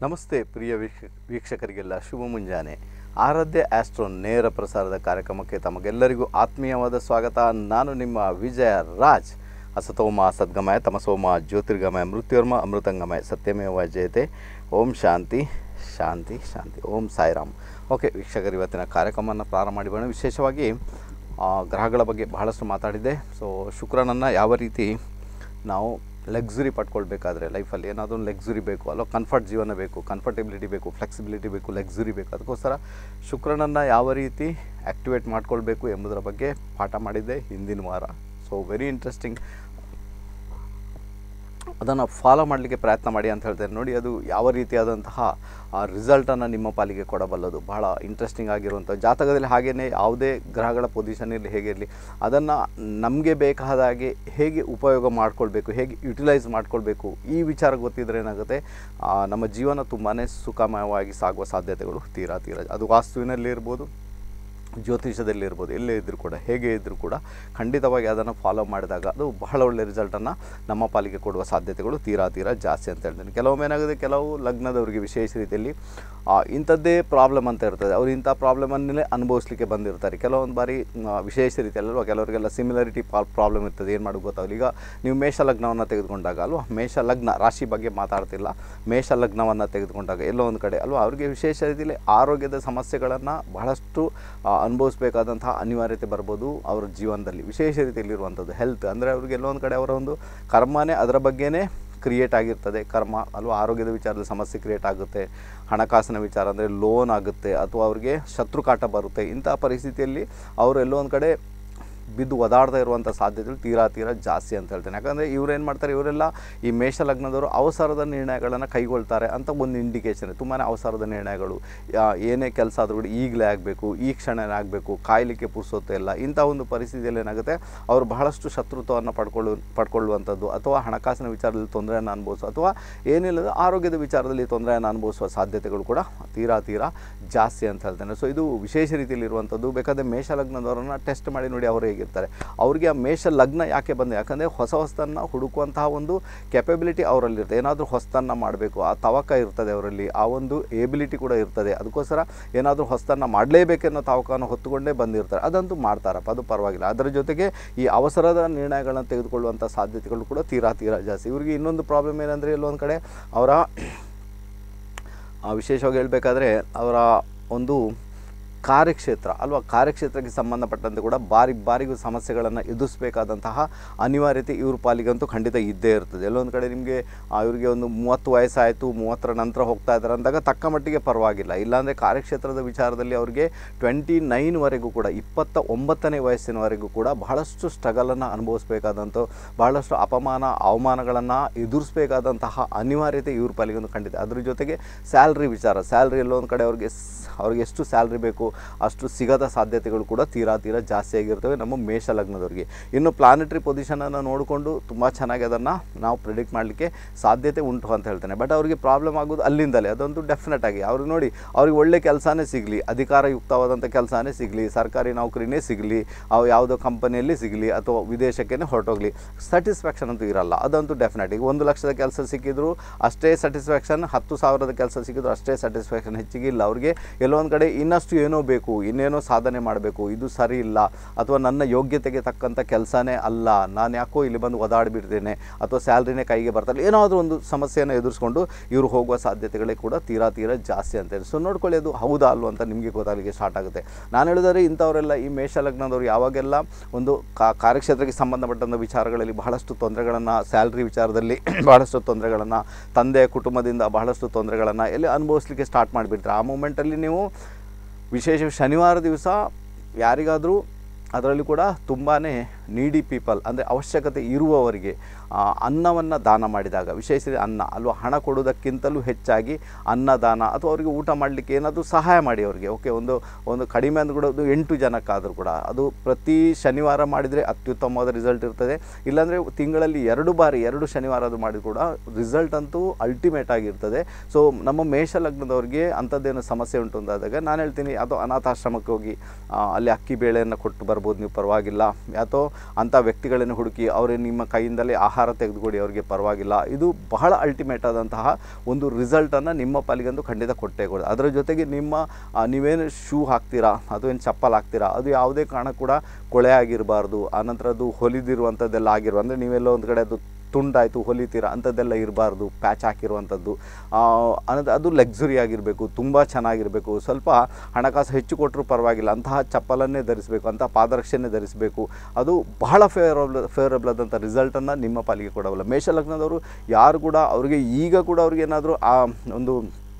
ನಮಸ್ತೆ ಪ್ರಿಯ ವೀಕ್ಷ ವೀಕ್ಷಕರಿಗೆಲ್ಲ ಶುಭ ಮುಂಜಾನೆ ಆರಾಧ್ಯ ಆಸ್ಟ್ರೋ ನೇರ ಪ್ರಸಾರದ ಕಾರ್ಯಕ್ರಮಕ್ಕೆ ತಮಗೆಲ್ಲರಿಗೂ ಆತ್ಮೀಯವಾದ ಸ್ವಾಗತ ನಾನು ನಿಮ್ಮ ವಿಜಯ ರಾಜ್ ಅಸತೋಮ ಸದ್ಗಮಯ ತಮಸೋಮ ಜ್ಯೋತಿರ್ಗಮಯ ಮೃತ್ಯುರ್ಮ ಅಮೃತಂಗಮಯ ಸತ್ಯಮೇವ ಜಯತೆ ಓಂ ಶಾಂತಿ ಶಾಂತಿ ಶಾಂತಿ ಓಂ ಸಾಯಿರಾಮ್ ಓಕೆ ವೀಕ್ಷಕರು ಇವತ್ತಿನ ಕಾರ್ಯಕ್ರಮವನ್ನು ಪ್ರಾರಂಭ ಮಾಡಿಬೋಣ ವಿಶೇಷವಾಗಿ ಆ, ಗ್ರಹಗಳ ಬಗ್ಗೆ ಬಹಳಷ್ಟು ಮಾತಾಡಿದ್ದೆ ಸೊ ಶುಕ್ರನನ್ನು ಯಾವ ರೀತಿ ನಾವು ಲಕ್ಸುರಿ ಪಡ್ಕೊಳ್ಬೇಕಾದ್ರೆ ಲೈಫಲ್ಲಿ ಏನಾದರೂ ಒಂದು ಲಕ್ಸುರಿ ಬೇಕು ಅಲ್ಲೋ ಕಂಫರ್ಟ್ ಜೀವನ ಬೇಕು ಕಂಫರ್ಟಬಿಲಿಟಿ ಬೇಕು ಫ್ಲೆಕ್ಸಿಬಿಲಿಟಿ ಬೇಕು ಲಕ್ಸುರಿ ಬೇಕು ಅದಕ್ಕೋಸ್ಕರ ಶುಕ್ರನನ್ನು ಯಾವ ರೀತಿ ಆ್ಯಕ್ಟಿವೇಟ್ ಮಾಡ್ಕೊಳ್ಬೇಕು ಎಂಬುದರ ಬಗ್ಗೆ ಪಾಠ ಮಾಡಿದ್ದೆ ಹಿಂದಿನ ವಾರ ಸೊ ವೆರಿ ಇಂಟ್ರೆಸ್ಟಿಂಗ್ ಅದನ್ನು ಫಾಲೋ ಮಾಡಲಿಕ್ಕೆ ಪ್ರಯತ್ನ ಮಾಡಿ ಅಂತ ಹೇಳ್ತೇನೆ ನೋಡಿ ಅದು ಯಾವ ರೀತಿಯಾದಂತಹ ರಿಸಲ್ಟನ್ನು ನಿಮ್ಮ ಪಾಲಿಗೆ ಕೊಡಬಲ್ಲದು ಬಹಳ ಇಂಟ್ರೆಸ್ಟಿಂಗ್ ಆಗಿರುವಂಥ ಜಾತಕದಲ್ಲಿ ಹಾಗೆಯೇ ಯಾವುದೇ ಗ್ರಹಗಳ ಪೊಸಿಷನ್ ಇರಲಿ ಹೇಗಿರಲಿ ಅದನ್ನು ನಮಗೆ ಬೇಕಾದ ಹಾಗೆ ಹೇಗೆ ಉಪಯೋಗ ಮಾಡ್ಕೊಳ್ಬೇಕು ಹೇಗೆ ಯುಟಿಲೈಸ್ ಮಾಡ್ಕೊಳ್ಬೇಕು ಈ ವಿಚಾರ ಗೊತ್ತಿದ್ರೆ ಏನಾಗುತ್ತೆ ಆ, ನಮ್ಮ ಜೀವನ ತುಂಬಾ ಸುಖಮಯವಾಗಿ ಸಾಗುವ ಸಾಧ್ಯತೆಗಳು ತೀರಾ ತೀರಾ ಅದು ವಾಸ್ತುವಿನಲ್ಲಿ ಇರ್ಬೋದು ಜ್ಯೋತಿಷದಲ್ಲಿ ಇರ್ಬೋದು ಎಲ್ಲೇ ಇದ್ದರೂ ಕೂಡ ಹೇಗೆ ಇದ್ದರೂ ಕೂಡ ಖಂಡಿತವಾಗಿ ಅದನ್ನು ಫಾಲೋ ಮಾಡಿದಾಗ ಅದು ಬಹಳ ಒಳ್ಳೆಯ ರಿಸಲ್ಟನ್ನು ನಮ್ಮ ಪಾಲಿಗೆ ಕೊಡುವ ಸಾಧ್ಯತೆಗಳು ತೀರಾ ತೀರಾ ಜಾಸ್ತಿ ಅಂತ ಹೇಳ್ತೀನಿ ಕೆಲವೊಮ್ಮೆ ಏನಾಗುತ್ತೆ ಕೆಲವು ಲಗ್ನದವರಿಗೆ ವಿಶೇಷ ರೀತಿಯಲ್ಲಿ ಆ, ಇಂಥದ್ದೇ ಪ್ರಾಬ್ಲಮ್ ಅಂತ ಇರ್ತದೆ ಅವರು ಇಂಥ ಪ್ರಾಬ್ಲಮನ್ನೇ ಅನುಭವಿಸ್ಲಿಕ್ಕೆ ಬಂದಿರ್ತಾರೆ ಕೆಲವೊಂದು ಬಾರಿ ಆ, ವಿಶೇಷ ರೀತಿಯಲ್ಲಿ ಅಲ್ವಾ ಕೆಲವರಿಗೆಲ್ಲ ಸಿಮಿಲರಿಟಿ ಪ್ರಾಬ್ಲಮ್ ಇರ್ತದೆ ಏನು ಮಾಡೋದು ಗೊತ್ತಾಗಲ್ಲ ಈಗ ನೀವು ಮೇಷ ಲಗ್ನವನ್ನು ತೆಗೆದುಕೊಂಡಾಗ ಅಲ್ವಾ ಮೇಷ ಲಗ್ನ ರಾಶಿ ಬಗ್ಗೆ ಮಾತಾಡ್ತಿಲ್ಲ ಮೇಷ ಲಗ್ನವನ್ನು ತೆಗೆದುಕೊಂಡಾಗ ಎಲ್ಲೋ ಒಂದು ಕಡೆ ಅಲ್ವಾ ಅವರಿಗೆ ವಿಶೇಷ ರೀತಿಯಲ್ಲಿ ಆರೋಗ್ಯದ ಸಮಸ್ಯೆಗಳನ್ನು ಬಹಳಷ್ಟು ಆ, ಅನುಭವಿಸ್ಬೇಕಾದಂತಹ ಅನಿವಾರ್ಯತೆ ಬರ್ಬೋದು ಅವರ ಜೀವನದಲ್ಲಿ ವಿಶೇಷ ರೀತಿಯಲ್ಲಿ ಇರುವಂಥದ್ದು ಹೆಲ್ತ್ ಅಂದರೆ ಅವ್ರಿಗೆ ಎಲ್ಲೋ ಒಂದು ಕಡೆ ಅವರ ಒಂದು ಕರ್ಮನೇ ಅದರ ಬಗ್ಗೆನೇ ಕ್ರಿಯೇಟ್ ಆಗಿರ್ತದೆ ಕರ್ಮ ಅಲ್ವಾ ಆರೋಗ್ಯದ ವಿಚಾರದಲ್ಲಿ ಸಮಸ್ಯೆ ಕ್ರಿಯೇಟ್ ಆಗುತ್ತೆ ಹಣಕಾಸಿನ ವಿಚಾರ ಅಂದರೆ ಲೋನ್ ಆಗುತ್ತೆ ಅಥವಾ ಅವ್ರಿಗೆ ಶತ್ರುಕಾಟ ಬರುತ್ತೆ ಇಂಥ ಪರಿಸ್ಥಿತಿಯಲ್ಲಿ ಅವರು ಎಲ್ಲೋ ಒಂದು ಕಡೆ ಬಿದ್ದು ಒದಾಡ್ತಾ ಇರುವಂಥ ಸಾಧ್ಯತೆಗಳು ತೀರಾ ತೀರಾ ಜಾಸ್ತಿ ಅಂತ ಹೇಳ್ತೇನೆ ಯಾಕಂದರೆ ಇವ್ರು ಏನು ಮಾಡ್ತಾರೆ ಇವರೆಲ್ಲ ಈ ಮೇಷ ಲಗ್ನದವರು ಅವಸರದ ನಿರ್ಣಯಗಳನ್ನು ಕೈಗೊಳ್ತಾರೆ ಅಂತ ಒಂದು ಇಂಡಿಕೇಶನ್ ತುಂಬಾ ಅವಸರದ ನಿರ್ಣಯಗಳು ಯಾ- ಏನೇ ಕೆಲಸ ಆದರೂ ಕೂಡ ಈಗಲೇ ಆಗಬೇಕು ಈ ಕ್ಷಣನೇ ಆಗಬೇಕು ಕಾಯಲಿಕ್ಕೆ ಪುರ್ಸೊತ್ತೆ ಇಲ್ಲ ಇಂಥ ಒಂದು ಪರಿಸ್ಥಿತಿಯಲ್ಲಿ ಏನಾಗುತ್ತೆ ಅವರು ಬಹಳಷ್ಟು ಶತ್ರುತ್ವವನ್ನು ಪಡ್ಕೊಳ್ಳು ಪಡ್ಕೊಳ್ಳುವಂಥದ್ದು ಅಥವಾ ಹಣಕಾಸಿನ ವಿಚಾರದಲ್ಲಿ ತೊಂದರೆಯನ್ನು ಅನುಭವಿಸೋ ಅಥವಾ ಏನಿಲ್ಲದ ಆರೋಗ್ಯದ ವಿಚಾರದಲ್ಲಿ ತೊಂದರೆಯನ್ನು ಅನುಭವಿಸುವ ಸಾಧ್ಯತೆಗಳು ಕೂಡ ತೀರಾ ತೀರಾ ಜಾಸ್ತಿ ಅಂತ ಹೇಳ್ತೇನೆ ಸೊ ಇದು ವಿಶೇಷ ರೀತಿಯಲ್ಲಿ ಇರುವಂಥದ್ದು ಬೇಕಾದರೆ ಮೇಷ ಲಗ್ನದವರನ್ನು ಟೆಸ್ಟ್ ಮಾಡಿ ನೋಡಿ ಅವರು ಹೇಗಿರ್ತಾರೆ ಅವರಿಗೆ ಆ ಮೇಷ ಲಗ್ನ ಯಾಕೆ ಬಂದೆ ಯಾಕಂದರೆ ಹೊಸ ಹೊಸತನ್ನು ಹುಡುಕುವಂತಹ ಒಂದು ಕೆಪಬಿಲಿಟಿ ಅವರಲ್ಲಿರುತ್ತೆ ಏನಾದರೂ ಹೊಸತನ್ನು ಮಾಡಬೇಕು ಆ ತವಕ ಇರ್ತದೆ ಅವರಲ್ಲಿ ಆ ಒಂದು ಏಬಿಲಿಟಿ ಕೂಡ ಇರ್ತದೆ ಅದಕ್ಕೋಸ್ಕರ ಏನಾದರೂ ಹೊಸತನ್ನು ಮಾಡಲೇಬೇಕೆನ್ನೋ ತವಕವನ್ನು ಹೊತ್ತುಕೊಂಡೇ ಬಂದಿರ್ತಾರೆ ಅದಂತೂ ಮಾಡ್ತಾರಪ್ಪ ಅದು ಪರವಾಗಿಲ್ಲ ಅದರ ಜೊತೆಗೆ ಈ ಅವಸರದ ನಿರ್ಣಯಗಳನ್ನು ತೆಗೆದುಕೊಳ್ಳುವಂಥ ಸಾಧ್ಯತೆಗಳು ಕೂಡ ತೀರಾ ತೀರಾ ಜಾಸ್ತಿ ಇವರಿಗೆ ಇನ್ನೊಂದು ಪ್ರಾಬ್ಲಮ್ ಏನಂದರೆ ಎಲ್ಲೊಂದು ಕಡೆ ಅವರ ಆ, ವಿಶೇಷವಾಗಿ ಹೇಳಬೇಕಾದ್ರೆ ಅವರ ಒಂದು ಕಾರ್ಯಕ್ಷೇತ್ರ ಅಲ್ವಾ ಕಾರ್ಯಕ್ಷೇತ್ರಕ್ಕೆ ಸಂಬಂಧಪಟ್ಟಂತೆ ಕೂಡ ಬಾರಿ ಬಾರಿಗೂ ಸಮಸ್ಯೆಗಳನ್ನು ಎದುರಿಸಬೇಕಾದಂತಹ ಅನಿವಾರ್ಯತೆ ಇವ್ರ ಪಾಲಿಗಂತೂ ಖಂಡಿತ ಇದ್ದೇ ಇರ್ತದೆ ಎಲ್ಲೊಂದು ಕಡೆ ನಿಮಗೆ ಇವರಿಗೆ ಒಂದು ಮೂವತ್ತು ವಯಸ್ಸಾಯಿತು ಮೂವತ್ತರ ನಂತರ ಹೋಗ್ತಾ ಇದ್ದಾರೆ ಅಂದಾಗ ತಕ್ಕ ಮಟ್ಟಿಗೆ ಪರವಾಗಿಲ್ಲ ಇಲ್ಲಾಂದರೆ ಕಾರ್ಯಕ್ಷೇತ್ರದ ವಿಚಾರದಲ್ಲಿ ಅವರಿಗೆ ಟ್ವೆಂಟಿ ನೈನ್ವರೆಗೂ ಕೂಡ ಇಪ್ಪತ್ತ ಒಂಬತ್ತನೇ ವಯಸ್ಸಿನವರೆಗೂ ಕೂಡ ಬಹಳಷ್ಟು ಸ್ಟ್ರಗಲನ್ನು ಅನುಭವಿಸಬೇಕಾದಂಥ ಬಹಳಷ್ಟು ಅಪಮಾನ ಅವಮಾನಗಳನ್ನು ಎದುರಿಸಬೇಕಾದಂತಹ ಅನಿವಾರ್ಯತೆ ಇವ್ರ ಪಾಲಿಗಂತೂ ಖಂಡಿತ ಅದ್ರ ಜೊತೆಗೆ ಸ್ಯಾಲ್ರಿ ವಿಚಾರ ಸ್ಯಾಲ್ರಿ ಎಲ್ಲೋ ಒಂದು ಕಡೆ ಅವ್ರಿಗೆ ಸ್- ಅವ್ರಿಗೆ ಎಷ್ಟು ಸ್ಯಾಲ್ರಿ ಬೇಕು ಅಷ್ಟು ಸಿಗದ ಸಾಧ್ಯತೆಗಳು ಕೂಡ ತೀರಾ ತೀರಾ ಜಾಸ್ತಿ ಆಗಿರ್ತವೆ ನಮ್ಮ ಮೇಷ ಲಗ್ನದವ್ರಿಗೆ ಇನ್ನು ಪ್ಲಾನೆಟರಿ ಪೊಸಿಷನನ್ನು ನೋಡಿಕೊಂಡು ತುಂಬ ಚೆನ್ನಾಗಿ ಅದನ್ನು ನಾವು ಪ್ರಿಡಿಕ್ಟ್ ಮಾಡಲಿಕ್ಕೆ ಸಾಧ್ಯತೆ ಉಂಟು ಅಂತ ಹೇಳ್ತೇನೆ ಬಟ್ ಅವರಿಗೆ ಪ್ರಾಬ್ಲಮ್ ಆಗೋದು ಅಲ್ಲಿಂದಲೇ ಅದಂತೂ ಡೆಫಿನೆಟ್ ಆಗಿ ಅವ್ರಿಗೆ ನೋಡಿ ಅವ್ರಿಗೆ ಒಳ್ಳೆ ಕೆಲಸನೇ ಸಿಗಲಿ ಅಧಿಕಾರಯುಕ್ತವಾದಂಥ ಕೆಲಸನೇ ಸಿಗಲಿ ಸರ್ಕಾರಿ ನೌಕರಿನೇ ಸಿಗಲಿ ಅವು ಯಾವುದೋ ಕಂಪನಿಯಲ್ಲಿ ಸಿಗಲಿ ಅಥವಾ ವಿದೇಶಕ್ಕೇ ಹೊರಟೋಗ್ಲಿ ಸ್ಯಾಟಿಸ್ಫ್ಯಾಕ್ಷನ್ ಅಂತೂ ಇರಲ್ಲ ಅದಂತೂ ಡೆಫಿನೆಟ್ ಈಗ ಒಂದು ಲಕ್ಷದ ಕೆಲಸ ಸಿಕ್ಕಿದ್ರು ಅಷ್ಟೇ ಸ್ಯಾಟಿಸ್ಫ್ಯಾಕ್ಷನ್ ಹತ್ತು ಸಾವಿರದ ಕೆಲಸ ಸಿಕ್ಕಿದ್ರು ಅಷ್ಟೇ ಸ್ಯಾಟಿಸ್ಫ್ಯಾಕ್ಷನ್ ಹೆಚ್ಚಿಗೆ ಇಲ್ಲ ಅವ್ರಿಗೆ ಎಲ್ಲೋ ಒಂದು ಕಡೆ ಇನ್ನಷ್ಟು ಏನೋ ಬೇಕು ಇನ್ನೇನೋ ಸಾಧನೆ ಮಾಡಬೇಕು ಇದು ಸರಿ ಇಲ್ಲ ಅಥವಾ ನನ್ನ ಯೋಗ್ಯತೆಗೆ ತಕ್ಕಂಥ ಕೆಲಸನೇ ಅಲ್ಲ ನಾನು ಯಾಕೋ ಇಲ್ಲಿ ಬಂದು ಒದಾಡಿಬಿಡ್ತೇನೆ ಅಥವಾ ಸ್ಯಾಲ್ರಿನೇ ಕೈಗೆ ಬರ್ತಾರೆ ಏನಾದರೂ ಒಂದು ಸಮಸ್ಯೆಯನ್ನು ಎದುರಿಸ್ಕೊಂಡು ಇವರು ಹೋಗುವ ಸಾಧ್ಯತೆಗಳೇ ಕೂಡ ತೀರಾ ತೀರಾ ಜಾಸ್ತಿ ಅಂತೇಳಿ ಸೊ ನೋಡ್ಕೊಳ್ಳಿ ಅದು ಹೌದಾ ಅಲ್ವ ಅಂತ ನಿಮಗೆ ಗೊತ್ತಾಗಲಿಕ್ಕೆ ಸ್ಟಾರ್ಟ್ ಆಗುತ್ತೆ ನಾನು ಹೇಳಿದರೆ ಇಂಥವರೆಲ್ಲ ಈ ಮೇಷ ಲಗ್ನದವರು ಯಾವಾಗೆಲ್ಲ ಒಂದು ಕಾ ಕಾರ್ಯಕ್ಷೇತ್ರಕ್ಕೆ ಸಂಬಂಧಪಟ್ಟಂಥ ವಿಚಾರಗಳಲ್ಲಿ ಬಹಳಷ್ಟು ತೊಂದರೆಗಳನ್ನು ಸ್ಯಾಲ್ರಿ ವಿಚಾರದಲ್ಲಿ ಬಹಳಷ್ಟು ತೊಂದರೆಗಳನ್ನು ತಂದೆ ಕುಟುಂಬದಿಂದ ಬಹಳಷ್ಟು ತೊಂದರೆಗಳನ್ನು ಎಲ್ಲಿ ಅನುಭವಿಸ್ಲಿಕ್ಕೆ ಸ್ಟಾರ್ಟ್ ಮಾಡಿಬಿಡ್ತಾರೆ ಆ ಮೂಮೆಂಟಲ್ಲಿ ನೀವು ವಿಶೇಷ ಶನಿವಾರ ದಿವಸ ಯಾರಿಗಾದರೂ ಅದರಲ್ಲಿ ಕೂಡ ತುಂಬಾ ನೀಡಿ ಪೀಪಲ್ ಅಂದರೆ ಅವಶ್ಯಕತೆ ಇರುವವರಿಗೆ ಅನ್ನವನ್ನು ದಾನ ಮಾಡಿದಾಗ ವಿಶೇಷ ಅನ್ನ ಅಲ್ವಾ ಹಣ ಕೊಡೋದಕ್ಕಿಂತಲೂ ಹೆಚ್ಚಾಗಿ ಅನ್ನದಾನ ಅಥವಾ ಅವರಿಗೆ ಊಟ ಮಾಡಲಿಕ್ಕೆ ಏನಾದರೂ ಸಹಾಯ ಮಾಡಿ ಅವರಿಗೆ ಓಕೆ ಒಂದು ಒಂದು ಕಡಿಮೆ ಅಂದ್ರೂ ಕೂಡ ಒಂದು ಎಂಟು ಜನಕ್ಕಾದರೂ ಕೂಡ ಅದು ಪ್ರತಿ ಶನಿವಾರ ಮಾಡಿದರೆ ಅತ್ಯುತ್ತಮವಾದ ರಿಸಲ್ಟ್ ಇರ್ತದೆ ಇಲ್ಲಾಂದರೆ ತಿಂಗಳಲ್ಲಿ ಎರಡು ಬಾರಿ ಎರಡು ಶನಿವಾರ ಅದು ಮಾಡಿ ಕೂಡ ರಿಸಲ್ಟ್ ಅಂತೂ ಅಲ್ಟಿಮೇಟ್ ಆಗಿರ್ತದೆ ಸೊ ನಮ್ಮ ಮೇಷ ಲಗ್ನದವ್ರಿಗೆ ಅಂಥದ್ದೇನು ಸಮಸ್ಯೆ ಉಂಟು ಅಂತಾದಾಗ ನಾನು ಹೇಳ್ತೀನಿ ಅದು ಅನಾಥಾಶ್ರಮಕ್ಕೆ ಹೋಗಿ ಆ, ಅಲ್ಲಿ ಅಕ್ಕಿ ಬೇಳೆಯನ್ನು ಕೊಟ್ಟು ಬರ್ಬೋದು ಮಾಡ್ಬೋದು ನೀವು ಪರವಾಗಿಲ್ಲ ಅಥವಾ ಅಂಥ ವ್ಯಕ್ತಿಗಳನ್ನು ಹುಡುಕಿ ಅವರೇ ನಿಮ್ಮ ಕೈಯಿಂದಲೇ ಆಹಾರ ತೆಗೆದುಕೊಡಿ ಅವರಿಗೆ ಪರವಾಗಿಲ್ಲ ಇದು ಬಹಳ ಅಲ್ಟಿಮೇಟ್ ಆದಂತಹ ಒಂದು ರಿಸಲ್ಟನ್ನು ನಿಮ್ಮ ಪಾಲಿಗಂತೂ ಖಂಡಿತ ಕೊಟ್ಟೇ ಕೊಡೋದು ಅದರ ಜೊತೆಗೆ ನಿಮ್ಮ ಆ, ನೀವೇನು ಶೂ ಹಾಕ್ತೀರಾ ಅದು ಏನು ಚಪ್ಪಲ್ ಹಾಕ್ತೀರಾ ಅದು ಯಾವುದೇ ಕಾರಣ ಕೂಡ ಕೊಳೆ ಆಗಿರಬಾರ್ದು ಆನಂತರ ಅದು ಹೊಲಿದಿರುವಂಥದ್ದೆಲ್ಲ ಆಗಿರುವ ಅಂದರೆ ನೀವೆಲ್ಲೋ ಒಂದು ಕಡೆ ಅದು ತುಂಡಾಯಿತು ಹೊಲಿತೀರಾ ಅಂಥದ್ದೆಲ್ಲ ಇರಬಾರ್ದು ಪ್ಯಾಚ್ ಹಾಕಿರುವಂಥದ್ದು ಅನ್ನೋದು ಅದು ಲಕ್ಸುರಿ ಆಗಿರಬೇಕು ತುಂಬ ಚೆನ್ನಾಗಿರಬೇಕು ಸ್ವಲ್ಪ ಹಣಕಾಸು ಹೆಚ್ಚು ಕೊಟ್ಟರು ಪರವಾಗಿಲ್ಲ ಅಂತಹ ಚಪ್ಪಲನ್ನೇ ಧರಿಸಬೇಕು ಅಂತಹ ಪಾದರಕ್ಷೆನೇ ಧರಿಸಬೇಕು ಅದು ಬಹಳ ಫೇವರಬಲ್ ಫೇವರಬಲ್ ಆದಂಥ ರಿಸಲ್ಟನ್ನು ನಿಮ್ಮ ಪಾಲಿಗೆ ಕೊಡಬಲ್ಲ ಮೇಷಲಗ್ನದವರು ಯಾರು ಕೂಡ ಅವರಿಗೆ ಈಗ ಕೂಡ ಅವ್ರಿಗೆ ಏನಾದರೂ ಆ ಒಂದು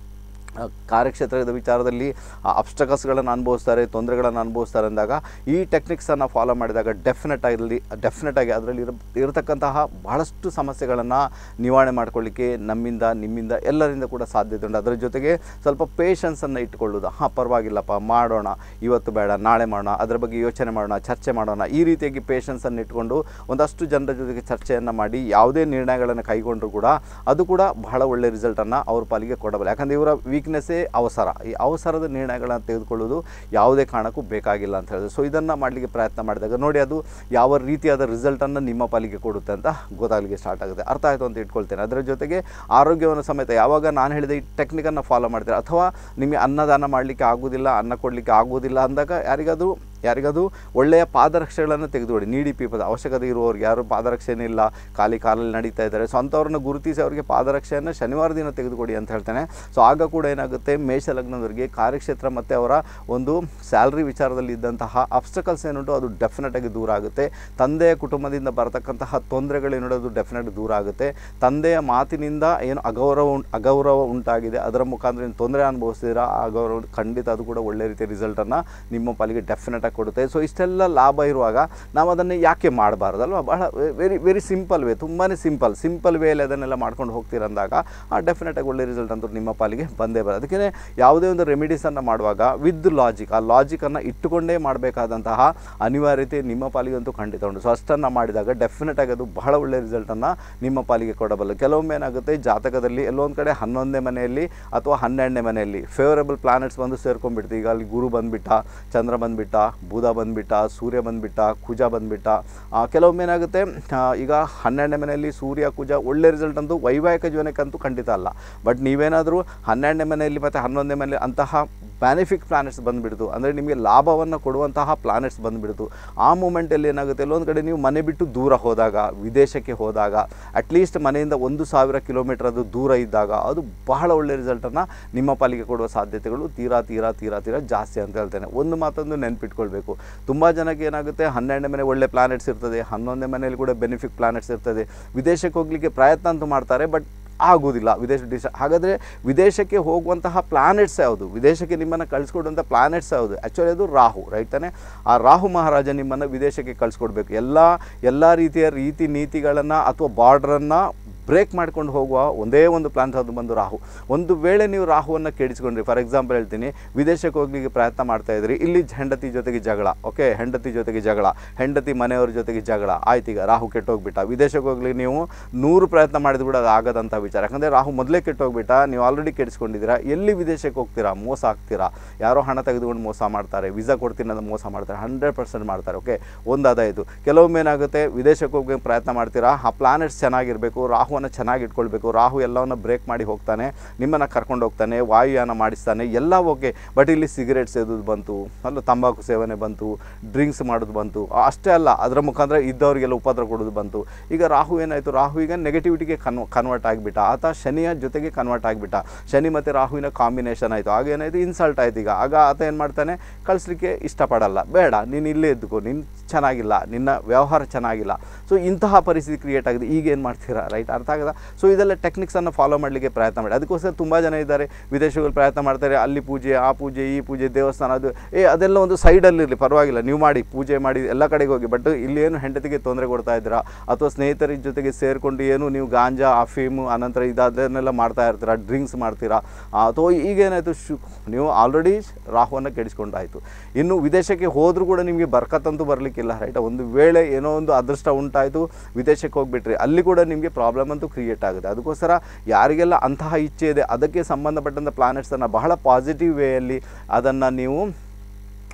ಆ, ಕಾರ್ಯಕ್ಷೇತ್ರದ ವಿಚಾರದಲ್ಲಿ ಅಬ್ಸ್ಟಕಸ್ಗಳನ್ನು ಅನುಭವಿಸ್ತಾರೆ ತೊಂದರೆಗಳನ್ನು ಅನುಭವಿಸ್ತಾರೆ ಅಂದಾಗ ಈ ಟೆಕ್ನಿಕ್ಸನ್ನು ಫಾಲೋ ಮಾಡಿದಾಗ ಡೆಫಿನೆಟ್ ಆಗಿ ಡೆಫಿನೆಟ್ ಆಗಿ ಅದರಲ್ಲಿ ಇರ ಇರತಕ್ಕಂತಹ ಬಹಳಷ್ಟು ಸಮಸ್ಯೆಗಳನ್ನು ನಿವಾರಣೆ ಮಾಡ್ಕೊಳ್ಳಿಕ್ಕೆ ನಮ್ಮಿಂದ ನಿಮ್ಮಿಂದ ಎಲ್ಲರಿಂದ ಕೂಡ ಸಾಧ್ಯತೆ ಉಂಟು ಅದರ ಜೊತೆಗೆ ಸ್ವಲ್ಪ ಪೇಷನ್ಸನ್ನು ಇಟ್ಕೊಳ್ಳೋದು ಹಾಂ ಪರವಾಗಿಲ್ಲಪ್ಪ ಮಾಡೋಣ ಇವತ್ತು ಬೇಡ ನಾಳೆ ಮಾಡೋಣ ಅದರ ಬಗ್ಗೆ ಯೋಚನೆ ಮಾಡೋಣ ಚರ್ಚೆ ಮಾಡೋಣ ಈ ರೀತಿಯಾಗಿ ಪೇಷನ್ಸನ್ನು ಇಟ್ಕೊಂಡು ಒಂದಷ್ಟು ಜನರ ಜೊತೆಗೆ ಚರ್ಚೆಯನ್ನು ಮಾಡಿ ಯಾವುದೇ ನಿರ್ಣಯಗಳನ್ನು ಕೈಗೊಂಡರೂ ಕೂಡ ಅದು ಕೂಡ ಬಹಳ ಒಳ್ಳೆ ರಿಸಲ್ಟನ್ನು ಅವ್ರ ಪಾಲಿಗೆ ಕೊಡಬಲ್ಲ ಯಾಕಂದರೆ ಇವರ ವೀಕ್ನೆಸ್ಸೇ ಅವಸರ ಈ ಅವಸರದ ನಿರ್ಣಯಗಳನ್ನು ತೆಗೆದುಕೊಳ್ಳೋದು ಯಾವುದೇ ಕಾರಣಕ್ಕೂ ಬೇಕಾಗಿಲ್ಲ ಅಂತ ಹೇಳಿದ್ರೆ ಸೊ ಇದನ್ನು ಮಾಡಲಿಕ್ಕೆ ಪ್ರಯತ್ನ ಮಾಡಿದಾಗ ನೋಡಿ ಅದು ಯಾವ ರೀತಿಯಾದ ರಿಸಲ್ಟನ್ನು ನಿಮ್ಮ ಪಾಲಿಗೆ ಕೊಡುತ್ತೆ ಅಂತ ಗೊತ್ತಾಗಲಿಕ್ಕೆ ಸ್ಟಾರ್ಟ್ ಆಗುತ್ತೆ ಅರ್ಥ ಆಯಿತು ಅಂತ ಇಟ್ಕೊಳ್ತೇನೆ ಅದರ ಜೊತೆಗೆ ಆರೋಗ್ಯವನ್ನು ಸಮೇತ ಯಾವಾಗ ನಾನು ಹೇಳಿದ ಈ ಟೆಕ್ನಿಕನ್ನು ಫಾಲೋ ಮಾಡ್ತೀರಾ ಅಥವಾ ನಿಮಗೆ ಅನ್ನದಾನ ಮಾಡಲಿಕ್ಕೆ ಆಗೋದಿಲ್ಲ ಅನ್ನ ಕೊಡಲಿಕ್ಕೆ ಆಗೋದಿಲ್ಲ ಅಂದಾಗ ಯಾರಿಗಾದರೂ ಯಾರಿಗಾದರೂ ಒಳ್ಳೆಯ ಪಾದರಕ್ಷೆಗಳನ್ನು ತೆಗೆದುಕೊಡಿ ನೀಡಿ ಪೀಪದ ಅವಶ್ಯಕತೆ ಇರುವವ್ರಿಗೆ ಯಾರು ಪಾದರಕ್ಷೆನೇ ಇಲ್ಲ ಖಾಲಿ ಕಾಲಲ್ಲಿ ನಡೀತಾ ಇದ್ದಾರೆ ಸೊ ಅಂಥವ್ರನ್ನ ಗುರುತಿಸಿ ಅವರಿಗೆ ಪಾದರಕ್ಷೆಯನ್ನು ಶನಿವಾರ ದಿನ ತೆಗೆದುಕೊಡಿ ಅಂತ ಹೇಳ್ತೇನೆ ಸೊ ಆಗ ಕೂಡ ಏನಾಗುತ್ತೆ ಮೇಷ ಲಗ್ನದವರಿಗೆ ಕಾರ್ಯಕ್ಷೇತ್ರ ಮತ್ತು ಅವರ ಒಂದು ಸ್ಯಾಲ್ರಿ ವಿಚಾರದಲ್ಲಿ ಇದ್ದಂತಹ ಅಬ್ಸ್ಟಕಲ್ಸ್ ಏನುಂಟು ಅದು ಡೆಫಿನೆಟಾಗಿ ದೂರ ಆಗುತ್ತೆ ತಂದೆಯ ಕುಟುಂಬದಿಂದ ಬರತಕ್ಕಂತಹ ತೊಂದರೆಗಳೇನುಂಟು ಅದು ಡೆಫಿನೆಟ್ ದೂರ ಆಗುತ್ತೆ ತಂದೆಯ ಮಾತಿನಿಂದ ಏನು ಅಗೌರವ ಉಂಟು ಅಗೌರವ ಉಂಟಾಗಿದೆ ಅದರ ಮುಖಾಂತರ ಏನು ತೊಂದರೆ ಅನುಭವಿಸ್ತೀರಾ ಆ ಅಗೌರವ ಖಂಡಿತ ಅದು ಕೂಡ ಒಳ್ಳೆ ರೀತಿಯ ರಿಸಲ್ಟನ್ನು ನಿಮ್ಮ ಪಾಲಿಗೆ ಡೆಫಿನೆಟಾಗಿ ಕೊಡುತ್ತೆ ಸೊ ಇಷ್ಟೆಲ್ಲ ಲಾಭ ಇರುವಾಗ ನಾವು ಅದನ್ನು ಯಾಕೆ ಮಾಡಬಾರ್ದಲ್ವ ಬಹಳ ವೆರಿ ವೆರಿ ಸಿಂಪಲ್ ವೇ ತುಂಬಾ ಸಿಂಪಲ್ ಸಿಂಪಲ್ ವೇಲಿ ಅದನ್ನೆಲ್ಲ ಮಾಡ್ಕೊಂಡು ಹೋಗ್ತೀರಂದಾಗ ಆ ಡೆಫಿನೆಟಾಗಿ ಒಳ್ಳೆ ರಿಸಲ್ಟ್ ಅಂತೂ ನಿಮ್ಮ ಪಾಲಿಗೆ ಬಂದೇ ಬರೋದು ಅದಕ್ಕೆ ಯಾವುದೇ ಒಂದು ರೆಮಿಡೀಸನ್ನು ಮಾಡುವಾಗ ವಿತ್ ಲಾಜಿಕ್ ಆ ಲಾಜಿಕನ್ನು ಇಟ್ಟುಕೊಂಡೇ ಮಾಡಬೇಕಾದಂತಹ ಅನಿವಾರ್ಯತೆ ನಿಮ್ಮ ಪಾಲಿಗಂತೂ ಖಂಡಿತ ಉಂಟು ಸೊ ಅಷ್ಟನ್ನು ಮಾಡಿದಾಗ ಡೆಫಿನೆಟಾಗಿ ಅದು ಬಹಳ ಒಳ್ಳೆ ರಿಸಲ್ಟನ್ನು ನಿಮ್ಮ ಪಾಲಿಗೆ ಕೊಡಬಲ್ಲ ಕೆಲವೊಮ್ಮೆ ಏನಾಗುತ್ತೆ ಜಾತಕದಲ್ಲಿ ಎಲ್ಲೊಂದು ಕಡೆ ಹನ್ನೊಂದನೇ ಮನೆಯಲ್ಲಿ ಅಥವಾ ಹನ್ನೆರಡನೇ ಮನೆಯಲ್ಲಿ ಫೇವರಬಲ್ ಪ್ಲಾನೆಟ್ಸ್ ಬಂದು ಸೇರ್ಕೊಂಡ್ಬಿಡ್ತು ಈಗ ಅಲ್ಲಿ ಗುರು ಬಂದುಬಿಟ್ಟ ಚಂದ್ರ ಬಂದುಬಿಟ್ಟ ಬುಧ ಬಂದುಬಿಟ್ಟ ಸೂರ್ಯ ಬಂದುಬಿಟ್ಟ ಕುಜ ಬಂದುಬಿಟ್ಟ ಕೆಲವೊಮ್ಮೆ ಏನಾಗುತ್ತೆ ಆ, ಈಗ ಹನ್ನೆರಡನೇ ಮನೆಯಲ್ಲಿ ಸೂರ್ಯ ಕುಜ ಒಳ್ಳೆ ರಿಸಲ್ಟ್ ಅಂತೂ ವೈವಾಹಿಕ ಜೀವನಕ್ಕಂತೂ ಖಂಡಿತ ಅಲ್ಲ ಬಟ್ ನೀವೇನಾದರೂ ಹನ್ನೆರಡನೇ ಮನೆಯಲ್ಲಿ ಮತ್ತು ಹನ್ನೊಂದನೇ ಮನೆಯಲ್ಲಿ ಅಂತಹ ಬ್ಯಾನಿಫಿಕ್ ಪ್ಲಾನೆಟ್ಸ್ ಬಂದುಬಿಡ್ತು ಅಂದರೆ ನಿಮಗೆ ಲಾಭವನ್ನು ಕೊಡುವಂತಹ ಪ್ಲಾನೆಟ್ಸ್ ಬಂದುಬಿಡ್ತು ಆ ಮೂಮೆಂಟಲ್ಲಿ ಏನಾಗುತ್ತೆ ಎಲ್ಲೊಂದು ಕಡೆ ನೀವು ಮನೆ ಬಿಟ್ಟು ದೂರ ಹೋದಾಗ ವಿದೇಶಕ್ಕೆ ಹೋದಾಗ ಅಟ್ಲೀಸ್ಟ್ ಮನೆಯಿಂದ ಒಂದು ಸಾವಿರ ಕಿಲೋಮೀಟರ್ ಅದು ದೂರ ಇದ್ದಾಗ ಅದು ಬಹಳ ಒಳ್ಳೆ ರಿಸಲ್ಟನ್ನು ನಿಮ್ಮ ಪಾಲಿಗೆ ಕೊಡುವ ಸಾಧ್ಯತೆಗಳು ತೀರಾ ತೀರಾ ತೀರಾ ತೀರಾ ಜಾಸ್ತಿ ಅಂತ ಹೇಳ್ತೇನೆ ಒಂದು ಮಾತೊಂದು ನೆನ್ಪಿಟ್ಕೊಳ್ಬೇಕು ತುಂಬ ಜನಕ್ಕೆ ಏನಾಗುತ್ತೆ ಹನ್ನೆರಡನೇ ಮನೆ ಒಳ್ಳೆ ಪ್ಲಾನೆಟ್ಸ್ ಇರ್ತದೆ ಹನ್ನೊಂದನೇ ಮನೆಯಲ್ಲಿ ಕೂಡ ಬೆನಿಫಿಕ್ ಪ್ಲಾನೆಟ್ಸ್ ಇರ್ತದೆ ವಿದೇಶಕ್ಕೆ ಹೋಗಲಿಕ್ಕೆ ಪ್ರಯತ್ನ ಅಂತೂ ಮಾಡ್ತಾರೆ ಬಟ್ ಆಗೋದಿಲ್ಲ ವಿದೇಶ ಡಿಶ ಹಾಗಾದರೆ ವಿದೇಶಕ್ಕೆ ಹೋಗುವಂತಹ ಪ್ಲಾನೆಟ್ಸ್ ಯಾವುದು ವಿದೇಶಕ್ಕೆ ನಿಮ್ಮನ್ನು ಕಳಿಸ್ಕೊಡುವಂಥ ಪ್ಲಾನೆಟ್ಸ್ ಯಾವುದು ಆ್ಯಕ್ಚುಲಿ ಅದು ರಾಹು ರೈಟ್ ತಾನೆ ಆ ರಾಹು ಮಹಾರಾಜ ನಿಮ್ಮನ್ನು ವಿದೇಶಕ್ಕೆ ಕಳಿಸ್ಕೊಡ್ಬೇಕು ಎಲ್ಲ ಎಲ್ಲ ರೀತಿಯ ರೀತಿ ನೀತಿಗಳನ್ನು ಅಥವಾ ಬಾರ್ಡ್ರನ್ನು ಬ್ರೇಕ್ ಮಾಡ್ಕೊಂಡು ಹೋಗುವ ಒಂದೇ ಒಂದು ಪ್ಲಾನ್ ಅದು ಬಂದು ರಾಹು ಒಂದು ವೇಳೆ ನೀವು ರಾಹುವನ್ನು ಕೇಳಿಸ್ಕೊಂಡ್ರಿ ಫಾರ್ ಎಕ್ಸಾಂಪಲ್ ಹೇಳ್ತೀನಿ ವಿದೇಶಕ್ಕೆ ಹೋಗ್ಲಿಕ್ಕೆ ಪ್ರಯತ್ನ ಮಾಡ್ತಾ ಇದ್ರಿ ಇಲ್ಲಿ ಹೆಂಡತಿ ಜೊತೆಗೆ ಜಗಳ ಓಕೆ ಹೆಂಡತಿ ಜೊತೆಗೆ ಜಗಳ ಹೆಂಡತಿ ಮನೆಯವ್ರ ಜೊತೆಗೆ ಜಗಳ ಆಯ್ತು ಈಗ ರಾಹು ಕೆಟ್ಟೋಗ್ಬಿಟ್ಟ ವಿದೇಶಕ್ಕೆ ಹೋಗ್ಲಿಕ್ಕೆ ನೀವು ನೂರು ಪ್ರಯತ್ನ ಮಾಡಿದ್ರು ಕೂಡ ಅದು ಆಗದಂಥ ವಿಚಾರ ಯಾಕಂದರೆ ರಾಹು ಮೊದಲೇ ಕೆಟ್ಟೋಗ್ಬಿಟ್ಟ ನೀವು ಆಲ್ರೆಡಿ ಕೆಡಿಸ್ಕೊಂಡಿದ್ದೀರಾ ಎಲ್ಲಿ ವಿದೇಶಕ್ಕೆ ಹೋಗ್ತೀರಾ ಮೋಸ ಆಗ್ತೀರಾ ಯಾರೋ ಹಣ ತೆಗೆದುಕೊಂಡು ಮೋಸ ಮಾಡ್ತಾರೆ ವೀಸಾ ಕೊಡ್ತೀನಿ ಅಂತ ಮೋಸ ಮಾಡ್ತಾರೆ ಹಂಡ್ರೆಡ್ ಪರ್ಸೆಂಟ್ ಮಾಡ್ತಾರೆ ಓಕೆ ಒಂದು ಅದಾಯಿತು ಕೆಲವೊಮ್ಮೆ ಏನಾಗುತ್ತೆ ವಿದೇಶಕ್ಕೆ ಹೋಗ್ಬೇಕು ಪ್ರಯತ್ನ ಮಾಡ್ತೀರಾ ಆ ಪ್ಲಾನೆಟ್ಸ್ ಚೆನ್ನಾಗಿರಬೇಕು ರಾಹುವನ್ನು ಚೆನ್ನಾಗಿ ಇಟ್ಕೊಳ್ಬೇಕು ರಾಹು ಎಲ್ಲವನ್ನು ಬ್ರೇಕ್ ಮಾಡಿ ಹೋಗ್ತಾನೆ ನಿಮ್ಮನ್ನು ಕರ್ಕೊಂಡು ಹೋಗ್ತಾನೆ ವಾಯುಯಾನ ಮಾಡಿಸ್ತಾನೆ ಎಲ್ಲ ಓಕೆ ಬಟ್ ಇಲ್ಲಿ ಸಿಗರೇಟ್ ಸೇದೋದು ಬಂತು ಅಲ್ಲ ತಂಬಾಕು ಸೇವನೆ ಬಂತು ಡ್ರಿಂಕ್ಸ್ ಮಾಡೋದು ಬಂತು ಆ, ಅಷ್ಟೇ ಅಲ್ಲ ಅದರ ಮುಖಾಂತರ ಇದ್ದವರಿಗೆಲ್ಲ ಉಪದ್ರ ಕೊಡೋದು ಬಂತು ಈಗ ರಾಹು ಏನಾಯಿತು ರಾಹು ಈಗ ನೆಗೆಟಿವಿಟಿಗೆ ಕನ್ವ ಕನ್ವರ್ಟ್ ಆಗಿಬಿಟ್ಟ ಆತ ಶನಿಯ ಜೊತೆಗೆ ಕನ್ವರ್ಟ್ ಆಗಿಬಿಟ್ಟ ಶನಿ ಮತ್ತು ರಾಹುವಿನ ಕಾಂಬಿನೇಷನ್ ಆಯಿತು ಆಗ ಏನಾಯಿತು ಇನ್ಸಲ್ಟ್ ಆಯ್ತು ಈಗ ಆಗ ಆತ ಏನು ಮಾಡ್ತಾನೆ ಕಳಿಸ್ಲಿಕ್ಕೆ ಇಷ್ಟಪಡಲ್ಲ ಬೇಡ ನೀನು ಇಲ್ಲೇ ಇದ್ದುಕೋ ನೀನು ಚೆನ್ನಾಗಿಲ್ಲ ನಿನ್ನ ವ್ಯವಹಾರ ಚೆನ್ನಾಗಿಲ್ಲ ಸೊ ಇಂತಹ ಪರಿಸ್ಥಿತಿ ಕ್ರಿಯೇಟ್ ಆಗಿದೆ ಈಗ ಏನು ಮಾಡ್ತೀರಾ ರೈಟ್ ಅರ್ಥ ಆಗದ ಸೊ ಇದೆಲ್ಲ ಟೆಕ್ನಿಕ್ಸನ್ನು ಫಾಲೋ ಮಾಡಲಿಕ್ಕೆ ಪ್ರಯತ್ನ ಮಾಡಿ ಅದಕ್ಕೋಸ್ಕರ ತುಂಬ ಜನ ಇದ್ದಾರೆ ವಿದೇಶಗಳು ಪ್ರಯತ್ನ ಮಾಡ್ತಾರೆ ಅಲ್ಲಿ ಪೂಜೆ ಆ ಪೂಜೆ ಈ ಪೂಜೆ ದೇವಸ್ಥಾನ ಅದು ಏ ಅದೆಲ್ಲ ಒಂದು ಸೈಡಲ್ಲಿರಲಿ ಪರವಾಗಿಲ್ಲ ನೀವು ಮಾಡಿ ಪೂಜೆ ಮಾಡಿ ಎಲ್ಲ ಕಡೆಗೆ ಹೋಗಿ ಬಟ್ ಇಲ್ಲಿ ಏನು ಹೆಂಡತಿಗೆ ತೊಂದರೆ ಕೊಡ್ತಾ ಇದ್ದೀರಾ ಅಥವಾ ಸ್ನೇಹಿತರ ಜೊತೆಗೆ ಸೇರಿಕೊಂಡು ಏನು ನೀವು ಗಾಂಜಾ ಅಫೀಮು ಅನಂತರ ಇದನ್ನೆಲ್ಲ ಮಾಡ್ತಾ ಇರ್ತೀರಾ ಡ್ರಿಂಕ್ಸ್ ಮಾಡ್ತೀರಾ ಅಥವಾ ಈಗೇನಾಯಿತು ಶು ನೀವು ಆಲ್ರೆಡಿ ರಾಹುವನ್ನು ಕೆಡಿಸ್ಕೊಂಡಾಯಿತು ಇನ್ನು ವಿದೇಶಕ್ಕೆ ಹೋದರೂ ಕೂಡ ನಿಮಗೆ ಬರ್ಕತ್ತಂತೂ ಬರಲಿಕ್ಕಿಲ್ಲ ರೈಟ್ ಒಂದು ವೇಳೆ ಏನೋ ಒಂದು ಅದೃಷ್ಟ ಉಂಟಾಯಿತು ವಿದೇಶಕ್ಕೆ ಹೋಗ್ಬಿಟ್ರಿ ಅಲ್ಲಿ ಕೂಡ ನಿಮಗೆ ಪ್ರಾಬ್ಲಮ್ ಅಂತೂ ಕ್ರಿಯೇಟ್ ಆಗುತ್ತೆ ಅದಕ್ಕೋಸ್ಕರ ಯಾರಿಗೆಲ್ಲ ಅಂತಹ ಇಚ್ಛೆ ಇದೆ ಅದಕ್ಕೆ ಸಂಬಂಧಪಟ್ಟಂಥ ಪ್ಲಾನೆಟ್ಸನ್ನು ಬಹಳ ಪಾಸಿಟಿವ್ ವೇಯಲ್ಲಿ ಅದನ್ನು ನೀವು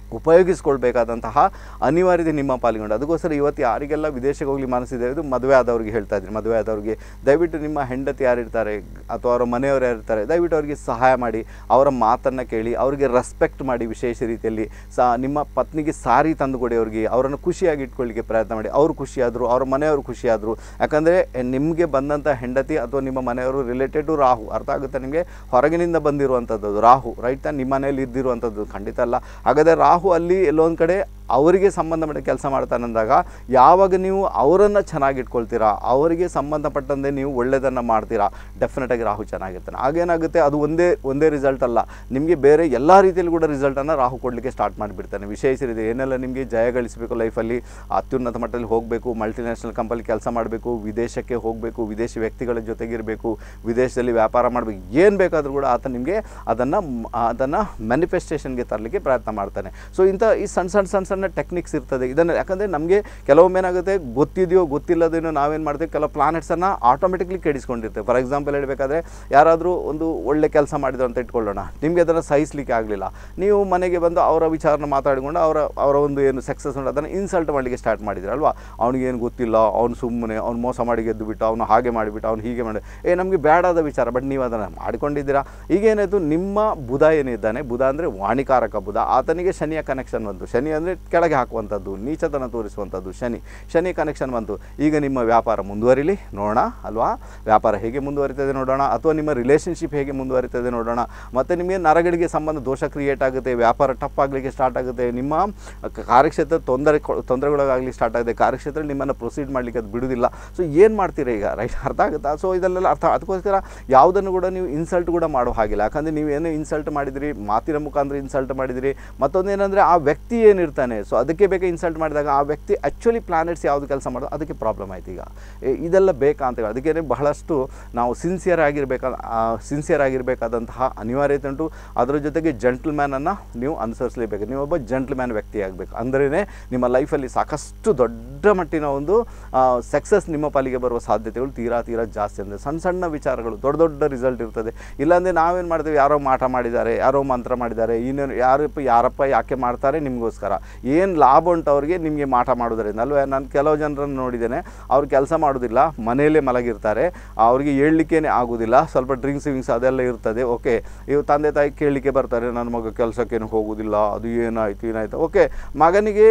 ಉಪಯೋಗಿಸ್ಕೊಳ್ಬೇಕಾದಂತಹ ಅನಿವಾರ್ಯತೆ ನಿಮ್ಮ ಪಾಲಿಗೊಂಡು ಅದಕ್ಕೋಸ್ಕರ ಇವತ್ತು ಯಾರಿಗೆಲ್ಲ ವಿದೇಶಕ್ಕೆ ಹೋಗ್ಲಿ ಮನಸ್ಸಿದೆ ಇದು ಮದುವೆ ಆದವ್ರಿಗೆ ಹೇಳ್ತಾ ಇದ್ದೀನಿ ಮದುವೆ ಆದವ್ರಿಗೆ ದಯವಿಟ್ಟು ನಿಮ್ಮ ಹೆಂಡತಿ ಯಾರಿರ್ತಾರೆ ಅಥವಾ ಅವರ ಮನೆಯವರು ಯಾರಿರ್ತಾರೆ ದಯವಿಟ್ಟು ಅವರಿಗೆ ಸಹಾಯ ಮಾಡಿ ಅವರ ಮಾತನ್ನು ಕೇಳಿ ಅವರಿಗೆ ರೆಸ್ಪೆಕ್ಟ್ ಮಾಡಿ ವಿಶೇಷ ರೀತಿಯಲ್ಲಿ ಸಾ ನಿಮ್ಮ ಪತ್ನಿಗೆ ಸಾರಿ ತಂದುಕೊಡಿ ಅವ್ರಿಗೆ ಅವರನ್ನು ಖುಷಿಯಾಗಿ ಇಟ್ಕೊಳ್ಳಿಕ್ಕೆ ಪ್ರಯತ್ನ ಮಾಡಿ ಅವರು ಖುಷಿಯಾದರು ಅವ್ರ ಮನೆಯವರು ಖುಷಿಯಾದರು ಯಾಕಂದರೆ ನಿಮಗೆ ಬಂದಂಥ ಹೆಂಡತಿ ಅಥವಾ ನಿಮ್ಮ ಮನೆಯವರು ರಿಲೇಟೆಡ್ ಟು ರಾಹು ಅರ್ಥ ಆಗುತ್ತೆ ನಿಮಗೆ ಹೊರಗಿನಿಂದ ಬಂದಿರುವಂಥದ್ದು ಅದು ರಾಹು ರೈಟ್ ನಿಮ್ಮ ಮನೆಯಲ್ಲಿ ಇದ್ದಿರುವಂಥದ್ದು ಖಂಡಿತ ಅಲ್ಲ ಹಾಗಾದರೆ ರಾಹು ಅಲ್ಲಿ ಎಲ್ಲೊಂದು ಕಡೆ ಅವರಿಗೆ ಸಂಬಂಧಪಟ್ಟ ಕೆಲಸ ಮಾಡ್ತಾನಂದಾಗ ಯಾವಾಗ ನೀವು ಅವರನ್ನು ಚೆನ್ನಾಗಿ ಇಟ್ಕೊಳ್ತೀರಾ ಅವರಿಗೆ ಸಂಬಂಧಪಟ್ಟಂತೆ ನೀವು ಒಳ್ಳೆಯದನ್ನು ಮಾಡ್ತೀರಾ ಡೆಫಿನೆಟಾಗಿ ರಾಹು ಚೆನ್ನಾಗಿರ್ತಾನೆ ಆಗೇನಾಗುತ್ತೆ ಅದು ಒಂದೇ ಒಂದೇ ರಿಸಲ್ಟ್ ಅಲ್ಲ ನಿಮಗೆ ಬೇರೆ ಎಲ್ಲ ರೀತಿಯಲ್ಲಿ ಕೂಡ ರಿಸಲ್ಟನ್ನು ರಾಹು ಕೊಡಲಿಕ್ಕೆ ಸ್ಟಾರ್ಟ್ ಮಾಡಿಬಿಡ್ತಾನೆ ವಿಶೇಷ ರೀತಿ ಏನೆಲ್ಲ ನಿಮಗೆ ಜಯ ಗಳಿಸಬೇಕು ಲೈಫಲ್ಲಿ ಅತ್ಯುನ್ನತ ಮಟ್ಟದಲ್ಲಿ ಹೋಗಬೇಕು ಮಲ್ಟಿನ್ಯಾಷನಲ್ ಕಂಪನಿ ಕೆಲಸ ಮಾಡಬೇಕು ವಿದೇಶಕ್ಕೆ ಹೋಗಬೇಕು ವಿದೇಶಿ ವ್ಯಕ್ತಿಗಳ ಜೊತೆಗಿರಬೇಕು ವಿದೇಶದಲ್ಲಿ ವ್ಯಾಪಾರ ಮಾಡಬೇಕು ಏನು ಬೇಕಾದರೂ ಕೂಡ ಆತ ನಿಮಗೆ ಅದನ್ನು ಅದನ್ನು ಮ್ಯಾನಿಫೆಸ್ಟೇಷನ್ಗೆ ತರಲಿಕ್ಕೆ ಪ್ರಯತ್ನ ಮಾಡ್ತಾನೆ ಸೊ ಇಂಥ ಈ ಸಣ್ಣ ಸಣ್ಣ ಸಣ್ಣ ಸಣ್ಣ ಟೆಕ್ನಿಕ್ಸ್ ಇರ್ತದೆ ಇದನ್ನು ಯಾಕಂದರೆ ನಮಗೆ ಕೆಲವೊಮ್ಮೆ ಏನಾಗುತ್ತೆ ಗೊತ್ತಿದೆಯೋ ಗೊತ್ತಿಲ್ಲದೇನೋ ನಾವೇನು ಮಾಡ್ತೀವಿ ಕೆಲವು ಪ್ಲಾನೆಟ್ಸನ್ನು ಆಟೋಮೆಟಿಕ್ಲಿ ಕೆಡಿಸ್ಕೊಂಡಿರ್ತೇವೆ ಫಾರ್ ಎಕ್ಸಾಂಪಲ್ ಹೇಳಬೇಕಾದ್ರೆ ಯಾರಾದರೂ ಒಂದು ಒಳ್ಳೆ ಕೆಲಸ ಮಾಡಿದ್ರು ಅಂತ ಇಟ್ಕೊಳ್ಳೋಣ ನಿಮಗೆ ಅದನ್ನು ಸಹಿಸಲಿಕ್ಕೆ ಆಗಲಿಲ್ಲ ನೀವು ಮನೆಗೆ ಬಂದು ಅವರ ವಿಚಾರನ ಮಾತಾಡಿಕೊಂಡು ಅವರ ಅವರ ಒಂದು ಏನು ಸಕ್ಸಸ್ ಉಂಟು ಅದನ್ನು ಇನ್ಸಲ್ಟ್ ಮಾಡಲಿಕ್ಕೆ ಸ್ಟಾರ್ಟ್ ಮಾಡಿದ್ರು ಅಲ್ವಾ ಅವ್ನಿಗೇನು ಗೊತ್ತಿಲ್ಲ ಅವ್ನು ಸುಮ್ಮನೆ ಅವ್ನು ಮೋಸ ಮಾಡಿ ಗೆದ್ದು ಬಿಟ್ಟು ಅವನು ಹಾಗೆ ಮಾಡಿಬಿಟ್ಟು ಅವ್ನು ಹೀಗೆ ಮಾಡಿ ಏ ನಮಗೆ ಬೇಡಾದ ವಿಚಾರ ಬಟ್ ನೀವು ಅದನ್ನು ಮಾಡಿಕೊಂಡಿದ್ದೀರಾ ಈಗೇನಾಯಿತು ನಿಮ್ಮ ಬುಧ ಏನಿದ್ದಾನೆ ಬುಧ ಅಂದರೆ ವಾಣಿಕಾರಕ ಬುಧ ಆತನಿಗೆ ಶನಿಯ ಕನೆಕ್ಷನ್ ಬಂತು ಶನಿ ಅಂದರೆ ಕೆಳಗೆ ಹಾಕುವಂಥದ್ದು ನೀಚತನ ತೋರಿಸುವಂಥದ್ದು ಶನಿ ಶನಿ ಕನೆಕ್ಷನ್ ಬಂತು ಈಗ ನಿಮ್ಮ ವ್ಯಾಪಾರ ಮುಂದುವರಿಲಿ ನೋಡೋಣ ಅಲ್ವಾ ವ್ಯಾಪಾರ ಹೇಗೆ ಮುಂದುವರಿತದೆ ನೋಡೋಣ ಅಥವಾ ನಿಮ್ಮ ರಿಲೇಷನ್ಶಿಪ್ ಹೇಗೆ ಮುಂದುವರಿತದೆ ನೋಡೋಣ ಮತ್ತು ನಿಮಗೆ ನರಗಳಿಗೆ ಸಂಬಂಧ ದೋಷ ಕ್ರಿಯೇಟ್ ಆಗುತ್ತೆ ವ್ಯಾಪಾರ ಟಪ್ ಆಗಲಿಕ್ಕೆ ಸ್ಟಾರ್ಟ್ ಆಗುತ್ತೆ ನಿಮ್ಮ ಕ- ಕಾರ್ಯಕ್ಷೇತ್ರ ತೊಂದರೆ ಕೊ- ತೊಂದರೆಗೊಳಗಾಗಲಿ ಸ್ಟಾರ್ಟ್ ಆಗುತ್ತೆ ಕಾರ್ಯಕ್ಷೇತ್ರ ನಿಮ್ಮನ್ನು ಪ್ರೊಸೀಡ್ ಮಾಡಲಿಕ್ಕೆ ಅದು ಬಿಡುವುದಿಲ್ಲ ಸೊ ಏನು ಮಾಡ್ತೀರಾ ಈಗ ರೈಟ್ ಅರ್ಥ ಆಗುತ್ತಾ ಸೊ ಇದೆಲ್ಲ ಅರ್ಥ ಅದಕ್ಕೋಸ್ಕರ ಯಾವುದನ್ನು ಕೂಡ ನೀವು ಇನ್ಸಲ್ಟ್ ಕೂಡ ಮಾಡೋ ಹಾಗಿಲ್ಲ ಯಾಕಂದರೆ ನೀವು ಏನೋ ಇನ್ಸಲ್ಟ್ ಮಾಡಿದಿರಿ ಮಾತಿನ ಮುಖಾಂತರ ಇನ್ಸಲ್ಟ್ ಮಾಡಿದಿರಿ ಮತ್ತೊಂದು ಏನಂದರೆ ಆ ವ್ಯಕ್ತಿ ಏನಿರ್ತಾನೆ ಸೊ ಅದಕ್ಕೆ ಬೇಕಾ ಇನ್ಸಲ್ಟ್ ಮಾಡಿದಾಗ ಆ ವ್ಯಕ್ತಿ ಆ್ಯಕ್ಚುಲಿ ಪ್ಲಾನೆಟ್ಸ್ ಯಾವುದು ಕೆಲಸ ಮಾಡೋದು ಅದಕ್ಕೆ ಪ್ರಾಬ್ಲಮ್ ಆಯ್ತು ಈಗ ಎ- ಇದೆಲ್ಲ ಬೇಕಾ ಅಂತ ಹೇಳಿ ಅದಕ್ಕೆ ಬಹಳಷ್ಟು ನಾವು ಸಿನ್ಸಿಯರ್ ಆಗಿರಬೇಕಾದ ಸಿನ್ಸಿಯರ್ ಆಗಿರಬೇಕಾದಂತಹ ಅನಿವಾರ್ಯತೆ ಉಂಟು ಅದರ ಜೊತೆಗೆ ಜೆಂಟ್ಲ್ಮ್ಯಾನನ್ನು ನೀವು ಅನುಸರಿಸಲೇಬೇಕು ನೀವು ಒಬ್ಬ ಜೆಂಟ್ಲ್ಮ್ಯಾನ್ ವ್ಯಕ್ತಿ ಆಗಬೇಕು ಅಂದ್ರೇ ನಿಮ್ಮ ಲೈಫಲ್ಲಿ ಸಾಕಷ್ಟು ದೊಡ್ಡ ಮಟ್ಟಿನ ಒಂದು ಸಕ್ಸಸ್ ನಿಮ್ಮ ಪಾಲಿಗೆ ಬರುವ ಸಾಧ್ಯತೆಗಳು ತೀರಾ ತೀರಾ ಜಾಸ್ತಿ ಅಂದರೆ ಸಣ್ಣ ಸಣ್ಣ ವಿಚಾರಗಳು ದೊಡ್ಡ ದೊಡ್ಡ ರಿಸಲ್ಟ್ ಇರ್ತದೆ ಇಲ್ಲಾಂದರೆ ನಾವೇನು ಮಾಡ್ತೀವಿ ಯಾರೋ ಮಾಟ ಮಾಡಿದ್ದಾರೆ ಯಾರೋ ಮಂತ್ರ ಮಾಡಿದ್ದಾರೆ ಇನ್ನೇನು ಯಾರಪ್ಪ ಯಾರಪ್ಪ ಯಾಕೆ ಮಾಡ್ತಾರೆ ನಿಮಗೋಸ್ಕರ ಏನು ಲಾಭ ಉಂಟು ಅವ್ರಿಗೆ ನಿಮಗೆ ಮಾಟ ಮಾಡೋದರಿಂದ ಅಲ್ವೇ ನಾನು ಕೆಲವು ಜನರನ್ನು ನೋಡಿದ್ದೇನೆ ಅವ್ರು ಕೆಲಸ ಮಾಡೋದಿಲ್ಲ ಮನೆಯಲ್ಲೇ ಮಲಗಿರ್ತಾರೆ ಅವ್ರಿಗೆ ಹೇಳಲಿಕ್ಕೇ ಆಗೋದಿಲ್ಲ ಸ್ವಲ್ಪ ಡ್ರಿಂಕ್ಸ್ ವಿಂಕ್ಸ್ ಅದೆಲ್ಲ ಇರ್ತದೆ ಓಕೆ ಇವು ತಂದೆ ತಾಯಿ ಕೇಳಲಿಕ್ಕೆ ಬರ್ತಾರೆ ನನ್ನ ಮಗ ಕೆಲಸಕ್ಕೇನು ಹೋಗೋದಿಲ್ಲ ಅದು ಏನಾಯಿತು ಏನಾಯಿತು ಓಕೆ ಮಗನಿಗೆ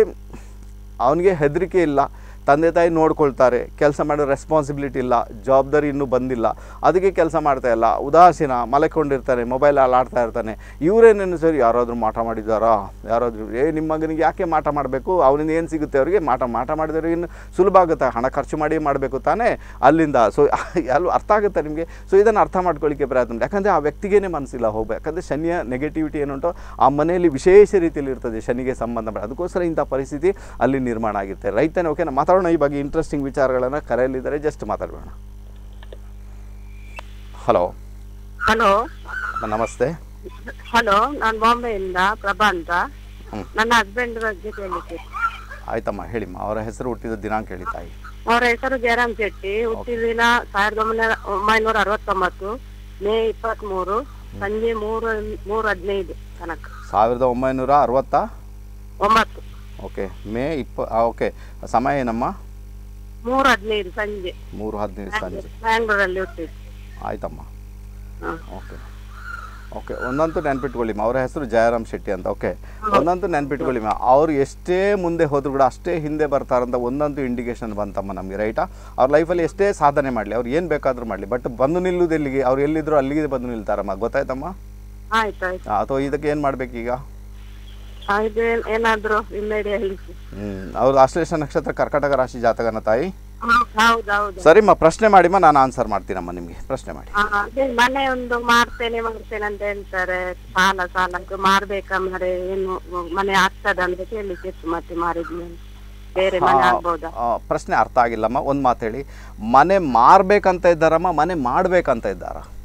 ಅವನಿಗೆ ಹೆದರಿಕೆ ಇಲ್ಲ ತಂದೆ ತಾಯಿ ನೋಡ್ಕೊಳ್ತಾರೆ ಕೆಲಸ ಮಾಡೋ ರೆಸ್ಪಾನ್ಸಿಬಿಲಿಟಿ ಇಲ್ಲ ಜವಾಬ್ದಾರಿ ಇನ್ನೂ ಬಂದಿಲ್ಲ ಅದಕ್ಕೆ ಕೆಲಸ ಮಾಡ್ತಾ ಇಲ್ಲ ಉದಾಸೀನ ಮಲಕೊಂಡಿರ್ತಾನೆ ಮೊಬೈಲ್ ಆಡ್ತಾ ಇರ್ತಾನೆ ಇವರೇನೇನು ಸರಿ ಯಾರಾದರೂ ಮಾಟ ಮಾಡಿದ್ದಾರಾ ಯಾರಾದರೂ ಏ ನಿಮ್ಮ ಮಗನಿಗೆ ಯಾಕೆ ಮಾಟ ಮಾಡಬೇಕು ಅವನಿಂದ ಏನು ಸಿಗುತ್ತೆ ಅವರಿಗೆ ಮಾಟ ಮಾಟ ಮಾಡಿದ್ರೆ ಇನ್ನು ಸುಲಭ ಆಗುತ್ತೆ ಹಣ ಖರ್ಚು ಮಾಡಿ ಮಾಡಬೇಕು ತಾನೇ ಅಲ್ಲಿಂದ ಸೊ ಎಲ್ಲ ಅರ್ಥ ಆಗುತ್ತೆ ನಿಮಗೆ ಸೊ ಇದನ್ನು ಅರ್ಥ ಮಾಡ್ಕೊಳ್ಳಿಕ್ಕೆ ಪ್ರಯತ್ನ ಮಾಡಿ ಯಾಕಂದರೆ ಆ ವ್ಯಕ್ತಿಗೇನೆ ಮನಸ್ಸಿಲ್ಲ ಹೋಗ್ಬೇಕು ಯಾಕಂದರೆ ಶನಿಯ ನೆಗೆಟಿವಿಟಿ ಏನುಂಟು ಆ ಮನೆಯಲ್ಲಿ ವಿಶೇಷ ರೀತಿಯಲ್ಲಿ ಇರ್ತದೆ ಶನಿಗೆ ಸಂಬಂಧ ಅದಕ್ಕೋಸ್ಕರ ಇಂಥ ಪರಿಸ್ಥಿತಿ ಅಲ್ಲಿ ನಿರ್ಮಾಣ ಆಗಿರುತ್ತೆ ರೈತನೇ ಓಕೆ ಮಾತಾಡೋಣ ಈ ಬಗ್ಗೆ ಇಂಟ್ರೆಸ್ಟಿಂಗ್ ವಿಚಾರಗಳನ್ನು ಕರೆಯಲ್ಲಿದ್ದಾರೆ ಜಸ್ಟ್ ಮಾತಾಡೋಣ ಹಲೋ ಹಲೋ ನಮಸ್ತೆ ಹಲೋ ನಾನು ಬಾಂಬೆಯಿಂದ ಪ್ರಭಾ ಅಂತ ಹ್ಮ್. ನನ್ನ ಹಸ್ಬೆಂಡ್ ಬಗ್ಗೆ ಕೇಳಿಕ್ಕೆ ಆಯ್ತಮ್ಮ ಹೇಳಿಮ್ಮ ಅವರ ಹೆಸರು ಹುಟ್ಟಿದ ದಿನಾಂಕ ಹೇಳಿ ತಾಯಿ ಅವರ ಹೆಸರು ಜಯರಾಮ್ ಶೆಟ್ಟಿ ಹುಟ್ಟಿದ ದಿನ ಸಾವಿರದ ಒಂಬೈನೂರ ಒಂಬೈನೂರ ಅರವತ್ತೊಂಬತ್ತು ಮೇ ಇಪ್ಪತ್ತ್ ಮೂರು ಸಂಜೆ ಮೂರು ಮೂರು ಹದಿನೈದು ತನಕ ಸಾವಿರದ ಒಂಬೈನೂರ ಅರವತ್ತ ಒಂಬತ್ತು ಓಕೆ ಮೇ ಇಪ್ಪ ಓಕೆ ಸಮಯ ಏನಮ್ಮ ಮೂರು ಹದಿನೈದು ಸಂಜೆ ಮೂರು ಹದಿನೈದು ಸಂಜೆ ಬ್ಯಾಂಗ್ಳೂರಲ್ಲಿ ಹುಟ್ಟಿದ್ದು ಆಯ್ತಮ್ಮ ಹ. ಓಕೆ ಓಕೆ ಒಂದಂತೂ ನೆನ್ಪಿಟ್ಕೊಳ್ಳಿಮ್ಮ ಅವರ ಹೆಸರು ಜಯರಾಮ್ ಶೆಟ್ಟಿ ಅಂತ ಓಕೆ ಒಂದಂತೂ ನೆನ್ಪಿಟ್ಕೊಳ್ಳಿಮ್ಮ ಅವ್ರು ಎಷ್ಟೇ ಮುಂದೆ ಹೋದ್ರು ಕೂಡ ಅಷ್ಟೇ ಹಿಂದೆ ಬರ್ತಾರಂತ ಒಂದಂತೂ ಇಂಡಿಕೇಶನ್ ಬಂತಮ್ಮ ನಮಗೆ ರೈಟಾ ಅವ್ರ ಲೈಫಲ್ಲಿ ಎಷ್ಟೇ ಸಾಧನೆ ಮಾಡಲಿ ಅವ್ರು ಏನು ಬೇಕಾದರೂ ಮಾಡಲಿ ಬಟ್ ಬಂದು ನಿಲ್ಲುವುದು ಎಲ್ಲಿಗೆ ಅವ್ರು ಎಲ್ಲಿದ್ರು ಅಲ್ಲಿಗೆ ಬಂದು ನಿಲ್ತಾರಮ್ಮ ಗೊತ್ತಾಯ್ತಮ್ಮ ಆಯ್ತು ಆಯ್ತು ಆ, ಅಥವಾ ಇದಕ್ಕೆ ಏನು ಮಾಡಬೇಕೀಗ ಆ, ಇದು ಏನ್- ಏನಾದ್ರು ಇಮ್ಮೇಡಿ ಹೇಳಿಕ್ಕೆ ಹ್ಞೂ ಅವ್ರದ್ದು ಆಶ್ಲೇಷ ನಕ್ಷತ್ರ ಕರ್ಕಟಕ ರಾಶಿ ಜಾತಕನ ತಾಯಿ ಹೌದು ಹೌದು ಸರಿಮ್ಮ ಪ್ರಶ್ನೆ ಮಾಡಿಮ್ಮ ನಾನು ಆನ್ಸರ್ ಮಾಡ್ತೀನಮ್ಮ ನಿಮಗೆ ಪ್ರಶ್ನೆ ಮಾಡಿ ಆ, ಅದೇ ಮನೆ ಒಂದು ಮಾಡ್ತೇನೆ ಮಾಡ್ತೇನೆ ಅಂತ ಹೇಳ್ತಾರೆ ಸಾಲ ಸಾಲ ಅದು ಮಾಡ್ಬೇಕಾ ಮರೆ ಏನು ಮನೆ ಆಗ್ತದ ಅಂತ ಕೇಳಿಕ್ಕೆ ಇತ್ತು ಮತ್ತೆ ಮಾರಿದ್ಮೇಲೆ ಬೇರೆ ಮನೆ ಆ, ಆಗ್ಬೋದಾ ಆ, ಪ್ರಶ್ನೆ ಅರ್ಥ ಆಗಿಲ್ಲಮ್ಮ ಒಂದು ಮಾತು ಹೇಳಿ ಮನೆ ಮಾರ್ಬೇಕಂತ ಇದ್ದಾರಮ್ಮ ಮನೆ ಮಾಡ್ಬೇಕಂತ ಇದ್ದಾರಾ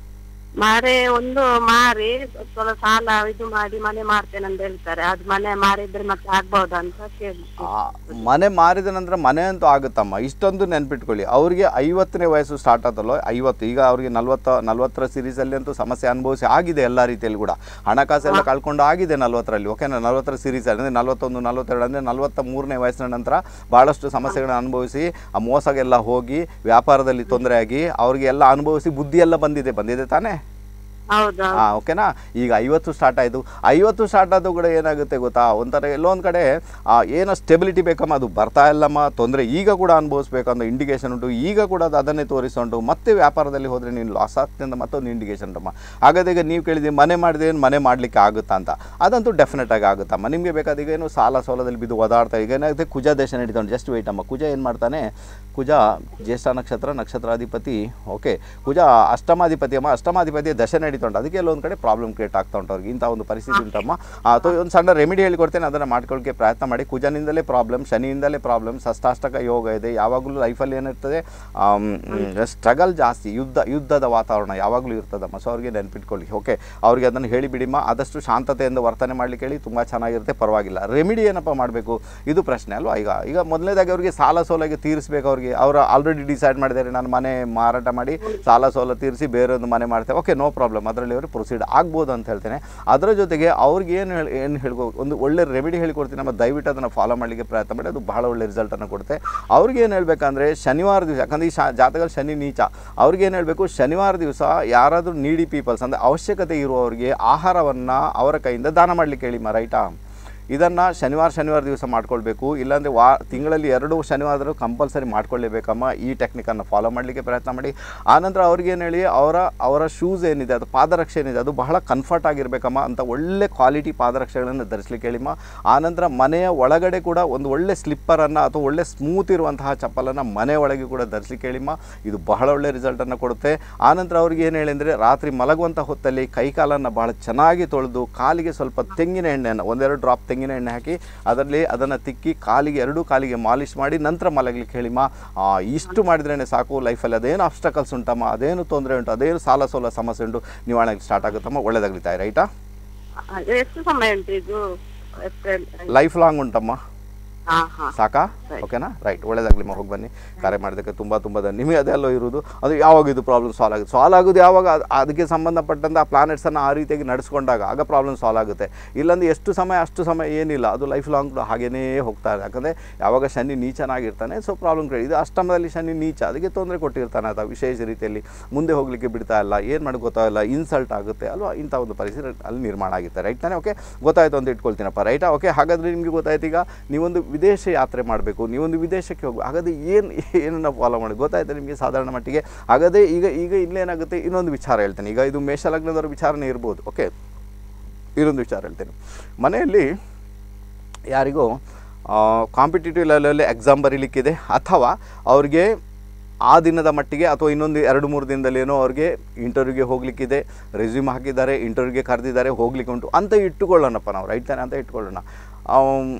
ಮಾರೆ ಒಂದು ಮಾರಿ ಸ್ವಲ್ಪ ಸಾಲ ಇದು ಮಾಡಿ ಮನೆ ಮಾಡ್ತೇನೆ ಅಂತ ಹೇಳ್ತಾರೆ ಅದು ಮನೆ ಮಾರಿದ್ರೆ ಮತ್ತೆ ಆಗ್ಬಹುದಾ ಅಂತ ಕೇಳಿ ಆ, ಮನೆ ಮಾರಿದ ನಂತರ ಮನೆ ಅಂತೂ ಆಗುತ್ತಮ್ಮ ಇಷ್ಟೊಂದು ನೆನ್ಪಿಟ್ಕೊಳ್ಳಿ ಅವ್ರಿಗೆ ಐವತ್ತನೇ ವಯಸ್ಸು ಸ್ಟಾರ್ಟ್ ಆತಲ್ಲೋ ಐವತ್ತು ಈಗ ಅವ್ರಿಗೆ ನಲ್ವತ್ತ ನಲ್ವತ್ತರ ಸೀರೀಸಲ್ಲಿ ಅಂತೂ ಸಮಸ್ಯೆ ಅನುಭವಿಸಿ ಆಗಿದೆ ಎಲ್ಲ ರೀತಿಯಲ್ಲಿ ಕೂಡ ಹಣಕಾಸೆಲ್ಲ ಕಳ್ಕೊಂಡು ಆಗಿದೆ ನಲ್ವತ್ತರಲ್ಲಿ ಓಕೆನಾ ನಲ್ವತ್ತರ ಸೀರೀಸಲ್ಲಿ ಅಂದರೆ ನಲ್ವತ್ತೊಂದು ನಲ್ವತ್ತೆರಡು ಅಂದರೆ ನಲ್ವತ್ತ ಮೂರನೇ ವಯಸ್ಸಿನ ನಂತರ ಭಾಳಷ್ಟು ಸಮಸ್ಯೆಗಳನ್ನ ಅನುಭವಿಸಿ ಆ ಮೋಸಗೆಲ್ಲ ಹೋಗಿ ವ್ಯಾಪಾರದಲ್ಲಿ ತೊಂದರೆ ಆಗಿ ಅವ್ರಿಗೆ ಎಲ್ಲ ಅನುಭವಿಸಿ ಬುದ್ಧಿ ಎಲ್ಲ ಬಂದಿದೆ ಬಂದಿದೆ ತಾನೇ ಹೌದಾ ಹಾಂ ಓಕೆನಾ ಈಗ ಐವತ್ತು ಸ್ಟಾರ್ಟ್ ಆಯಿತು ಐವತ್ತು ಸ್ಟಾರ್ಟ್ ಆದರೂ ಕೂಡ ಏನಾಗುತ್ತೆ ಗೊತ್ತಾ ಒಂಥರ ಎಲ್ಲೊಂದು ಕಡೆ ಆ, ಏನೋ ಸ್ಟೆಬಿಲಿಟಿ ಬೇಕಮ್ಮ ಅದು ಬರ್ತಾ ಇಲ್ಲಮ್ಮ ತೊಂದರೆ ಈಗ ಕೂಡ ಅನುಭವಿಸ್ಬೇಕನ್ನೋ ಇಂಡಿಕೇಶನ್ ಉಂಟು ಈಗ ಕೂಡ ಅದು ಅದನ್ನೇ ತೋರಿಸುಂಟು ಮತ್ತೆ ವ್ಯಾಪಾರದಲ್ಲಿ ಹೋದರೆ ನೀನು ಲಾಸ್ ಆಗ್ತದೆ ಅಂತ ಮತ್ತೊಂದು ಇಂಡಿಕೇಶನ್ ಉಂಟಮ್ಮ ಹಾಗಾದ್ರೆ ಈಗ ನೀವು ಕೇಳಿದ್ವಿ ಮನೆ ಮಾಡಿದ್ರೆ ಏನು ಮನೆ ಮಾಡಲಿಕ್ಕೆ ಆಗುತ್ತಾ ಅಂತ ಅದಂತೂ ಡೆಫಿನೆಟ್ ಆಗಿ ಆಗುತ್ತಮ್ಮ ನಿಮಗೆ ಬೇಕಾದ ಈಗ ಏನು ಸಾಲ ಸೋಲದಲ್ಲಿ ಬಿದ್ದು ಒದಾಡ್ತಾ ಈಗ ಏನಾಗುತ್ತೆ ಕುಜ ದೇಶ ನಡೀತಾನೆ ಜಸ್ಟ್ ವೆಯ್ಟ್ ಅಮ್ಮ ಕುಜ ಏನು ಮಾಡ್ತಾನೆ ಕುಜ ಜ್ಯೇಷ್ಠ ನಕ್ಷತ್ರ ನಕ್ಷತ್ರಾಧಿಪತಿ ಓಕೆ ಕುಜ ಅಷ್ಟಮಾಧಿಪತಿ ಅಮ್ಮ ಅಷ್ಟಮಾಧಿಪತಿ ದಶೆ ನಡೀತಾ ಉಂಟು ಅದಕ್ಕೆ ಎಲ್ಲೊಂದು ಕಡೆ ಪ್ರಾಬ್ಲಮ್ ಕ್ರಿಯೇಟ್ ಆಗ್ತಾ ಉಂಟು ಅವ್ರಿಗೆ ಇಂಥ ಒಂದು ಪರಿಸ್ಥಿತಿ ಉಂಟಮ್ಮ ಅಥವಾ ಒಂದು ಸಣ್ಣ ರೆಮಿಡಿ ಹೇಳಿಕೊಡ್ತೇನೆ ಅದನ್ನು ಮಾಡ್ಕೊಳ್ಳೋಕ್ಕೆ ಪ್ರಯತ್ನ ಮಾಡಿ ಕುಜನಿಂದಲೇ ಪ್ರಾಬ್ಲಮ್ ಶನಿಯಿಂದಲೇ ಪ್ರಾಬ್ಲಮ್ ಷಷ್ಟಾಷ್ಟಕ ಯೋಗ ಇದೆ ಯಾವಾಗಲೂ ಲೈಫಲ್ಲಿ ಏನಿರ್ತದೆ ಸ್ಟ್ರಗಲ್ ಜಾಸ್ತಿ ಯುದ್ಧ ಯುದ್ಧದ ವಾತಾವರಣ ಯಾವಾಗಲೂ ಇರ್ತದಮ್ಮ ಸೊ ಅವ್ರಿಗೆ ನೆನ್ಪಿಟ್ಕೊಳ್ಳಿ ಓಕೆ ಅವ್ರಿಗೆ ಅದನ್ನು ಹೇಳಿಬಿಡಿಮ್ಮ ಆದಷ್ಟು ಶಾಂತತೆಯಿಂದ ವರ್ತನೆ ಮಾಡ್ಲಿಕ್ಕೆ ಹೇಳಿ ತುಂಬ ಚೆನ್ನಾಗಿರುತ್ತೆ ಪರವಾಗಿಲ್ಲ ರೆಮಿಡಿ ಏನಪ್ಪ ಮಾಡಬೇಕು ಇದು ಪ್ರಶ್ನೆ ಅಲ್ವಾ ಈಗ ಈಗ ಮೊದಲನೇದಾಗಿ ಅವ್ರಿಗೆ ಸಾಲ ಸೋಲಾಗಿ ತೀರಿಸ್ಬೇಕು ಅವ್ರಿಗೆ ಅವರು ಆಲ್ರೆಡಿ ಡಿಸೈಡ್ ಮಾಡಿದ್ದಾರೆ ನಾನು ಮನೆ ಮಾರಾಟ ಮಾಡಿ ಸಾಲ ಸೋಲ ತೀರಿಸಿ ಬೇರೆ ಒಂದು ಮನೆ ಮಾಡ್ತೇವೆ ಓಕೆ ನೋ ಪ್ರಾಬ್ಲಮ್ ಅದರಲ್ಲಿ ಅವರು ಪ್ರೊಸೀಡ್ ಆಗ್ಬೋದು ಅಂತ ಹೇಳ್ತೇನೆ ಅದರ ಜೊತೆಗೆ ಅವ್ರಿಗೆ ಏನು ಹೇಳಿ ಏನು ಹೇಳ್ಕೋ ಒಂದು ಒಳ್ಳೆ ರೆಮಿಡಿ ಹೇಳಿಕೊಡ್ತೀನಿ ನಮ್ಮ ದಯವಿಟ್ಟು ಅದನ್ನು ಫಾಲೋ ಮಾಡಲಿಕ್ಕೆ ಪ್ರಯತ್ನ ಮಾಡಿ ಅದು ಬಹಳ ಒಳ್ಳೆ ರಿಸಲ್ಟನ್ನು ಕೊಡುತ್ತೆ ಅವ್ರಿಗೆ ಏನು ಹೇಳಬೇಕಂದ್ರೆ ಶನಿವಾರ ದಿವಸ ಯಾಕಂದರೆ ಈ ಶಾ ಜಾತಕದಲ್ಲಿ ಶನಿ ನೀಚ ಅವ್ರಿಗೆ ಏನು ಹೇಳಬೇಕು ಶನಿವಾರ ದಿವಸ ಯಾರಾದರೂ ನೀಡಿ ಪೀಪಲ್ಸ್ ಅಂದರೆ ಅವಶ್ಯಕತೆ ಇರುವವರಿಗೆ ಆಹಾರವನ್ನು ಅವರ ಕೈಯಿಂದ ದಾನ ಮಾಡಲಿಕ್ಕೆ ಹೇಳಿಮ್ಮ ರೈಟಾ ಇದನ್ನು ಶನಿವಾರ ಶನಿವಾರ ದಿವಸ ಮಾಡ್ಕೊಳ್ಬೇಕು ಇಲ್ಲಾಂದರೆ ವಾ ತಿಂಗಳಲ್ಲಿ ಎರಡು ಶನಿವಾರ ಕಂಪಲ್ಸರಿ ಮಾಡ್ಕೊಳ್ಳೇಬೇಕಮ್ಮ ಈ ಟೆಕ್ನಿಕನ್ನು ಫಾಲೋ ಮಾಡಲಿಕ್ಕೆ ಪ್ರಯತ್ನ ಮಾಡಿ ಆನಂತರ ಅವ್ರಿಗೇನು ಹೇಳಿ ಅವರ ಅವರ ಶೂಸ್ ಏನಿದೆ ಅದು ಪಾದರಕ್ಷೆ ಏನಿದೆ ಅದು ಬಹಳ ಕಂಫರ್ಟ್ ಆಗಿರಬೇಕಮ್ಮ ಅಂತ ಒಳ್ಳೆ ಕ್ವಾಲಿಟಿ ಪಾದರಕ್ಷೆಗಳನ್ನು ಧರಿಸ್ಲಿಕ್ಕೆ ಹೇಳಿಮ್ಮ ಆನಂತರ ಮನೆಯ ಒಳಗಡೆ ಕೂಡ ಒಂದು ಒಳ್ಳೆ ಸ್ಲಿಪ್ಪರನ್ನು ಅಥವಾ ಒಳ್ಳೆ ಸ್ಮೂತ್ ಇರುವಂತಹ ಚಪ್ಪಲನ್ನು ಮನೆ ಒಳಗೆ ಕೂಡ ಧರಿಸ್ಲಿಕ್ಕೆ ಹೇಳಿಮ್ಮ ಇದು ಬಹಳ ಒಳ್ಳೆ ರಿಸಲ್ಟನ್ನು ಕೊಡುತ್ತೆ ಆನಂತರ ಅವ್ರಿಗೆ ಏನು ಹೇಳಿ ಅಂದರೆ ರಾತ್ರಿ ಮಲಗುವಂಥ ಹೊತ್ತಲ್ಲಿ ಕೈ ಕಾಲನ್ನು ಬಹಳ ಚೆನ್ನಾಗಿ ತೊಳೆದು ಕಾಲಿಗೆ ಸ್ವಲ್ಪ ತೆಂಗಿನ ಎಣ್ಣೆಯನ್ನು ಒಂದೆರಡು ಡ್ರಾಪ್ ತೆಂಗಿನ ಎಣ್ಣೆ ಹಾಕಿ ಅದರಲ್ಲಿ ಅದನ್ನು ತಿಕ್ಕಿ ಕಾಲಿಗೆ ಎರಡೂ ಕಾಲಿಗೆ ಮಾಲಿಶ್ ಮಾಡಿ ನಂತರ ಮಲಗಲಿಕ್ಕೆ ಹೇಳಿಮ್ಮ ಆ, ಇಷ್ಟು ಮಾಡಿದ್ರೇ ಸಾಕು ಲೈಫಲ್ಲಿ ಅದೇನು ಅಬ್ಸ್ಟಕಲ್ಸ್ ಉಂಟಮ್ಮ ಅದೇನು ತೊಂದರೆ ಉಂಟು ಅದೇನು ಸಾಲ ಸೋಲ ಸಮಸ್ಯೆ ಉಂಟು ನಿವಾರಣೆಗೆ ಸ್ಟಾರ್ಟ್ ಆಗುತ್ತಮ್ಮ ಒಳ್ಳೆದಾಗ್ಲಿ ತಾಯಿ ರೈಟಾ ಅದು ಎಷ್ಟು ಸಮಯ ಉಂಟು ಇದು ಏಪ್ರಿಲ್ ಲೈಫ್ ಲಾಂಗ್ ಉಂಟಮ್ಮ ಹಾ ಹಾ ಸಾಕಾ Right. ಓಕೆನಾ ರೈಟ್ ಒಳ್ಳೇದಾಗಲಿ ಹೋಗಿ ಬನ್ನಿ ಕರೆ ಮಾಡೋದಕ್ಕೆ ತುಂಬ ತುಂಬ ಧನ್ಯ ನಿಮಗೆ ಅದೆಲ್ಲೋ ಇರೋದು ಅದು ಯಾವಾಗ ಇದು ಪ್ರಾಬ್ಲಮ್ ಸಾಲ್ವ್ ಆಗುತ್ತೆ ಸಾಲ್ವ್ ಆಗೋದು ಯಾವಾಗ ಅದ್- ಅದಕ್ಕೆ ಸಂಬಂಧಪಟ್ಟಂಥ ಆ ಪ್ಲಾನೆಟ್ಸನ್ನು ಆ ರೀತಿಯಾಗಿ ನಡೆಸ್ಕೊಂಡಾಗ ಆಗ ಪ್ರಾಬ್ಲಮ್ ಸಾಲ್ವ್ ಆಗುತ್ತೆ ಇಲ್ಲಾಂದ್ರೆ ಎಷ್ಟು ಸಮಯ ಅಷ್ಟು ಸಮಯ ಏನಿಲ್ಲ ಅದು ಲೈಫ್ ಲಾಂಗ್ ಹಾಗೇನೇ ಹೋಗ್ತಾ ಇದೆ ಯಾಕಂದರೆ ಯಾವಾಗ ಶನಿ ನೀಚನಾಗಿರ್ತಾನೆ ಸೊ ಪ್ರಾಬ್ಲಮ್ ಕ್ರಿಯೇಟ್ ಇದು ಅಷ್ಟಮದಲ್ಲಿ ಶನಿ ನೀಚ ಅದಕ್ಕೆ ತೊಂದರೆ ಕೊಟ್ಟಿರ್ತಾನೆ ಆತ ವಿಶೇಷ ರೀತಿಯಲ್ಲಿ ಮುಂದೆ ಹೋಗಲಿಕ್ಕೆ ಬಿಡ್ತಾ ಇಲ್ಲ ಏನು ಮಾಡಿ ಗೊತ್ತಾಗಲ್ಲ ಇನ್ಸಲ್ಟ್ ಆಗುತ್ತೆ ಅಲ್ವಾ ಇಂಥ ಒಂದು ಪರಿಸ್ಥಿತಿ ಅಲ್ಲಿ ನಿರ್ಮಾಣ ಆಗುತ್ತೆ ರೈಟ್ ತಾನೇ ಓಕೆ ಗೊತ್ತಾಯ್ತು ಅಂತ ಇಟ್ಕೊಳ್ತೀನಪ್ಪ ರೈಟಾ ಓಕೆ ಹಾಗಾದರೆ ನಿಮಗೆ ಗೊತ್ತಾಯ್ತು ಈಗ ನೀವೊಂದು ವಿದೇಶ ಯಾತ್ರೆ ಮಾಡಬೇಕು ನೀವೊಂದು ವಿದೇಶಕ್ಕೆ ಹೋಗಬೇಕು ಹಾಗಾದ್ರೆ ಏನು ಏನನ್ನು ಫಾಲೋ ಮಾಡಿ ಗೊತ್ತಾಯ್ತು ನಿಮಗೆ ಸಾಧಾರಣ ಮಟ್ಟಿಗೆ ಹಾಗಾದರೆ ಈಗ ಈಗ ಇಲ್ಲೇನಾಗುತ್ತೆ ಇನ್ನೊಂದು ವಿಚಾರ ಹೇಳ್ತೇನೆ ಈಗ ಇದು ಮೇಷಲಗ್ನದವ್ರ ವಿಚಾರನೇ ಇರ್ಬೋದು ಓಕೆ ಇನ್ನೊಂದು ವಿಚಾರ ಹೇಳ್ತೇನೆ ಮನೆಯಲ್ಲಿ ಯಾರಿಗೂ ಕಾಂಪಿಟೇಟಿವ್ ಲೆವೆಲಲ್ಲಿ ಎಕ್ಸಾಮ್ ಬರೀಲಿಕ್ಕಿದೆ ಅಥವಾ ಅವ್ರಿಗೆ ಆ ದಿನದ ಮಟ್ಟಿಗೆ ಅಥವಾ ಇನ್ನೊಂದು ಎರಡು ಮೂರು ದಿನದಲ್ಲಿ ಏನೋ ಅವ್ರಿಗೆ ಇಂಟರ್ವ್ಯೂಗೆ ಹೋಗಲಿಕ್ಕಿದೆ ರೆಸ್ಯೂಮ್ ಹಾಕಿದ್ದಾರೆ ಇಂಟರ್ವ್ಯೂಗೆ ಕರೆದಿದ್ದಾರೆ ಹೋಗ್ಲಿಕ್ಕೆ ಉಂಟು ಅಂತ ಇಟ್ಟುಕೊಳ್ಳೋಣಪ್ಪ ನಾವು ರೈಟ್ ತಾನೆ ಅಂತ ಇಟ್ಕೊಳ್ಳೋಣ ಆಮ್,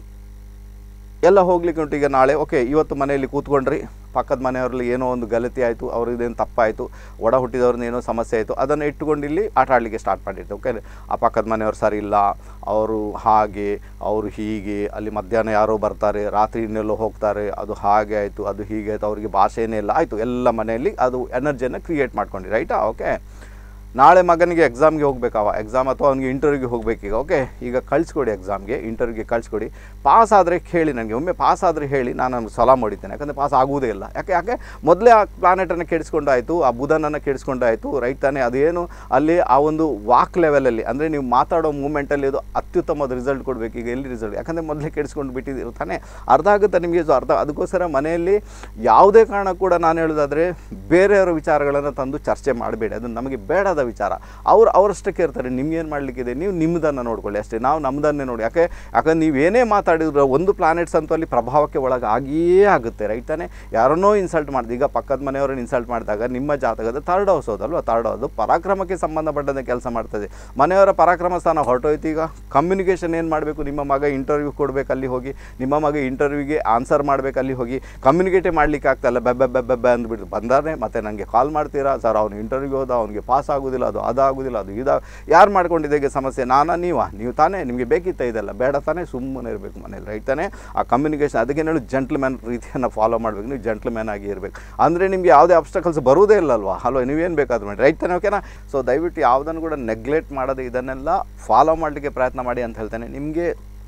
ಎಲ್ಲ ಹೋಗ್ಲಿಕ್ಕೆ ಉಂಟು ಈಗ ನಾಳೆ ಓಕೆ ಇವತ್ತು ಮನೆಯಲ್ಲಿ ಕೂತ್ಕೊಂಡ್ರಿ ಪಕ್ಕದ ಮನೆಯವರಲ್ಲಿ ಏನೋ ಒಂದು ಗಲತಿ ಆಯಿತು ಅವ್ರದ್ದೇನು ತಪ್ಪಾಯಿತು ಒಡ ಹುಟ್ಟಿದವ್ರನ್ನ ಏನೋ ಸಮಸ್ಯೆ ಆಯಿತು ಅದನ್ನು ಇಟ್ಟುಕೊಂಡು ಇಲ್ಲಿ ಆಟ ಆಡಲಿಕ್ಕೆ ಸ್ಟಾರ್ಟ್ ಮಾಡಿರ್ತೀವಿ ಓಕೆ ಆ ಪಕ್ಕದ ಮನೆಯವ್ರು ಸರಿ ಇಲ್ಲ ಅವರು ಹಾಗೆ ಅವರು ಹೀಗೆ ಅಲ್ಲಿ ಮಧ್ಯಾಹ್ನ ಯಾರೋ ಬರ್ತಾರೆ ರಾತ್ರಿ ಇನ್ನೆಲ್ಲೋ ಹೋಗ್ತಾರೆ ಅದು ಹಾಗೆ ಆಯಿತು ಅದು ಹೀಗೆ ಆಯಿತು ಅವರಿಗೆ ಭಾಷೆನೇ ಇಲ್ಲ ಆಯಿತು ಎಲ್ಲ ಮನೆಯಲ್ಲಿ ಅದು ಎನರ್ಜಿಯನ್ನು ಕ್ರಿಯೇಟ್ ಮಾಡ್ಕೊಂಡು ರೈಟಾ ಓಕೆ ನಾಳೆ ಮಗನಿಗೆ ಎಕ್ಸಾಮ್ಗೆ ಹೋಗ್ಬೇಕಾವ ಎಕ್ಸಾಮ್ ಅಥವಾ ಅವನಿಗೆ ಇಂಟರ್ವ್ಯೂಗೆ ಹೋಗ್ಬೇಕೀಗ ಓಕೆ ಈಗ ಕಳಿಸ್ಕೊಡಿ ಎಕ್ಸಾಮ್ಗೆ ಇಂಟರ್ವ್ಯೂಗೆ ಕಳಿಸ್ಕೊಡಿ ಪಾಸ್ ಆದರೆ ಹೇಳಿ ನನಗೆ ಒಮ್ಮೆ ಪಾಸ್ ಆದರೆ ಹೇಳಿ ನಾನು ಅವ್ನಿಗೆ ಸಲ ಮಾಡಿದ್ದೇನೆ ಯಾಕಂದರೆ ಪಾಸ್ ಆಗುವುದೇ ಇಲ್ಲ ಯಾಕೆ ಯಾಕೆ ಮೊದಲೇ ಆ ಪ್ಲಾನೆಟನ್ನು ಕೆಡಿಸ್ಕೊಂಡಾಯಿತು ಆ ಬುಧನನ್ನು ಕೆಡಿಸ್ಕೊಂಡಾಯಿತು ರೈಟ್ ತಾನೇ ಅದೇನು ಅಲ್ಲಿ ಆ ಒಂದು ವಾಕ್ ಲೆವೆಲಲ್ಲಿ ಅಂದರೆ ನೀವು ಮಾತಾಡೋ ಮೂಮೆಂಟಲ್ಲಿ ಅದು ಅತ್ಯುತ್ತಮವಾದ ರಿಸಲ್ಟ್ ಕೊಡಬೇಕು ಈಗ ಎಲ್ಲಿ ರಿಸಲ್ಟ್ ಯಾಕಂದರೆ ಮೊದಲೇ ಕೆಡಿಸ್ಕೊಂಡು ಬಿಟ್ಟಿದ್ದೀರಿ ತಾನೇ ಅರ್ಧ ಆಗುತ್ತೆ ನಿಮಗೆ ಸೊ ಅರ್ಧ ಅದಕ್ಕೋಸ್ಕರ ಮನೆಯಲ್ಲಿ ಯಾವುದೇ ಕಾರಣ ಕೂಡ ನಾನು ಹೇಳೋದಾದರೆ ಬೇರೆಯವರ ವಿಚಾರಗಳನ್ನು ತಂದು ಚರ್ಚೆ ಮಾಡಬೇಡಿ ಅದು ನಮಗೆ ಬೇಡದ ವಿಚಾರ ಅವ್ರು ಅವರಷ್ಟಕ್ಕೆ ಇರ್ತಾರೆ ನಿಮ್ಗೇನು ಮಾಡಲಿಕ್ಕಿದೆ ನೀವು ನಿಮ್ಮದನ್ನು ನೋಡ್ಕೊಳ್ಳಿ ಅಷ್ಟೇ ನಾವು ನಮ್ಮದನ್ನೇ ನೋಡಿ ಯಾಕೆ ಯಾಕಂದ್ರೆ ನೀವೇನೇ ಮಾತಾಡಿದ್ರು ಒಂದು ಪ್ಲಾನೆಟ್ಸ್ ಅಂತೂ ಅಲ್ಲಿ ಪ್ರಭಾವಕ್ಕೆ ಒಳಗಾಗಿಯೇ ಆಗುತ್ತೆ ರೈಟ್ ತಾನೇ ಯಾರನ್ನೋ ಇನ್ಸಲ್ಟ್ ಮಾಡಿದ ಈಗ ಪಕ್ಕದ ಮನೆಯವ್ರನ್ನ ಇನ್ಸಲ್ಟ್ ಮಾಡಿದಾಗ ನಿಮ್ಮ ಜಾತಕದ ಥರ್ಡ್ ಹೌಸ್ ಹೋದಲ್ವ ಥರ್ಡ್ ಹೌದು ಪರಾಕ್ರಮಕ್ಕೆ ಸಂಬಂಧಪಟ್ಟಂತೆ ಕೆಲಸ ಮಾಡ್ತದೆ ಮನೆಯವರ ಪರಾಕ್ರಮ ಸ್ಥಾನ ಹೊರಟೋಯ್ತು ಈಗ ಕಮ್ಯುನಿಕೇಷನ್ ಏನು ಮಾಡಬೇಕು ನಿಮ್ಮ ಮಗ ಇಂಟರ್ವ್ಯೂ ಕೊಡಬೇಕು ಅಲ್ಲಿ ಹೋಗಿ ನಿಮ್ಮ ಮಗ ಇಂಟರ್ವ್ಯೂಗೆ ಆನ್ಸರ್ ಮಾಡಬೇಕು ಅಲ್ಲಿ ಹೋಗಿ ಕಮ್ಯುನಿಕೇಟೇ ಮಾಡಲಿಕ್ಕೆ ಆಗ್ತಾಯಿಲ್ಲ ಬೆಬ್ಬೆ ಬೆಬ್ಬೆ ಬೆಬ್ಬೆ ಅಂದ್ಬಿಟ್ಟು ಬಂದಾರೆ ಮತ್ತೆ ನನಗೆ ಕಾಲ್ ಮಾಡ್ತೀರಾ ಸರ್ ಅವ್ನು ಇಂಟರ್ವ್ಯೂಗೆ ಹೋದ ಅವ್ನಿಗೆ ಪಾಸ್ ಆಗೋದಿಲ್ಲ ಆಗೋದಿಲ್ಲ ಅದು ಅದಾಗೋದಿಲ್ಲ ಅದು ಇದು ಯಾರು ಮಾಡ್ಕೊಂಡಿದೆ ಈಗ ಸಮಸ್ಯೆ ನಾನಾ ನೀವಾ ನೀವು ತಾನೇ ನಿಮಗೆ ಬೇಕಿತ್ತ ಇದೆಲ್ಲ ಬೇಡ ತಾನೇ ಸುಮ್ಮನೆ ಇರಬೇಕು ಮನೇಲಿ ರೈಟ್ ತಾನೇ ಆ ಕಮ್ಯುನಿಕೇಷನ್ ಅದಕ್ಕೆ ಹೇಳಿ ಜಂಟ್ಲ್ಮ್ಯಾನ್ ರೀತಿಯನ್ನು ಫಾಲೋ ಮಾಡಬೇಕು ನೀವು ಜಂಟ್ಲ್ಮ್ಯಾನ್ ಆಗಿ ಇರಬೇಕು ಅಂದರೆ ನಿಮಗೆ ಯಾವುದೇ ಅಬ್ಸ್ಟಕಲ್ಸ್ ಬರುವುದೇ ಇಲ್ಲಲ್ವಾ ಹಲೋ ನೀವೇನು ಬೇಕಾದ್ರೂ ಮಾಡಿ ರೈಟ್ ತಾನೇ ಓಕೆನಾ ಸೊ ದಯವಿಟ್ಟು ಯಾವುದನ್ನು ಕೂಡ ನೆಗ್ಲೆಕ್ಟ್ ಮಾಡೋದು ಇದನ್ನೆಲ್ಲ ಫಾಲೋ ಮಾಡಲಿಕ್ಕೆ ಪ್ರಯತ್ನ ಮಾಡಿ ಅಂತ ಹೇಳ್ತೇನೆ ನಿಮಗೆ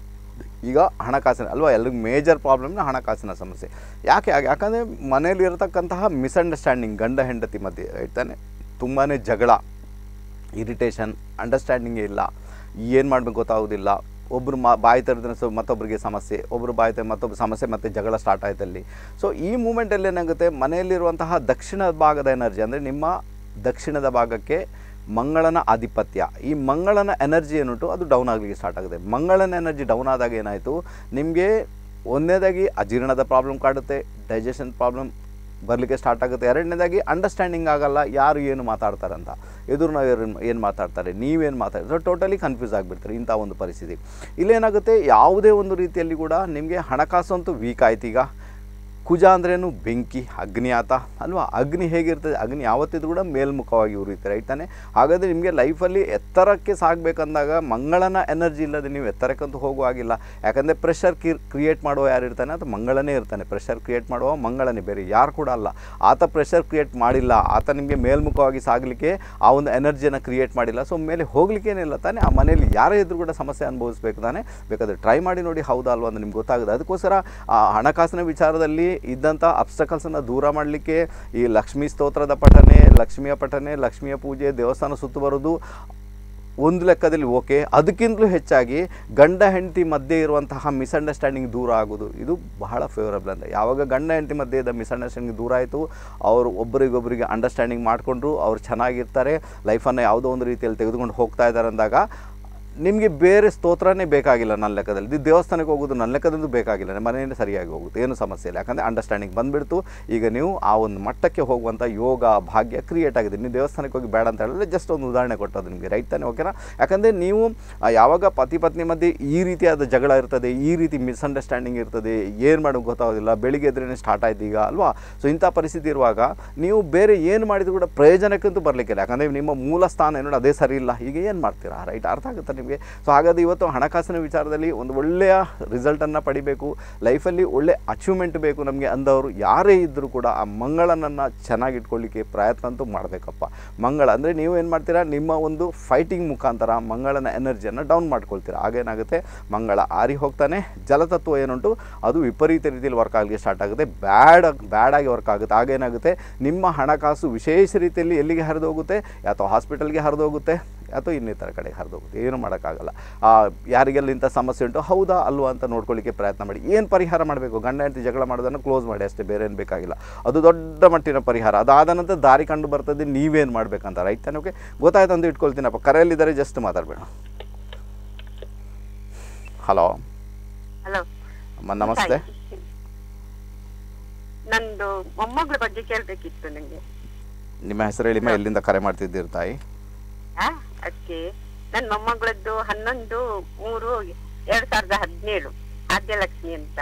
ಈಗ ಹಣಕಾಸಿನ ಅಲ್ವಾ ಎಲ್ರಿಗೂ ಮೇಜರ್ ಪ್ರಾಬ್ಲಮ್ನ ಹಣಕಾಸಿನ ಸಮಸ್ಯೆ ಯಾಕೆ ಯಾಕೆ ಯಾಕಂದರೆ ಮನೇಲಿ ಇರತಕ್ಕಂತಹ ಮಿಸ್ಅಂಡರ್ಸ್ಟ್ಯಾಂಡಿಂಗ್ ಗಂಡ ಹೆಂಡತಿ ಮಧ್ಯೆ ರೈಟ್ ತಾನೆ ತುಂಬಾ ಜಗಳ ಇರಿಟೇಷನ್ ಅಂಡರ್ಸ್ಟ್ಯಾಂಡಿಂಗೇ ಇಲ್ಲ ಏನು ಮಾಡಬೇಕು ಗೊತ್ತಾಗೋದಿಲ್ಲ ಒಬ್ಬರು ಮಾ ಬಾಯಿ ತೆರೆದ್ರೆ ಸೊ ಮತ್ತೊಬ್ಬರಿಗೆ ಸಮಸ್ಯೆ ಒಬ್ಬರು ಬಾಯಿ ತೆರೆ ಮತ್ತೊಬ್ಬರು ಸಮಸ್ಯೆ ಮತ್ತು ಜಗಳ ಸ್ಟಾರ್ಟ್ ಆಯ್ತಲ್ಲಿ ಸೊ ಈ ಮೂಮೆಂಟಲ್ಲಿ ಏನಾಗುತ್ತೆ ಮನೆಯಲ್ಲಿರುವಂತಹ ದಕ್ಷಿಣ ಭಾಗದ ಎನರ್ಜಿ ಅಂದರೆ ನಿಮ್ಮ ದಕ್ಷಿಣದ ಭಾಗಕ್ಕೆ ಮಂಗಳನ ಆಧಿಪತ್ಯ ಈ ಮಂಗಳನ ಎನರ್ಜಿ ಏನುಂಟು ಅದು ಡೌನ್ ಆಗಲಿಕ್ಕೆ ಸ್ಟಾರ್ಟ್ ಆಗುತ್ತೆ ಮಂಗಳನ ಎನರ್ಜಿ ಡೌನ್ ಆದಾಗ ಏನಾಯಿತು ನಿಮಗೆ ಒಂದನೇದಾಗಿ ಅಜೀರ್ಣದ ಪ್ರಾಬ್ಲಮ್ ಕಾಡುತ್ತೆ ಡೈಜೆಷನ್ ಪ್ರಾಬ್ಲಮ್ ಬರಲಿಕ್ಕೆ ಸ್ಟಾರ್ಟ್ ಆಗುತ್ತೆ ಎರಡನೇದಾಗಿ ಅಂಡರ್ಸ್ಟ್ಯಾಂಡಿಂಗ್ ಆಗಲ್ಲ ಯಾರು ಏನು ಮಾತಾಡ್ತಾರೆ ಅಂತ ಎದುರು ಏನು ಮಾತಾಡ್ತಾರೆ ನೀವೇನು ಮಾತಾಡ್ತಾರೆ ಸೊ ಟೋಟಲಿ ಕನ್ಫ್ಯೂಸ್ ಆಗಿಬಿಡ್ತಾರೆ ಇಂಥ ಒಂದು ಪರಿಸ್ಥಿತಿ ಇಲ್ಲೇನಾಗುತ್ತೆ ಯಾವುದೇ ಒಂದು ರೀತಿಯಲ್ಲಿ ಕೂಡ ನಿಮಗೆ ಹಣಕಾಸು ಅಂತೂ ವೀಕ್ ಆಯ್ತು ಈಗ ಕುಜ ಅಂದ್ರೇನು ಬೆಂಕಿ ಅಗ್ನಿ ಆತ ಅಲ್ವಾ ಅಗ್ನಿ ಹೇಗಿರ್ತದೆ ಅಗ್ನಿ ಯಾವತ್ತಿದ್ರು ಕೂಡ ಮೇಲ್ಮುಖವಾಗಿ ಉರಿಯುತ್ತೆ ರೈಟ್ ತಾನೆ ಹಾಗಾದರೆ ನಿಮಗೆ ಲೈಫಲ್ಲಿ ಎತ್ತರಕ್ಕೆ ಸಾಗಬೇಕಂದಾಗ ಮಂಗಳನ ಎನರ್ಜಿ ಇಲ್ಲದೆ ನೀವು ಎತ್ತರಕ್ಕಂತೂ ಹೋಗುವಾಗಿಲ್ಲ ಯಾಕಂದರೆ ಪ್ರೆಷರ್ ಕಿ ಕ್ರಿಯೇಟ್ ಮಾಡುವ ಯಾರು ಇರ್ತಾನೆ ಅದು ಮಂಗಳನೇ ಇರ್ತಾನೆ ಪ್ರೆಷರ್ ಕ್ರಿಯೇಟ್ ಮಾಡುವ ಮಂಗಳನೇ ಬೇರೆ ಯಾರು ಕೂಡ ಅಲ್ಲ ಆತ ಪ್ರೆಷರ್ ಕ್ರಿಯೇಟ್ ಮಾಡಿಲ್ಲ ಆತ ನಿಮಗೆ ಮೇಲ್ಮುಖವಾಗಿ ಸಾಗಲಿಕ್ಕೆ ಆ ಒಂದು ಎನರ್ಜಿಯನ್ನು ಕ್ರಿಯೇಟ್ ಮಾಡಿಲ್ಲ ಸೊ ಮೇಲೆ ಹೋಗ್ಲಿಕ್ಕೇನಿಲ್ಲ ತಾನೆ ಆ ಮನೆಯಲ್ಲಿ ಯಾರೇ ಇದ್ರೂ ಕೂಡ ಸಮಸ್ಯೆ ಅನುಭವಿಸ್ಬೇಕು ತಾನೆ ಬೇಕಾದರೆ ಟ್ರೈ ಮಾಡಿ ನೋಡಿ ಹೌದಾ ಅಲ್ವಾ ಅಂತ ನಿಮ್ಗೆ ಗೊತ್ತಾಗುತ್ತೆ ಅದಕ್ಕೋಸ್ಕರ ಆ ಹಣಕಾಸಿನ ವಿಚಾರದಲ್ಲಿ ಇದ್ದಂಥ ಅಬ್ಸ್ಟಕಲ್ಸನ್ನು ದೂರ ಮಾಡಲಿಕ್ಕೆ ಈ ಲಕ್ಷ್ಮೀ ಸ್ತೋತ್ರದ ಪಠನೆ ಲಕ್ಷ್ಮಿಯ ಪಠನೆ ಲಕ್ಷ್ಮಿಯ ಪೂಜೆ ದೇವಸ್ಥಾನ ಸುತ್ತು ಬರೋದು ಒಂದು ಲೆಕ್ಕದಲ್ಲಿ ಓಕೆ ಅದಕ್ಕಿಂತಲೂ ಹೆಚ್ಚಾಗಿ ಗಂಡ ಹೆಂಡತಿ ಮಧ್ಯೆ ಇರುವಂತಹ ಮಿಸ್ಅಂಡರ್ಸ್ಟ್ಯಾಂಡಿಂಗ್ ದೂರ ಆಗೋದು ಇದು ಬಹಳ ಫೇವರಬಲ್ ಅಂತ ಯಾವಾಗ ಗಂಡ ಹೆಂಡತಿ ಮಧ್ಯೆ ಇದ್ದ ಮಿಸ್ಅಂಡರ್ಸ್ಟ್ಯಾಂಡಿಂಗ್ ದೂರ ಆಯಿತು ಅವರು ಒಬ್ಬರಿಗೊಬ್ಬರಿಗೆ ಅಂಡರ್ಸ್ಟ್ಯಾಂಡಿಂಗ್ ಮಾಡಿಕೊಂಡ್ರು ಅವ್ರು ಚೆನ್ನಾಗಿರ್ತಾರೆ ಲೈಫನ್ನು ಯಾವುದೋ ಒಂದು ರೀತಿಯಲ್ಲಿ ತೆಗೆದುಕೊಂಡು ಹೋಗ್ತಾ ಇದ್ದಾರೆ ಅಂದಾಗ ನಿಮಗೆ ಬೇರೆ ಸ್ತೋತ್ರನೇ ಬೇಕಾಗಿಲ್ಲ ನನ್ನ ಲೆಕ್ಕದಲ್ಲಿ ಇದು ದೇವಸ್ಥಾನಕ್ಕೆ ಹೋಗೋದು ನನ್ನ ಲೆಕ್ಕದಂತೂ ಬೇಕಾಗಿಲ್ಲ ನಿಮ್ಮ ಮನೆಯಿಂದ ಸರಿಯಾಗಿ ಹೋಗುತ್ತೆ ಏನು ಸಮಸ್ಯೆ ಇಲ್ಲ ಯಾಕಂದರೆ ಅಂಡರ್ಸ್ಟ್ಯಾಂಡಿಂಗ್ ಬಂದುಬಿಡ್ತು ಈಗ ನೀವು ಆ ಒಂದು ಮಟ್ಟಕ್ಕೆ ಹೋಗುವಂಥ ಯೋಗ ಭಾಗ್ಯ ಕ್ರಿಯೇಟ್ ಆಗಿದೆ ನೀವು ದೇವಸ್ಥಾನಕ್ಕೆ ಹೋಗಿ ಬೇಡ ಅಂತ ಹೇಳಿದ್ರೆ ಜಸ್ಟ್ ಒಂದು ಉದಾಹರಣೆ ಕೊಟ್ಟದ್ದು ನಿಮಗೆ ರೈಟ್ ತಾನೆ ಓಕೆನಾ ಯಾಕಂದರೆ ನೀವು ಆ, ಯಾವಾಗ ಪತಿ ಪತ್ನಿ ಮಧ್ಯೆ ಈ ರೀತಿಯಾದ ಜಗಳ ಇರ್ತದೆ ಈ ರೀತಿ ಮಿಸ್ಅಂಡರ್ಸ್ಟ್ಯಾಂಡಿಂಗ್ ಇರ್ತದೆ ಏನು ಮಾಡೋದು ಗೊತ್ತಾಗೋದಿಲ್ಲ ಬೆಳಿಗ್ಗೆ ಎದ್ರೇ ಸ್ಟಾರ್ಟ್ ಆಯ್ತು ಈಗ ಅಲ್ವಾ ಸೊ ಇಂಥ ಪರಿಸ್ಥಿತಿ ಇರುವಾಗ ನೀವು ಬೇರೆ ಏನು ಮಾಡಿದ್ರು ಕೂಡ ಪ್ರಯೋಜನಕ್ಕಂತೂ ಬರಲಿಕ್ಕಿಲ್ಲ ಯಾಕಂದರೆ ನಿಮ್ಮ ಮೂಲ ಸ್ಥಾನ ಏನೋ ಅದೇ ಸರಿ ಇಲ್ಲ ಈಗ ಏನು ಮಾಡ್ತೀರಾ ರೈಟ್ ಅರ್ಥ ಆಗುತ್ತೆ ನಿಮಗೆ ಸೊ ಹಾಗಾದ್ರೆ ಇವತ್ತು ಹಣಕಾಸಿನ ವಿಚಾರದಲ್ಲಿ ಒಂದು ಒಳ್ಳೆಯ ರಿಸಲ್ಟನ್ನು ಪಡಿಬೇಕು ಲೈಫಲ್ಲಿ ಒಳ್ಳೆ ಅಚೀವ್ಮೆಂಟ್ ಬೇಕು ನಮಗೆ ಅಂದವರು ಯಾರೇ ಇದ್ದರೂ ಕೂಡ ಆ ಮಂಗಳನನ್ನು ಚೆನ್ನಾಗಿಟ್ಕೊಳ್ಳಿಕ್ಕೆ ಪ್ರಯತ್ನ ಅಂತೂ ಮಾಡಬೇಕಪ್ಪ ಮಂಗಳ ಅಂದರೆ ನೀವು ಏನು ಮಾಡ್ತೀರಾ ನಿಮ್ಮ ಒಂದು ಫೈಟಿಂಗ್ ಮುಖಾಂತರ ಮಂಗಳನ ಎನರ್ಜಿಯನ್ನು ಡೌನ್ ಮಾಡ್ಕೊಳ್ತೀರಾ ಆಗೇನಾಗುತ್ತೆ ಮಂಗಳ ಆರಿ ಹೋಗ್ತಾನೆ ಜಲತತ್ವ ಏನುಂಟು ಅದು ವಿಪರೀತ ರೀತಿಯಲ್ಲಿ ವರ್ಕ್ ಆಗಲಿಕ್ಕೆ ಸ್ಟಾರ್ಟ್ ಆಗುತ್ತೆ ಬ್ಯಾಡ್ ಬ್ಯಾಡಾಗಿ ವರ್ಕ್ ಆಗುತ್ತೆ ಆಗೇನಾಗುತ್ತೆ ನಿಮ್ಮ ಹಣಕಾಸು ವಿಶೇಷ ರೀತಿಯಲ್ಲಿ ಎಲ್ಲಿಗೆ ಹರಿದು ಹೋಗುತ್ತೆ ಅಥವಾ ಹಾಸ್ಪಿಟಲ್ಗೆ ಹರಿದು ಹೋಗುತ್ತೆ ಅಥವಾ ಇನ್ನಿತರ ಕಡೆಗೆ ಹರಿದು ಹೋಗುತ್ತೆ ಏನು ಮಾಡೋಕ್ಕಾಗಲ್ಲ ಆ, ಯಾರಿಗೆಲ್ಲ ಇಂಥ ಸಮಸ್ಯೆ ಉಂಟು ಹೌದಾ ಅಲ್ವಾ ಅಂತ ನೋಡ್ಕೊಳ್ಳಿಕ್ಕೆ ಪ್ರಯತ್ನ ಮಾಡಿ ಏನು ಪರಿಹಾರ ಮಾಡಬೇಕು ಗಂಡ ಹೆಂಡತಿ ಜಗಳ ಮಾಡೋದನ್ನು ಕ್ಲೋಸ್ ಮಾಡಿ ಅಷ್ಟೇ ಬೇರೆ ಏನು ಬೇಕಾಗಿಲ್ಲ ಅದು ದೊಡ್ಡ ಮಟ್ಟಿನ ಪರಿಹಾರ ಅದಾದ ನಂತರ ದಾರಿ ಕಂಡು ಬರ್ತದೆ ನೀವೇನು ಮಾಡಬೇಕಂತ ರೈಟ್ ತಾನೆ ಓಕೆ ಗೊತ್ತಾಯ್ತು ಅಂತ ಇಟ್ಕೊಳ್ತೀನಪ್ಪ ಕರೆಯಲ್ಲಿದ್ದಾರೆ ಜಸ್ಟ್ ಮಾತಾಡಬೇಡ ಹಲೋ ಹಲೋ ಅಮ್ಮ ನಮಸ್ತೆ ನಂದು ಮೊಮ್ಮಗಳ ಬಗ್ಗೆ ಕೇಳ್ಬೇಕಿತ್ತು ನಂಗೆ ನಿಮ್ಮ ಹೆಸರು ಹೇಳಿಮ್ಮ ಎಲ್ಲಿಂದ ಕರೆ ಮಾಡ್ತಿದ್ದೀರಿ ತಾಯಿ ಆ ಅದಕ್ಕೆ ನನ್ನ ಮೊಮ್ಮಗಳದ್ದು ಹನ್ನೊಂದು ಮೂರು ಎರಡ್ ಸಾವಿರದ ಹದಿನೇಳು ಆದ್ಯಲಕ್ಷ್ಮಿ ಅಂತ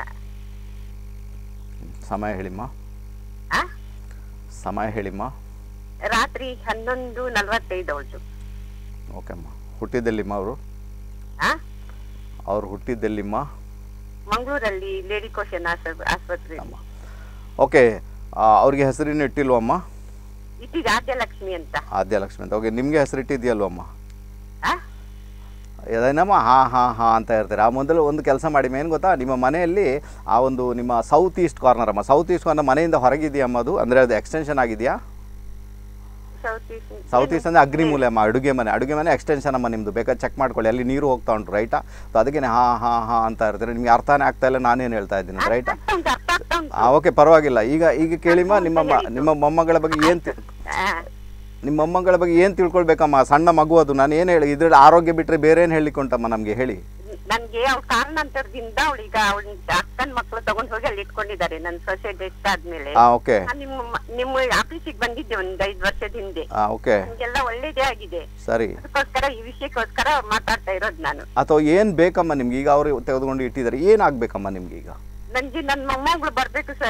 ಸಮಯ ಹೇಳಿಮ್ಮ ಆ ಸಮಯ ಹೇಳಿಮ್ಮ ರಾತ್ರಿ ಹನ್ನೊಂದು ನಲ್ವತ್ತೈದು ಅವಳು ಓಕೆ ಅಮ್ಮ ಹುಟ್ಟಿದ್ದೆಲ್ಲಿಮ್ಮ ಅವರು ಆ ಅವ್ರು ಹುಟ್ಟಿದ್ದೆಲ್ಲಿಮ್ಮ ಮಂಗಳೂರಲ್ಲಿ ಲೇಡಿ ಕೋಶನ್ ಆಸ್ಪತ್ರೆ ಅಮ್ಮ ಓಕೆ ಅವ್ರಿಗೆ ಹೆಸರಿನ ಇಟ್ಟಿಲ್ವಮ್ಮ ಇಟ್ಟಿಗೆ ಆದ್ಯಲಕ್ಷ್ಮಿ ಅಂತ ಆದ್ಯಲಕ್ಷ್ಮಿ ಅಂತ ಓಕೆ ನಿಮಗೆ ಹೆಸರಿಟ್ಟಿದ್ಯಲ್ವಮ್ಮ ಆ ಅದೇನಮ್ಮ ಹಾಂ ಹಾಂ ಹಾಂ ಅಂತ ಇರ್ತಾರೆ ಆ ಮೊದಲು ಒಂದು ಕೆಲಸ ಮಾಡಿ ಏನು ಗೊತ್ತಾ ನಿಮ್ಮ ಮನೆಯಲ್ಲಿ ಆ ಒಂದು ನಿಮ್ಮ ಸೌತ್ ಈಸ್ಟ್ ಕಾರ್ನರ್ ಅಮ್ಮ ಸೌತ್ ಈಸ್ಟ್ ಕಾರ್ನರ್ ಮನೆಯಿಂದ ಹೊರಗಿದೆಯಮ್ಮ ಅದು ಅಂದರೆ ಅದು ಎಕ್ಸ್ಟೆನ್ಷನ್ ಆಗಿದೆಯಾ ಸೌತ್ ಈಸ್ಟ್ ಸೌತ್ ಈಸ್ಟ್ ಅಂದರೆ ಅಗ್ನಿ ಮೂಲೆ ಅಮ್ಮ ಅಡುಗೆ ಮನೆ ಅಡುಗೆ ಮನೆ ಎಕ್ಸ್ಟೆನ್ಷನ್ ಅಮ್ಮ ನಿಮ್ಮದು ಬೇಕಾದ್ರೆ ಚೆಕ್ ಮಾಡ್ಕೊಳ್ಳಿ ಅಲ್ಲಿ ನೀರು ಹೋಗ್ತಾ ಉಂಟು ರೈಟಾ ಸೊ ಅದಕ್ಕೆ ಹಾಂ ಹಾಂ ಹಾಂ ಅಂತ ಇರ್ತಾರೆ ನಿಮ್ಗೆ ಅರ್ಥನೇ ಆಗ್ತಾ ಇಲ್ಲ ನಾನೇನು ಹೇಳ್ತಾ ಇದ್ದೀನಿ ರೈಟಾ ಅರ್ಥ ಉಂಟು ಅರ್ಥ ಆಗ್ತಾ ಉಂಟು ಹಾಂ ಓಕೆ ಪರವಾಗಿಲ್ಲ ಈಗ ಈಗ ಕೇಳಿಮ್ಮ ನಿಮ್ಮ ಮ- ನಿಮ್ಮ ಮೊಮ್ಮಗಳ ಬಗ್ಗೆ ಏನು ಆ, ನಿಮ್ಮ ಮೊಮ್ಮಗಳ ಬಗ್ಗೆ ಏನು ತಿಳ್ಕೊಳ್ಬೇಕಮ್ಮ ಸಣ್ಣ ಮಗು ಅದು ನಾನು ಏನು ಹೇಳಿ ಇದ್ರಲ್ಲಿ ಆರೋಗ್ಯ ಬಿಟ್ಟರೆ ಬೇರೆ ಏನು ಹೇಳಲಿಕ್ಕೆ ಉಂಟಮ್ಮ ನಮಗೆ ಹೇಳಿ ನನ್ಗೆ ಅವ್ಳ ಕಾರಣಾಂತರದಿಂದ ಅವಳೀಗ ಅವಳ ಅಕ್ಕನ ಮಕ್ಕಳು ತಗೊಂಡ್ ಹೋಗಿ ಅಲ್ಲಿ ಇಟ್ಕೊಂಡಿದ್ದಾರೆ ನನ್ನ ಸೊಸೆ ಡೆತ್ ಆದ್ಮೇಲೆ ಹಾಂ ಓಕೆ ನಾನ್ ನಿಮ್ಮ ಮ- ನಿಮ್ಮ ಆಫೀಸಿಗೆ ಬಂದಿದ್ದೆ ಒಂದ್ ಐದ್ ವರ್ಷದ ಹಿಂದೆ ಹಾಂ ಓಕೆ ನಮ್ಗೆಲ್ಲ ಒಳ್ಳೇದೇ ಆಗಿದೆ ಸರಿ ಅದಕ್ಕೋಸ್ಕರ ಈ ವಿಷಯಕ್ಕೋಸ್ಕರ ಮಾತಾಡ್ತಾ ಇರೋದು ನಾನು ಅಥವಾ ಏನು ಬೇಕಮ್ಮ ನಿಮ್ಗೆ ಈಗ ಅವರು ತೆಗೆದುಕೊಂಡು ಇಟ್ಟಿದ್ದಾರೆ ಏನಾಗಬೇಕಮ್ಮ ನಿಮ್ಗೆ ಈಗ ನನ್ಗೆ ನನ್ನ ಮೊಮ್ಮಗಳು ಬರ್ಬೇಕು ಸರ್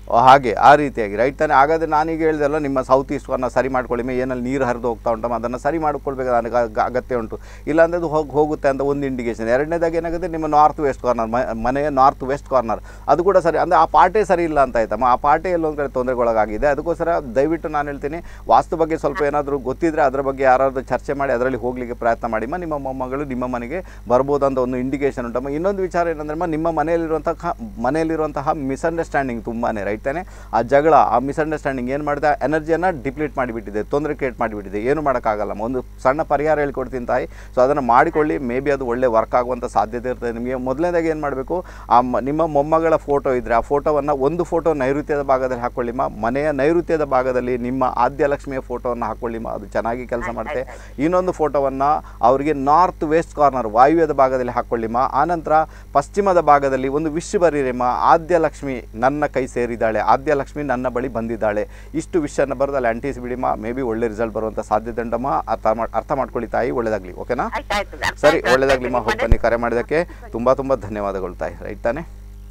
ಓ, ಹಾಗೆ ಆ ರೀತಿಯಾಗಿ ರೈಟ್ ತಾನೆ ಹಾಗಾದ್ರೆ ನಾನೀಗ ಹೇಳಿದೆಲ್ಲ ನಿಮ್ಮ ಸೌತ್ ಈಸ್ಟ್ ಕಾರ್ನರ್ ಸರಿ ಮಾಡ್ಕೊಳ್ಳಿ ಮೇ ಏನಲ್ಲಿ ನೀರು ಹರಿದು ಹೋಗ್ತಾ ಉಂಟಮ್ಮ ಅದನ್ನು ಸರಿ ಮಾಡ್ಕೊಳ್ಬೇಕು ನನಗೆ ಅಗ- ಅಗತ್ಯ ಉಂಟು ಇಲ್ಲಾಂದ್ರೆ ಅದು ಹೋಗಿ ಹೋಗುತ್ತೆ ಅಂತ ಒಂದು ಇಂಡಿಕೇಶನ್ ಎರಡನೇದಾಗಿ ಏನಾಗುತ್ತೆ ನಿಮ್ಮ ನಾರ್ತ್ ವೆಸ್ಟ್ ಕಾರ್ನರ್ ಮನೆಯ ನಾರ್ತ್ ವೆಸ್ಟ್ ಕಾರ್ನರ್ ಅದು ಕೂಡ ಸರಿ ಅಂದರೆ ಆ ಪಾರ್ಟೇ ಸರಿ ಇಲ್ಲ ಅಂತ ಆಯ್ತಮ್ಮ ಆ ಪಾರ್ಟೇ ಎಲ್ಲೊಂದು ಕಡೆ ತೊಂದರೆಗೊಳಗಾಗಿದೆ ಅದಕ್ಕೋಸ್ಕರ ದಯವಿಟ್ಟು ನಾನು ಹೇಳ್ತೀನಿ ವಾಸ್ತು ಬಗ್ಗೆ ಸ್ವಲ್ಪ ಏನಾದರೂ ಗೊತ್ತಿದ್ರೆ ಅದರ ಬಗ್ಗೆ ಯಾರಾದರೂ ಚರ್ಚೆ ಮಾಡಿ ಅದರಲ್ಲಿ ಹೋಗಲಿಕ್ಕೆ ಪ್ರಯತ್ನ ಮಾಡಿಮ್ಮ ನಿಮ್ಮ ಮೊಮ್ಮಗಳು ನಿಮ್ಮ ಮನೆಗೆ ಬರ್ಬೋದು ಅಂತ ಒಂದು ಇಂಡಿಕೇಶನ್ ಉಂಟಮ್ಮ ಇನ್ನೊಂದು ವಿಚಾರ ಏನಂದ್ರೆ ನಿಮ್ಮ ಮನೆಯಲ್ಲಿರುವಂತಹ ಮನೆಯಲ್ಲಿರುವಂತಹ ಮಿಸ್ಅಂಡರ್ಸ್ಟ್ಯಾಂಡಿಂಗ್ ತುಂಬಾ ರೈಟ್ ತಾನೆ ಆ ಜಗಳ ಆ ಮಿಸ್ಅಂಡರ್ಸ್ಟ್ಯಾಂಡಿಂಗ್ ಏನು ಮಾಡಿದೆ ಎನರ್ಜಿಯನ್ನು ಡಿಪ್ಲೀಟ್ ಮಾಡಿಬಿಟ್ಟಿದೆ ತೊಂದರೆ ಕ್ರಿಯೇಟ್ ಮಾಡಿಬಿಟ್ಟಿದೆ ಏನು ಮಾಡೋಕ್ಕಾಗಲ್ಲ ಒಂದು ಸಣ್ಣ ಪರಿಹಾರ ಹೇಳ್ಕೊಡ್ತೀನಿ ತಾಯಿ ಸೊ ಅದನ್ನು ಮಾಡಿಕೊಳ್ಳಿ ಮೇ ಬಿ ಅದು ಒಳ್ಳೆ ವರ್ಕ್ ಆಗುವಂಥ ಸಾಧ್ಯತೆ ಇರ್ತದೆ ನಿಮಗೆ ಮೊದಲನೇದಾಗಿ ಏನು ಮಾಡಬೇಕು ಆ ಮ- ನಿಮ್ಮ ಮೊಮ್ಮಗಳ ಫೋಟೋ ಇದ್ದರೆ ಆ ಫೋಟೋವನ್ನು ಒಂದು ಫೋಟೋ ನೈಋತ್ಯದ ಭಾಗದಲ್ಲಿ ಹಾಕ್ಕೊಳ್ಳಿಮ್ಮ ಮನೆಯ ನೈಋತ್ಯದ ಭಾಗದಲ್ಲಿ ನಿಮ್ಮ ಆದ್ಯ ಲಕ್ಷ್ಮಿಯ ಫೋಟೋವನ್ನು ಹಾಕ್ಕೊಳ್ಳಿಮ್ಮ ಅದು ಚೆನ್ನಾಗಿ ಕೆಲಸ ಮಾಡುತ್ತೆ ಇನ್ನೊಂದು ಫೋಟೋವನ್ನು ಅವರಿಗೆ ನಾರ್ತ್ ವೆಸ್ಟ್ ಕಾರ್ನರ್ ವಾಯುವ್ಯದ ಭಾಗದಲ್ಲಿ ಹಾಕ್ಕೊಳ್ಳಿಮ್ಮ ಆನಂತರ ಪಶ್ಚಿಮದ ಭಾಗದಲ್ಲಿ ಒಂದು ವಿಶ್ ಬರೀರಿಮ್ಮ ಆದ್ಯ ಲಕ್ಷ್ಮಿ ನನ್ನ ಕೈ ಸೇರಿದ್ದಾಳೆ ಆದ್ಯ ಲಕ್ಷ್ಮಿ ನನ್ನ ಬಳಿ ಬಂದಿದ್ದಾಳೆ ಇಷ್ಟು ವಿಷಯನ ಬರೋದು ಅಲ್ಲಿ ಅಂಟಿಸಿಬಿಡಿಮ್ಮ ಮೇ ಬಿ ಒಳ್ಳೆ ರಿಸಲ್ಟ್ ಬರುವಂಥ ಸಾಧ್ಯತೆ ಉಂಟಮ್ಮ ಅರ್ಥ ಮಾಡಿ ಅರ್ಥ ಮಾಡ್ಕೊಳ್ಳಿ ತಾಯಿ ಒಳ್ಳೇದಾಗಲಿ ಓಕೆನಾ ಆಯ್ತು ಆಯ್ತು ಅರ್ಥ ಸರಿ ಆಯ್ತು, ಒಳ್ಳೇದಾಗ್ಲಿಮ್ಮ ಅರ್ಥ ಹೋಗಿ ಆಯ್ತು. ಬನ್ನಿ ಕರೆ ಮಾಡಿದ್ದಕ್ಕೆ ತುಂಬ ತುಂಬ ಧನ್ಯವಾದಗಳು ತಾಯಿ ರೈಟ್ ತಾನೆ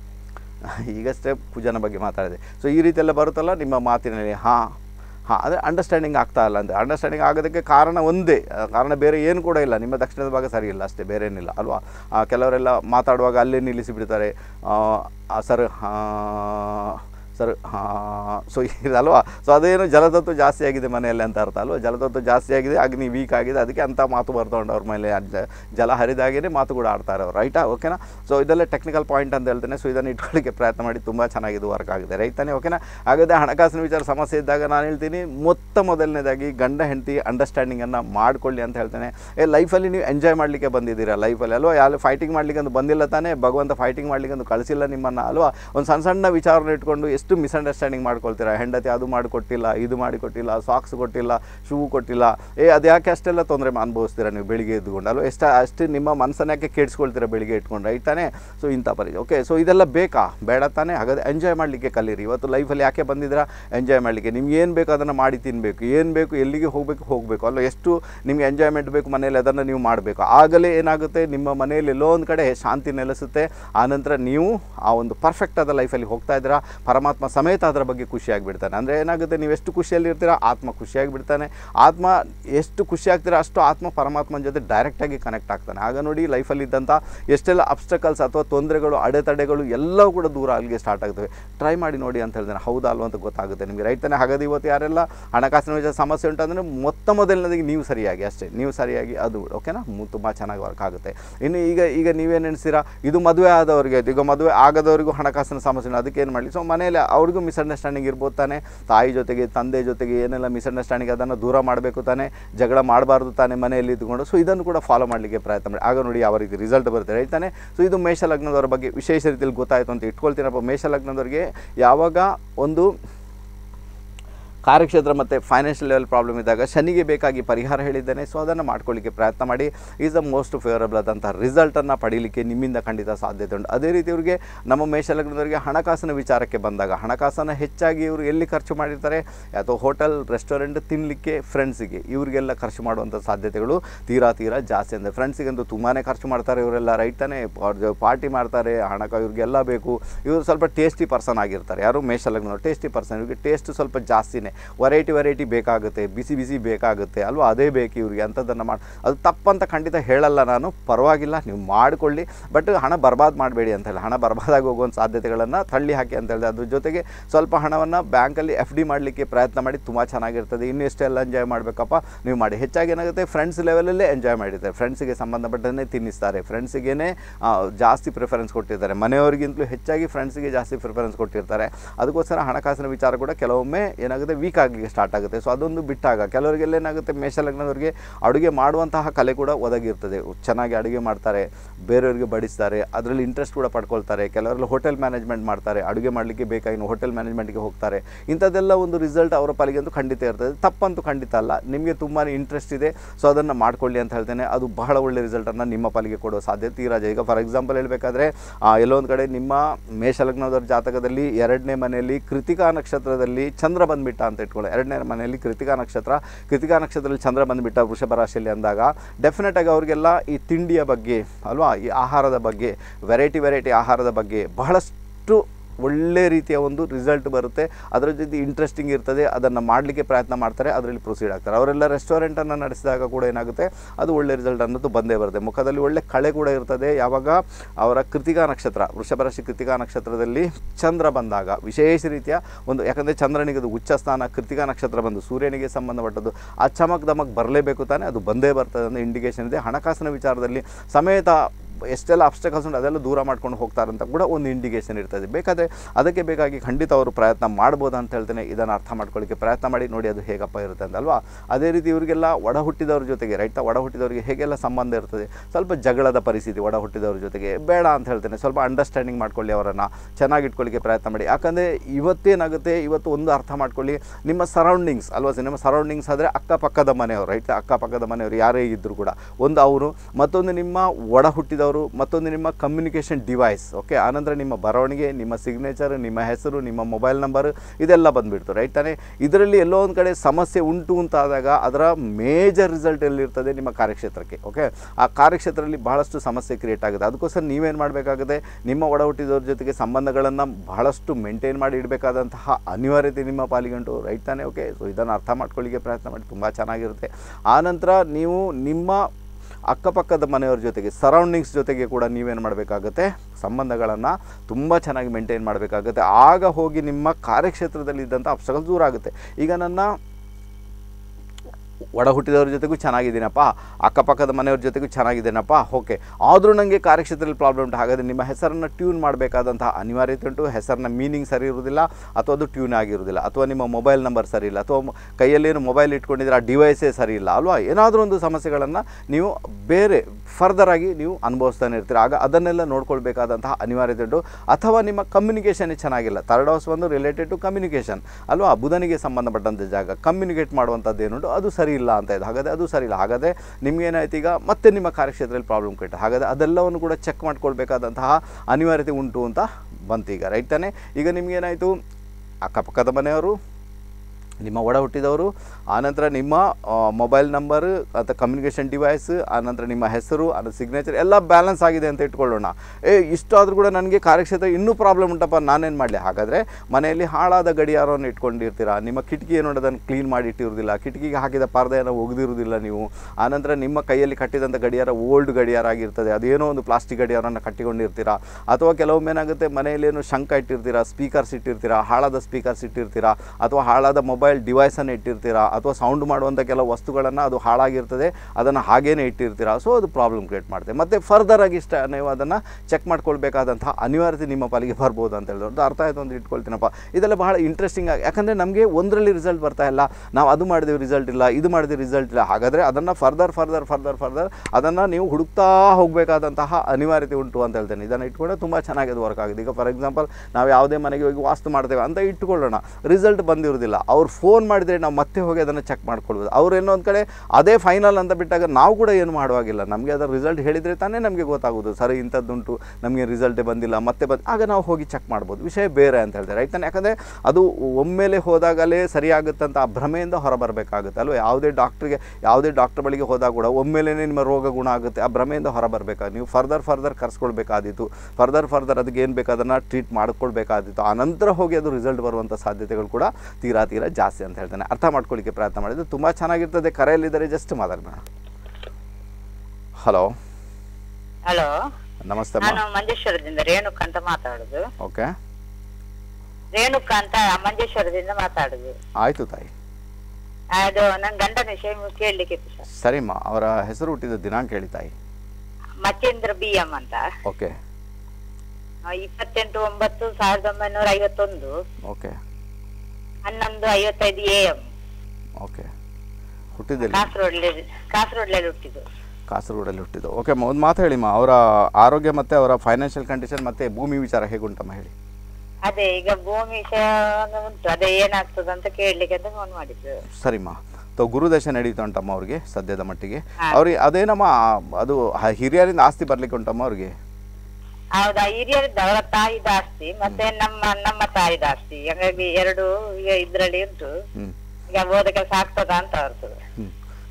ಈಗಷ್ಟೇ ಪೂಜನ ಬಗ್ಗೆ ಮಾತಾಡಿದೆ ಸೊ ಈ ರೀತಿ ಎಲ್ಲ ಬರುತ್ತಲ್ಲ ನಿಮ್ಮ ಮಾತಿನಲ್ಲಿ ಹಾಂ ಹಾಂ ಅದೇ ಅಂಡರ್ಸ್ಟ್ಯಾಂಡಿಂಗ್ ಆಗ್ತಾ ಇಲ್ಲ ಅಂದರೆ ಅಂಡರ್ಸ್ಟ್ಯಾಂಡಿಂಗ್ ಆಗೋದಕ್ಕೆ ಕಾರಣ ಒಂದೇ ಆ, ಕಾರಣ ಬೇರೆ ಏನು ಕೂಡ ಇಲ್ಲ ನಿಮ್ಮ ದಕ್ಷಿಣದ ಭಾಗ ಸರಿ ಇಲ್ಲ ಅಷ್ಟೇ ಬೇರೆ ಏನಿಲ್ಲ ಅಲ್ವಾ ಆ, ಕೆಲವರೆಲ್ಲ ಮಾತಾಡುವಾಗ ಅಲ್ಲೇ ನಿಲ್ಲಿಸಿ ಬಿಡ್ತಾರೆ ಸರ್ ಸರ್ ಸೊ ಇದಲ್ವಾ ಸೊ ಅದೇನು ಜಲತತ್ವ ಜಾಸ್ತಿ ಆಗಿದೆ ಮನೆಯಲ್ಲಿ ಅಂತ ಅರ್ಥ ಅಲ್ವಾ ಜಲತತ್ವ ಜಾಸ್ತಿ ಆಗಿದೆ ಅಗ್ನಿ ವೀಕ್ ಆಗಿದೆ ಅದಕ್ಕೆ ಅಂಥ ಮಾತು ಬರ್ತಾಉಂಟು ಅವ್ರ ಮೇಲೆ ಆ ಜ- ಜಲ ಹರಿದಾಗೇ ಮಾತು ಕೂಡ ಆಡ್ತಾರೆ ಅವ್ರು ರೈಟಾ ಓಕೆನಾ ಸೊ ಇದೆಲ್ಲ ಟೆಕ್ನಿಕಲ್ ಪಾಯಿಂಟ್ ಅಂತ ಹೇಳ್ತೇನೆ ಸೊ ಇದನ್ನು ಇಟ್ಕೊಳ್ಳಿಕ್ಕೆ ಪ್ರಯತ್ನ ಮಾಡಿ ತುಂಬ ಚೆನ್ನಾಗಿದೆ ವರ್ಕ್ ಆಗಿದೆ ರೈಟ್ ತಾನೇ ಓಕೆನಾ ಹಾಗಾದರೆ ಹಣಕಾಸಿನ ವಿಚಾರ ಸಮಸ್ಯೆ ಇದ್ದಾಗ ನಾನು ಹೇಳ್ತೀನಿ ಮೊತ್ತ ಮೊದಲನೇದಾಗಿ ಗಂಡ ಹೆಂಡತಿ ಅಂಡರ್ಸ್ಟ್ಯಾಂಡಿಂಗನ್ನು ಮಾಡ್ಕೊಳ್ಳಿ ಅಂತ ಹೇಳ್ತೇನೆ ಏ ಲೈಫಲ್ಲಿ ನೀವು ಎಂಜಾಯ್ ಮಾಡಲಿಕ್ಕೆ ಬಂದಿದ್ದೀರಾ ಲೈಫಲ್ಲಿ ಅಲ್ವಾ ಯಾರು ಫೈಟಿಂಗ್ ಮಾಡಲಿಕ್ಕೆ ಅಂತ ಬಂದಿಲ್ಲ ತಾನೇ ಭಗವಂತ ಫೈಟಿಂಗ್ ಮಾಡಲಿಕ್ಕೆ ಅಂತ ಕಳಿಸಿಲ್ಲ ನಿಮ್ಮನ್ನು ಅಲ್ವಾ ಒಂದು ಸಣ್ಣ ಸಣ್ಣ ವಿಚಾರನ ಇಟ್ಕೊಂಡು ಎಷ್ಟು ಮಿಸ್ಅಂಡರ್ಸ್ಟ್ಯಾಂಡಿಂಗ್ ಮಾಡ್ಕೊಳ್ತೀರಾ ಹೆಂಡತಿ ಅದು ಮಾಡಿಕೊಟ್ಟಿಲ್ಲ ಇದು ಮಾಡಿಕೊಟ್ಟಿಲ್ಲ ಸಾಕ್ಸ್ ಕೊಟ್ಟಿಲ್ಲ ಶೂ ಕೊಟ್ಟಿಲ್ಲ ಏ ಅದು ಯಾಕೆ ಅಷ್ಟೆಲ್ಲ ತೊಂದರೆ ಅನುಭವಿಸ್ತೀರಾ ನೀವು ಬೆಳಿಗ್ಗೆ ಎದ್ದುಕೊಂಡು ಅಲ್ವಾ ಎಷ್ಟು ಅಷ್ಟು ನಿಮ್ಮ ಮನಸ್ಸನ್ನು ಯಾಕೆ ಕೆಡಿಸ್ಕೊಳ್ತೀರಾ ಬೆಳಿಗ್ಗೆ ಇಟ್ಕೊಂಡು ರೈಟ್ ತಾನೇ ಸೊ ಇಂಥ ಪರಿ ಓಕೆ ಸೊ ಇದೆಲ್ಲ ಬೇಕಾ ಬೇಡ ತಾನೇ ಹಾಗಾದ್ರೆ ಎಂಜಾಯ್ ಮಾಡಲಿಕ್ಕೆ ಕಲೀರಿ ಇವತ್ತು ಲೈಫಲ್ಲಿ ಯಾಕೆ ಬಂದಿದ್ದೀರಾ ಎಂಜಾಯ್ ಮಾಡಲಿಕ್ಕೆ ನಿಮ್ಗೆ ಏನು ಬೇಕು ಅದನ್ನು ಮಾಡಿ ತಿನ್ನಬೇಕು ಏನು ಬೇಕು ಎಲ್ಲಿಗೆ ಹೋಗಬೇಕು ಹೋಗಬೇಕು ಅಲ್ಲ ಎಷ್ಟು ನಿಮಗೆ ಎಂಜಾಯ್ಮೆಂಟ್ ಬೇಕು ಮನೆಯಲ್ಲಿ ಅದನ್ನು ನೀವು ಮಾಡಬೇಕು ಆಗಲೇ ಏನಾಗುತ್ತೆ ನಿಮ್ಮ ಮನೆಯಲ್ಲಿ ಎಲ್ಲೋ ಒಂದು ಕಡೆ ಶಾಂತಿ ನೆಲೆಸುತ್ತೆ ಆನಂತರ ನೀವು ಆ ಒಂದು ಪರ್ಫೆಕ್ಟ್ ಆದ ಲೈಫಲ್ಲಿ ಹೋಗ್ತಾ ಇದ್ದೀರಾ ಪರಮಾತ್ಮ ಸಮೇತ ಅದರ ಬಗ್ಗೆ ಖುಷಿಯಾಗಿಬಿಡ್ತಾನೆ ಅಂದರೆ ಏನಾಗುತ್ತೆ ನೀವು ಎಷ್ಟು ಖುಷಿಯಲ್ಲಿ ಇರ್ತೀರಾ ಆತ್ಮ ಖುಷಿಯಾಗಿಬಿಡ್ತಾನೆ ಆತ್ಮ ಎಷ್ಟು ಖುಷಿ ಆಗ್ತೀರಾ ಅಷ್ಟು ಆತ್ಮ ಪರಮಾತ್ಮನ ಜೊತೆ ಡೈರೆಕ್ಟಾಗಿ ಕನೆಕ್ಟ್ ಆಗ್ತಾನೆ ಆಗ ನೋಡಿ ಲೈಫಲ್ಲಿ ಇದ್ದಂಥ ಎಷ್ಟೆಲ್ಲ ಅಬ್ಸ್ಟಕಲ್ಸ್ ಅಥವಾ ತೊಂದರೆಗಳು ಅಡೆತಡೆಗಳು ಎಲ್ಲವೂ ಕೂಡ ದೂರ ಅಲ್ಲಿಗೆ ಸ್ಟಾರ್ಟ್ ಆಗ್ತವೆ ಟ್ರೈ ಮಾಡಿ ನೋಡಿ ಅಂತ ಹೇಳ್ತೇನೆ ಹೌದಾ ಅಲ್ವಾ ಅಂತ ಗೊತ್ತಾಗುತ್ತೆ ನಿಮಗೆ ರೈಟ್ ತಾನೆ ಹಾಗಾದ್ರೆ ಇವತ್ತು ಯಾರೆಲ್ಲ ಹಣಕಾಸಿನ ವಿಷಯ ಸಮಸ್ಯೆ ಉಂಟಂದರೆ ಮೊತ್ತ ಮೊದಲನೇದಾಗಿ ನೀವು ಸರಿಯಾಗಿ ಅಷ್ಟೇ ನೀವು ಸರಿಯಾಗಿ ಅದು ಓಕೆನಾ ತುಂಬ ಚೆನ್ನಾಗಿ ವರ್ಕ್ ಆಗುತ್ತೆ ಇನ್ನು ಈಗ ಈಗ ನೀವೇನು ಎಣಿಸ್ತೀರಾ ಇದು ಮದುವೆ ಆದವರಿಗೆ ಆಯ್ತು ಈಗ ಮದುವೆ ಆಗದವರಿಗೂ ಹಣಕಾಸಿನ ಸಮಸ್ಯೆ ಉಂಟು ಅದಕ್ಕೆ ಏನು ಮಾಡಲಿ ಸೊ ಮನೆಯಲ್ಲಿ ಅವ್ರಿಗೂ ಮಿಸ್ಅಂಡರ್ಸ್ಟ್ಯಾಂಡಿಂಗ್ ಇರ್ಬೋದು ತಾನೆ ತಾಯಿ ಜೊತೆಗೆ ತಂದೆ ಜೊತೆಗೆ ಏನೆಲ್ಲ ಮಿಸ್ಅಂಡರ್ಸ್ಟ್ಯಾಂಡಿಂಗ್ ಅದನ್ನು ದೂರ ಮಾಡಬೇಕು ತಾನೆ ಜಗಳ ಮಾಡಬಾರ್ದು ತಾನೆ ಮನೆಯಲ್ಲಿ ಇದ್ಕೊಂಡು ಸೊ ಇದನ್ನು ಕೂಡ ಫಾಲೋ ಮಾಡಲಿಕ್ಕೆ ಪ್ರಯತ್ನ ಮಾಡಿ ಆಗ ನೋಡಿ ಯಾವ ರೀತಿ ರಿಸಲ್ಟ್ ಬರುತ್ತೆ ರೈಟ್ ತಾನೆ ಸೊ ಇದು ಮೇಷ ಲಗ್ನದವರ ಬಗ್ಗೆ ವಿಶೇಷ ರೀತಿಯಲ್ಲಿ ಗೊತ್ತಾಯಿತು ಅಂತ ಇಟ್ಕೊಳ್ತೀನಪ್ಪ ಮೇಷ ಲಗ್ನದವರಿಗೆ ಯಾವಾಗ ಒಂದು ಕಾರ್ಯಕ್ಷೇತ್ರ ಮತ್ತು ಫೈನಾನ್ಷಿಯಲ್ ಲೆವೆಲ್ ಪ್ರಾಬ್ಲಮ್ ಇದ್ದಾಗ ಶನಿಗೆ ಬೇಕಾಗಿ ಪರಿಹಾರ ಹೇಳಿದ್ದೇನೆ ಸೊ ಅದನ್ನು ಮಾಡ್ಕೊಳ್ಳಿಕ್ಕೆ ಪ್ರಯತ್ನ ಮಾಡಿ ಈಸ್ ದ ಮೋಸ್ಟ್ ಫೇವರಬಲ್ ಆದಂಥ ರಿಸಲ್ಟನ್ನು ಪಡೀಲಿಕ್ಕೆ ನಿಮ್ಮಿಂದ ಖಂಡಿತ ಸಾಧ್ಯತೆ ಉಂಟು ಅದೇ ರೀತಿ ಇವರಿಗೆ ನಮ್ಮ ಮೇಷಲಗ್ನದವರಿಗೆ ಹಣಕಾಸಿನ ವಿಚಾರಕ್ಕೆ ಬಂದಾಗ ಹಣಕಾಸನ್ನು ಹೆಚ್ಚಾಗಿ ಇವರು ಎಲ್ಲಿ ಖರ್ಚು ಮಾಡಿರ್ತಾರೆ ಅಥವಾ ಹೋಟೆಲ್ ರೆಸ್ಟೋರೆಂಟ್ ತಿನ್ನಲಿಕ್ಕೆ ಫ್ರೆಂಡ್ಸಿಗೆ ಇವರಿಗೆಲ್ಲ ಖರ್ಚು ಮಾಡುವಂಥ ಸಾಧ್ಯತೆಗಳು ತೀರಾ ತೀರಾ ಜಾಸ್ತಿ ಅಂದರೆ ಫ್ರೆಂಡ್ಸಿಗಂತೂ ತುಂಬಾ ಖರ್ಚು ಮಾಡ್ತಾರೆ ಇವರೆಲ್ಲ ರೈಟ್ ತಾನೇ ಪಾರ್ಟಿ ಮಾಡ್ತಾರೆ ಹಣಕ ಇವ್ರಿಗೆಲ್ಲ ಬೇಕು ಇವರು ಸ್ವಲ್ಪ ಟೇಸ್ಟಿ ಪರ್ಸನ್ ಆಗಿರ್ತಾರೆ ಯಾರು ಮೇಷಲಗ್ನವ್ರು ಟೇಸ್ಟಿ ಪರ್ಸನ್ ಇವ್ರಿಗೆ ಟೇಸ್ಟ್ ಸ್ವಲ್ಪ ಜಾಸ್ತಿನೇ ವೆರೈಟಿ ವೆರೈಟಿ ಬೇಕಾಗುತ್ತೆ ಬಿಸಿ ಬಿಸಿ ಬೇಕಾಗುತ್ತೆ ಅಲ್ವಾ ಅದೇ ಬೇಕು ಇವ್ರಿಗೆ ಅಂಥದ್ದನ್ನು ಮಾಡಿ ಅದು ತಪ್ಪಂತ ಖಂಡಿತ ಹೇಳಲ್ಲ ನಾನು ಪರವಾಗಿಲ್ಲ ನೀವು ಮಾಡಿಕೊಳ್ಳಿ ಬಟ್ ಹಣ ಬರ್ಬಾದ್ ಮಾಡಬೇಡಿ ಅಂತ ಹೇಳಿ ಹಣ ಬರ್ಬಾದಾಗಿ ಹೋಗುವಂಥ ಸಾಧ್ಯತೆಗಳನ್ನು ತಳ್ಳಿ ಹಾಕಿ ಅಂತ ಹೇಳಿದೆ ಅದ್ರ ಜೊತೆಗೆ ಸ್ವಲ್ಪ ಹಣವನ್ನು ಬ್ಯಾಂಕಲ್ಲಿ ಎಫ್ ಡಿ ಮಾಡಲಿಕ್ಕೆ ಪ್ರಯತ್ನ ಮಾಡಿ ತುಂಬ ಚೆನ್ನಾಗಿರ್ತದೆ ಇನ್ನು ಎಷ್ಟೆಲ್ಲ ಎಂಜಾಯ್ ಮಾಡಬೇಕಪ್ಪ ನೀವು ಮಾಡಿ ಹೆಚ್ಚಾಗಿ ಏನಾಗುತ್ತೆ ಫ್ರೆಂಡ್ಸ್ ಲೆವೆಲಲ್ಲೇ ಎಂಜಾಯ್ ಮಾಡಿರ್ತಾರೆ ಫ್ರೆಂಡ್ಸಿಗೆ ಸಂಬಂಧಪಟ್ಟನ್ನೇ ತಿನ್ನಿಸ್ತಾರೆ ಫ್ರೆಂಡ್ಸಿಗೇ ಜಾಸ್ತಿ ಪ್ರಿಫರೆನ್ಸ್ ಕೊಟ್ಟಿರ್ತಾರೆ ಮನೆಯವರಿಗಿಂತಲೂ ಹೆಚ್ಚಾಗಿ ಫ್ರೆಂಡ್ಸಿಗೆ ಜಾಸ್ತಿ ಪ್ರಿಫರೆನ್ಸ್ ಕೊಟ್ಟಿರ್ತಾರೆ ಅದಕ್ಕೋಸ್ಕರ ಹಣಕಾಸಿನ ವಿಚಾರ ಕೂಡ ಕೆಲವೊಮ್ಮೆ ಏನಾಗುತ್ತೆ ವೀಕ್ ಆಗಲಿಕ್ಕೆ ಸ್ಟಾರ್ಟ್ ಆಗುತ್ತೆ ಸೊ ಅದೊಂದು ಬಿಟ್ಟಾಗ ಕೆಲವರಿಗೆಲ್ಲ ಏನಾಗುತ್ತೆ ಮೇಷಲಗ್ನದವರಿಗೆ ಅಡುಗೆ ಮಾಡುವಂತಹ ಕಲೆ ಕೂಡ ಒದಗಿರ್ತದೆ ಚೆನ್ನಾಗಿ ಅಡುಗೆ ಮಾಡ್ತಾರೆ ಬೇರೆಯವರಿಗೆ ಬಡಿಸ್ತಾರೆ ಅದರಲ್ಲಿ ಇಂಟ್ರೆಸ್ಟ್ ಕೂಡ ಪಡ್ಕೊಳ್ತಾರೆ ಕೆಲವರೆಲ್ಲ ಹೋಟೆಲ್ ಮ್ಯಾನೇಜ್ಮೆಂಟ್ ಮಾಡ್ತಾರೆ ಅಡುಗೆ ಮಾಡಲಿಕ್ಕೆ ಬೇಕಾಗಿ ಹೋಟೆಲ್ ಮ್ಯಾನೇಜ್ಮೆಂಟ್ಗೆ ಹೋಗ್ತಾರೆ ಇಂಥದ್ದೆಲ್ಲ ಒಂದು ರಿಸಲ್ಟ್ ಅವರ ಪಾಲಿಗಂತೂ ಖಂಡಿತ ಇರ್ತದೆ ತಪ್ಪಂತೂ ಖಂಡಿತ ಅಲ್ಲ ನಿಮಗೆ ತುಂಬಾ ಇಂಟ್ರೆಸ್ಟ್ ಇದೆ ಸೊ ಅದನ್ನು ಮಾಡ್ಕೊಳ್ಳಿ ಅಂತ ಹೇಳ್ತೇನೆ ಅದು ಬಹಳ ಒಳ್ಳೆ ರಿಸಲ್ಟನ್ನು ನಿಮ್ಮ ಪಾಲಿಗೆ ಕೊಡುವ ಸಾಧ್ಯತೆ ತೀರಾ ಇದೆ. ಈಗ ಫಾರ್ ಎಕ್ಸಾಂಪಲ್ ಹೇಳಬೇಕಾದ್ರೆ ಎಲ್ಲೊಂದು ಕಡೆ ನಿಮ್ಮ ಮೇಷಲಗ್ನದವ್ರ ಜಾತಕದಲ್ಲಿ ಎರಡನೇ ಮನೆಯಲ್ಲಿ ಕೃತಿಕಾ ನಕ್ಷತ್ರದಲ್ಲಿ ಚಂದ್ರ ಬಂದುಬಿಟ್ಟ ಅಂತ ಇಟ್ಕೊಳ್ಳಿ ಎರಡನೇ ಮನೆಯಲ್ಲಿ ಕೃತಿಕಾ ನಕ್ಷತ್ರ ಕೃತಿಕಾ ನಕ್ಷತ್ರದಲ್ಲಿ ಚಂದ್ರ ಬಂದುಬಿಟ್ಟ ವೃಷಭ ರಾಶಿಯಲ್ಲಿ ಅಂದಾಗ ಡೆಫಿನೆಟ್ ಆಗಿ ಅವರಿಗೆಲ್ಲ ಈ ತಿಂಡಿಯ ಬಗ್ಗೆ ಅಲ್ವಾ ಈ ಆಹಾರದ ಬಗ್ಗೆ ವೆರೈಟಿ ವೆರೈಟಿ ಆಹಾರದ ಬಗ್ಗೆ ಬಹಳಷ್ಟು ಒಳ್ಳೆ ರೀತಿಯ ಒಂದು ರಿಸಲ್ಟ್ ಬರುತ್ತೆ ಅದರ ಜೊತೆ ಇಂಟ್ರೆಸ್ಟಿಂಗ್ ಇರ್ತದೆ ಅದನ್ನು ಮಾಡಲಿಕ್ಕೆ ಪ್ರಯತ್ನ ಮಾಡ್ತಾರೆ ಅದರಲ್ಲಿ ಪ್ರೊಸೀಡ್ ಆಗ್ತಾರೆ ಅವರೆಲ್ಲ ರೆಸ್ಟೋರೆಂಟನ್ನು ನಡೆಸಿದಾಗ ಕೂಡ ಏನಾಗುತ್ತೆ ಅದು ಒಳ್ಳೆ ರಿಸಲ್ಟ್ ಅನ್ನೋದು ಬಂದೇ ಬರುತ್ತೆ ಮುಖದಲ್ಲಿ ಒಳ್ಳೆ ಕಳೆ ಕೂಡ ಇರ್ತದೆ ಯಾವಾಗ ಅವರ ಕೃತಿಕಾ ನಕ್ಷತ್ರ ವೃಷಭ ರಾಶಿ ಕೃತಿಕಾ ನಕ್ಷತ್ರದಲ್ಲಿ ಚಂದ್ರ ಬಂದಾಗ ವಿಶೇಷ ರೀತಿಯ ಒಂದು ಯಾಕಂದರೆ ಚಂದ್ರನಿಗೆ ಅದು ಉಚ್ಚ ಸ್ಥಾನ ಕೃತಿಕಾ ನಕ್ಷತ್ರ ಬಂದು ಸೂರ್ಯನಿಗೆ ಸಂಬಂಧಪಟ್ಟದ್ದು ಆ ಚಮಕ್ ದಮಕ್ ಬರಲೇಬೇಕು ತಾನೆ ಅದು ಬಂದೇ ಬರ್ತದೆ ಅನ್ನೋ ಇಂಡಿಕೇಶನ್ ಇದೆ ಹಣಕಾಸಿನ ವಿಚಾರದಲ್ಲಿ ಸಮೇತ ಎಷ್ಟೆಲ್ಲ ಅಬ್ಸ್ಟಕಲ್ಸ್ ಉಂಟು ಅದೆಲ್ಲ ದೂರ ಮಾಡ್ಕೊಂಡು ಹೋಗ್ತಾರೆ ಅಂತ ಕೂಡ ಒಂದು ಇಂಡಿಕೇಶನ್ ಇರ್ತದೆ ಬೇಕಾದರೆ ಅದಕ್ಕೆ ಬೇಕಾಗಿ ಖಂಡಿತ ಅವರು ಪ್ರಯತ್ನ ಮಾಡ್ಬೋದು ಅಂತ ಹೇಳ್ತೇನೆ ಇದನ್ನು ಅರ್ಥ ಮಾಡ್ಕೊಳ್ಳಿಕ್ಕೆ ಪ್ರಯತ್ನ ಮಾಡಿ ನೋಡಿ ಅದು ಹೇಗಪ್ಪ ಇರುತ್ತೆ ಅಂತ ಅಲ್ವಾ ಅದೇ ರೀತಿ ಇವರಿಗೆಲ್ಲ ಒಡ ಹುಟ್ಟಿದವ್ರ ಜೊತೆಗೆ ರೈತ ಒಡ ಹುಟ್ಟಿದವರಿಗೆ ಹೇಗೆಲ್ಲ ಸಂಬಂಧ ಇರ್ತದೆ ಸ್ವಲ್ಪ ಜಗಳದ ಪರಿಸ್ಥಿತಿ ಒಡ ಹುಟ್ಟಿದವ್ರ ಜೊತೆಗೆ ಬೇಡ ಅಂತ ಹೇಳ್ತೇನೆ ಸ್ವಲ್ಪ ಅಂಡರ್ಸ್ಟ್ಯಾಂಡಿಂಗ್ ಮಾಡ್ಕೊಳ್ಳಿ ಅವರನ್ನು ಚೆನ್ನಾಗಿ ಇಟ್ಕೊಳ್ಳಿಕ್ಕೆ ಪ್ರಯತ್ನ ಮಾಡಿ ಯಾಕಂದರೆ ಇವತ್ತೇನಾಗುತ್ತೆ ಇವತ್ತು ಒಂದು ಅರ್ಥ ಮಾಡ್ಕೊಳ್ಳಿ ನಿಮ್ಮ ಸರೌಂಡಿಂಗ್ಸ್ ಅಲ್ವಾ ಸರ್ ನಿಮ್ಮ ಸರೌಂಡಿಂಗ್ಸ್ ಆದರೆ ಅಕ್ಕಪಕ್ಕದ ಮನೆಯವರು ರೈಟ್ ಅಕ್ಕಪಕ್ಕದ ಮನೆಯವರು ಯಾರೇ ಇದ್ದರೂ ಕೂಡ ಒಂದು ಅವರು ಮತ್ತೊಂದು ನಿಮ್ಮ ಒಡ ಹುಟ್ಟಿದವರು ಮತ್ತೊಂದು ನಿಮ್ಮ ಕಮ್ಯುನಿಕೇಷನ್ ಡಿವೈಸ್ ಓಕೆ ಆನಂತರ ನಿಮ್ಮ ಬರವಣಿಗೆ ನಿಮ್ಮ ಸಿಗ್ನೇಚರ್ ನಿಮ್ಮ ಹೆಸರು ನಿಮ್ಮ ಮೊಬೈಲ್ ನಂಬರ್ ಇದೆಲ್ಲ ಬಂದುಬಿಡ್ತು ರೈಟ್ ತಾನೇ ಇದರಲ್ಲಿ ಎಲ್ಲೋ ಒಂದು ಕಡೆ ಸಮಸ್ಯೆ ಉಂಟು ಅಂತ ಆದಾಗ ಅದರ ಮೇಜರ್ ರಿಸಲ್ಟ್ ಎಲ್ಲಿರ್ತದೆ ನಿಮ್ಮ ಕಾರ್ಯಕ್ಷೇತ್ರಕ್ಕೆ ಓಕೆ ಆ ಕಾರ್ಯಕ್ಷೇತ್ರದಲ್ಲಿ ಬಹಳಷ್ಟು ಸಮಸ್ಯೆ ಕ್ರಿಯೇಟ್ ಆಗುತ್ತೆ ಅದಕ್ಕೋಸ್ಕರ ನೀವೇನು ಮಾಡಬೇಕಾಗುತ್ತೆ ನಿಮ್ಮ ಒಡ ಹುಟ್ಟಿದವ್ರ ಜೊತೆಗೆ ಸಂಬಂಧಗಳನ್ನು ಬಹಳಷ್ಟು ಮೇಂಟೈನ್ ಮಾಡಿ ಇಡಬೇಕಾದಂತಹ ಅನಿವಾರ್ಯತೆ ನಿಮ್ಮ ಪಾಲಿಗೆ ಉಂಟು ರೈಟ್ ತಾನೇ ಓಕೆ ಸೊ ಇದನ್ನು ಅರ್ಥ ಮಾಡ್ಕೊಳ್ಳಿಕ್ಕೆ ಪ್ರಯತ್ನ ಮಾಡಿ ತುಂಬ ಚೆನ್ನಾಗಿರುತ್ತೆ ಆನಂತರ ನೀವು ನಿಮ್ಮ ಅಕ್ಕಪಕ್ಕದ ಮನೆಯವ್ರ ಜೊತೆಗೆ ಸರೌಂಡಿಂಗ್ಸ್ ಜೊತೆಗೆ ಕೂಡ ನೀವೇನು ಮಾಡಬೇಕಾಗುತ್ತೆ ಸಂಬಂಧಗಳನ್ನು ತುಂಬ ಚೆನ್ನಾಗಿ ಮೇಂಟೈನ್ ಮಾಡಬೇಕಾಗುತ್ತೆ ಆಗ ಹೋಗಿ ನಿಮ್ಮ ಕಾರ್ಯಕ್ಷೇತ್ರದಲ್ಲಿ ಇದ್ದಂಥ ಅಪ್ಸಗಳು ದೂರ ಆಗುತ್ತೆ ಈಗ ನನ್ನ ಒಡ ಹುಟ್ಟಿದವ್ರ ಜೊತೆಗೂ ಚೆನ್ನಾಗಿದ್ದೀನಪ್ಪ ಅಕ್ಕಪಕ್ಕದ ಮನೆಯವ್ರ ಜೊತೆಗೂ ಚೆನ್ನಾಗಿದ್ದೇನಪ್ಪ ಓಕೆ ಆದರೂ ನನಗೆ ಕಾರ್ಯಕ್ಷೇತ್ರದಲ್ಲಿ ಪ್ರಾಬ್ಲಮ್ ಉಂಟು ಹಾಗಾದರೆ ನಿಮ್ಮ ಹೆಸರನ್ನು ಟ್ಯೂನ್ ಮಾಡಬೇಕಾದಂತಹ ಅನಿವಾರ್ಯತೆ ಉಂಟು ಹೆಸರಿನ ಮೀನಿಂಗ್ ಸರಿ ಇರುವುದಿಲ್ಲ ಅಥವಾ ಅದು ಟ್ಯೂನ್ ಆಗಿರುವುದಿಲ್ಲ ಅಥವಾ ನಿಮ್ಮ ಮೊಬೈಲ್ ನಂಬರ್ ಸರಿ ಇಲ್ಲ ಅಥವಾ ಮ- ಕೈಯಲ್ಲೇನು ಮೊಬೈಲ್ ಇಟ್ಕೊಂಡಿದ್ರೆ ಆ ಡಿವೈಸೇ ಸರಿ ಇಲ್ಲ ಅಲ್ವಾ ಏನಾದರೂ ಒಂದು ಸಮಸ್ಯೆಗಳನ್ನು ನೀವು ಬೇರೆ ಫರ್ದರ್ ಆಗಿ ನೀವು ಅನುಭವಿಸ್ತಾನೆ ಇರ್ತೀರ ಆಗ ಅದನ್ನೆಲ್ಲ ನೋಡ್ಕೊಳ್ಬೇಕಾದಂತಹ ಅನಿವಾರ್ಯತೆ ಉಂಟು ಅಥವಾ ನಿಮ್ಮ ಕಮ್ಯುನಿಕೇಷನ್ ಚೆನ್ನಾಗಿಲ್ಲ ಥರ್ಡ್ ಹೌಸ್ ಒಂದು ರಿಲೇಟೆಡ್ ಟು ಕಮ್ಯುನಿಕೇಷನ್ ಅಲ್ವಾ ಬುಧನಿಗೆ ಸಂಬಂಧಪಟ್ಟಂಥ ಜಾಗ ಕಮ್ಯುನಿಕೇಟ್ ಮಾಡುವಂಥದ್ದು ಏನುಂಟು ಅದು ಸರಿ ಇಲ್ಲ ಅಂತ ಇದೆ ಹಾಗಾದರೆ ಅದು ಸರಿ ಇಲ್ಲ ಹಾಗಾದರೆ ನಿಮ್ಗೇನಾಯ್ತು ಈಗ ಮತ್ತೆ ನಿಮ್ಮ ಕಾರ್ಯಕ್ಷೇತ್ರದಲ್ಲಿ ಪ್ರಾಬ್ಲಮ್ ಕೆಟ್ಟ ಹಾಗಾದರೆ ಅದೆಲ್ಲವನ್ನು ಕೂಡ ಚೆಕ್ ಮಾಡ್ಕೊಳ್ಬೇಕಾದಂತಹ ಅನಿವಾರ್ಯತೆ ಉಂಟು ಅಂತ ಬಂತು ಈಗ ರೈಟ್ ತಾನೇ ಈಗ ನಿಮಗೇನಾಯಿತು ಅಕ್ಕಪಕ್ಕದ ಮನೆಯವರು ನಿಮ್ಮ ಒಡ ಹುಟ್ಟಿದವರು ಆನಂತರ ನಿಮ್ಮ ಮೊಬೈಲ್ ನಂಬರ್ ಅಥವಾ ಕಮ್ಯುನಿಕೇಷನ್ ಡಿವೈಸ್ ಆನಂತರ ನಿಮ್ಮ ಹೆಸರು ಅದು ಸಿಗ್ನೇಚರ್ ಎಲ್ಲ ಬ್ಯಾಲೆನ್ಸ್ ಆಗಿದೆ ಅಂತ ಇಟ್ಕೊಳ್ಳೋಣ ಏ ಇಷ್ಟಾದರೂ ಕೂಡ ನನಗೆ ಕಾರ್ಯಕ್ಷೇತ್ರ ಇನ್ನೂ ಪ್ರಾಬ್ಲಮ್ ಉಂಟಪ್ಪ ನಾನೇನು ಮಾಡಲಿ ಹಾಗಾದರೆ ಮನೆಯಲ್ಲಿ ಹಾಳಾದ ಗಡಿಯಾರವನ್ನು ಇಟ್ಕೊಂಡಿರ್ತೀರಾ ನಿಮ್ಮ ಕಿಟಕಿ ಏನೋ ಅದನ್ನು ಕ್ಲೀನ್ ಮಾಡಿ ಇಟ್ಟಿರೋದಿಲ್ಲ ಕಿಟಕಿಗೆ ಹಾಕಿದ ಪರದೆಯನ್ನು ಒಗೆದಿರೋದಿಲ್ಲ ನೀವು ಆನಂತರ ನಿಮ್ಮ ಕೈಯಲ್ಲಿ ಕಟ್ಟಿದಂಥ ಗಡಿಯಾರ ಓಲ್ಡ್ ಗಡಿಯಾರ ಆಗಿರ್ತದೆ ಅದೇನೋ ಒಂದು ಪ್ಲಾಸ್ಟಿಕ್ ಗಡಿಯಾರವನ್ನು ಕಟ್ಟಿಕೊಂಡಿರ್ತೀರಾ ಅಥವಾ ಕೆಲವೊಮ್ಮೆ ಏನಾಗುತ್ತೆ ಮನೆಯಲ್ಲಿ ಏನು ಶಂಕ ಇಟ್ಟಿರ್ತೀರಾ ಸ್ಪೀಕರ್ಸ್ ಇಟ್ಟಿರ್ತೀರಾ ಹಾಳಾದ ಸ್ಪೀಕರ್ಸ್ ಇಟ್ಟಿರ್ತೀರಾ ಅಥವಾ ಹಾಳಾದ ಮೊಬೈಲ್ ಡಿವೈಸನ್ನು ಇಟ್ಟಿರ್ತೀರಾ ಅಥವಾ ಸೌಂಡ್ ಮಾಡುವಂಥ ಕೆಲವು ವಸ್ತುಗಳನ್ನು ಅದು ಹಾಳಾಗಿರ್ತದೆ ಅದನ್ನು ಹಾಗೇನೆ ಇಟ್ಟಿರ್ತೀರಾ ಸೊ ಅದು ಪ್ರಾಬ್ಲಮ್ ಕ್ರಿಯೇಟ್ ಮಾಡುತ್ತೆ ಮತ್ತು ಫರ್ದರ್ ಆಗಿ ಇಷ್ಟ ನೀವು ಅದನ್ನು ಚೆಕ್ ಮಾಡ್ಕೊಳ್ಬೇಕಾದಂತಹ ಅನಿವಾರ್ಯತೆ ನಿಮ್ಮ ಪಾಲಿಗೆ ಬರ್ಬೋದು ಅಂತ ಹೇಳಿದ್ರು ಅರ್ಥ ಆಯಿತು ಅಂತ ಇಟ್ಕೊಳ್ತೀನಪ್ಪ ಇದೆಲ್ಲ ಬಹಳ ಇಂಟ್ರೆಸ್ಟಿಂಗ್ ಆಗಿ ಯಾಕಂದರೆ ನಮಗೆ ಒಂದರಲ್ಲಿ ರಿಸಲ್ಟ್ ಬರ್ತಾ ಇಲ್ಲ ನಾವು ಅದು ಮಾಡಿದೆವು ರಿಸಲ್ಟ್ ಇಲ್ಲ ಇದು ಮಾಡಿದೆ ರಿಸಲ್ಟ್ ಇಲ್ಲ ಹಾಗಾದರೆ ಅದನ್ನು ಫರ್ದರ್ ಫರ್ದರ್ ಫರ್ದರ್ ಫರ್ದರ್ ಅದನ್ನು ನೀವು ಹುಡುಕ್ತಾ ಹೋಗಬೇಕಾದಂತಹ ಅನಿವಾರ್ಯತೆ ಉಂಟು ಅಂತ ಹೇಳ್ತೇನೆ ಇದನ್ನು ಇಟ್ಕೊಂಡ್ರೆ ತುಂಬ ಚೆನ್ನಾಗಿ ಅದು ವರ್ಕ್ ಆಗಿದೆ ಈಗ ಫಾರ್ ಎಕ್ಸಾಂಪಲ್ ನಾವು ಯಾವುದೇ ಮನೆಗೆ ಹೋಗಿ ವಾಸ್ತು ಮಾಡ್ತೇವೆ ಅಂತ ಇಟ್ಕೊಳ್ಳೋಣ ರಿಸಲ್ಟ್ ಬಂದಿರೋದಿಲ್ಲ ಅವ್ರು ಫೋನ್ ಮಾಡಿದರೆ ನಾವು ಮತ್ತೆ ಹೋಗಿ ಅದನ್ನು ಚೆಕ್ ಮಾಡ್ಕೊಳ್ಬೋದು ಅವ್ರು ಏನೋ ಒಂದು ಕಡೆ ಅದೇ ಫೈನಲ್ ಅಂತ ಬಿಟ್ಟಾಗ ನಾವು ಕೂಡ ಏನು ಮಾಡುವಾಗಿಲ್ಲ ನಮಗೆ ಅದರ ರಿಸಲ್ಟ್ ಹೇಳಿದರೆ ತಾನೇ ನಮಗೆ ಗೊತ್ತಾಗೋದು ಸರಿ ಇಂಥದ್ದುಂಟು ನಮಗೆ ರಿಸಲ್ಟೇ ಬಂದಿಲ್ಲ ಮತ್ತೆ ಬಂದು ಆಗ ನಾವು ಹೋಗಿ ಚೆಕ್ ಮಾಡ್ಬೋದು ವಿಷಯ ಬೇರೆ ಅಂತ ಹೇಳ್ತಾರೆ ರೈಟ್ ತಾನೆ ಯಾಕಂದರೆ ಅದು ಒಮ್ಮೆಲೆ ಹೋದಾಗಲೇ ಸರಿಯಾಗುತ್ತಂತ ಆ ಭ್ರಮೆಯಿಂದ ಹೊರಬರಬೇಕಾಗುತ್ತೆ ಅಲ್ವಾ ಯಾವುದೇ ಡಾಕ್ಟ್ರಿಗೆ ಯಾವುದೇ ಡಾಕ್ಟರ್ ಬಳಿಗೆ ಹೋದಾಗ ಕೂಡ ಒಮ್ಮೆಲೇ ನಿಮ್ಮ ರೋಗ ಗುಣ ಆಗುತ್ತೆ ಆ ಭ್ರಮೆಯಿಂದ ಹೊರಬರಬೇಕಾಗುತ್ತೆ ನೀವು ಫರ್ದರ್ ಫರ್ದರ್ ಕರ್ಸ್ಕೊಳ್ಬೇಕಾದಿತ್ತು ಫರ್ದರ್ ಫರ್ದರ್ ಅದಕ್ಕೆ ಏನು ಬೇಕು ಅದನ್ನು ಟ್ರೀಟ್ ಮಾಡ್ಕೊಳ್ಬೇಕಾದಿತ್ತು ಆ ನಂತರ ಹೋಗಿ ಅದು ರಿಸಲ್ಟ್ ಬರುವಂಥ ಸಾಧ್ಯತೆಗಳು ಕೂಡ ತೀರಾ ತೀರಾ ಜಾಸ್ತಿ ಅಂತ ಹೇಳ್ತಾನೆ ಅರ್ಥ ಮಾಡ್ಕೊಳ್ಳಿಕ್ಕೆ ಪ್ರಯತ್ನ ಮಾಡಿದ್ದು ತುಂಬ ಚೆನ್ನಾಗಿರ್ತದೆ ಕರೆಯಲ್ಲಿದ್ದರೆ ಜಸ್ಟ್ ಮಾತಾಡೋಣ ಹಲೋ ಹಲೋ ನಮಸ್ತೆ ನಾನು ಮಂಜೇಶ್ವರದಿಂದ ರೇಣುಕ ಅಂತ ಮಾತಾಡುದು ಓಕೆ ರೇಣುಕ ಅಂತ ಮಂಜೇಶ್ವರದಿಂದ ಮಾತಾಡುದು ಆಯಿತು ತಾಯಿ ಅದು ನನ್ ಗಂಡನ ವಿಷಯ ಕೇಳಲಿಕ್ಕೆ ಇತ್ತು ಸರ್ ಸರಿಮ್ಮ ಅವರ ಹೆಸರು ಹುಟ್ಟಿದ ದಿನಾಂಕ ಹೇಳಿ ತಾಯಿ ಮಚೇಂದ್ರ ಬಿ ಎಂ ಅಂತ ಓಕೆ ಆ, ಇಪ್ಪತ್ತೆಂಟು ಒಂಬತ್ತು ಸಾವಿರದ ಒಂಬೈನೂರ ಐವತ್ತೊಂದು ಓಕೆ ಹನ್ನೊಂದು ಐವತ್ತೈದು ಎ ಎಂ ಓಕೆ ಹುಟ್ಟಿದಲ್ಲಿ ಕಾಸರಗೋಡ್ಲೆ ಕಾಸರಗೋಡ್ಲಲ್ಲಿ ಹುಟ್ಟಿದ್ದು ಕಾಸರಗೋಡಲ್ಲಿ ಹುಟ್ಟಿದ್ದು ಓಕೆ ಅಮ್ಮ ಒಂದು ಮಾತು ಹೇಳಿಮ್ಮ ಅವರ ಆರೋಗ್ಯ ಮತ್ತು ಅವರ ಫೈನಾನ್ಷಿಯಲ್ ಕಂಡೀಷನ್ ಮತ್ತು ಭೂಮಿ ವಿಚಾರ ಹೇಗುಂಟಮ್ಮ ಹೇಳಿ ಅದೇ ಈಗ ಭೂಮಿ ವಿಷಯ ಉಂಟು ಅದೇ ಏನಾಗ್ತದೆ ಅಂತ ಕೇಳಲಿಕ್ಕೆ ಅಂತ ಫೋನ್ ಮಾಡಿದ್ದು ಸರಿಮ್ಮ ತೊ ಗುರುದಶ ನಡೀತು ಉಂಟಮ್ಮ ಅವ್ರಿಗೆ ಸದ್ಯದ ಮಟ್ಟಿಗೆ ಹಾ. ಅವ್ರಿಗೆ ಅದೇನಮ್ಮ ಅದು ಹ- ಹಿರಿಯರಿಂದ ಆಸ್ತಿ ಬರ್ಲಿಕ್ಕೆ ಉಂಟಮ್ಮ ಅವ್ರಿಗೆ ಹೌದಾ ಹಿರಿಯರಿದ್ದ ಅವರ ತಾಯಿದ ಆಸ್ತಿ ಮತ್ತೆ ನಮ್ಮ ನಮ್ಮ ತಾಯಿದ ಆಸ್ತಿ ಹಾಗಾಗಿ ಎರಡು ಈಗ ಇದ್ರಲ್ಲಿ ಉಂಟು ಹ್ಞೂ ಈಗ ಹೋದ ಕೆಲಸ ಆಗ್ತದ ಅಂತ ಅವ್ರದ್ದು ಹ್ಞೂ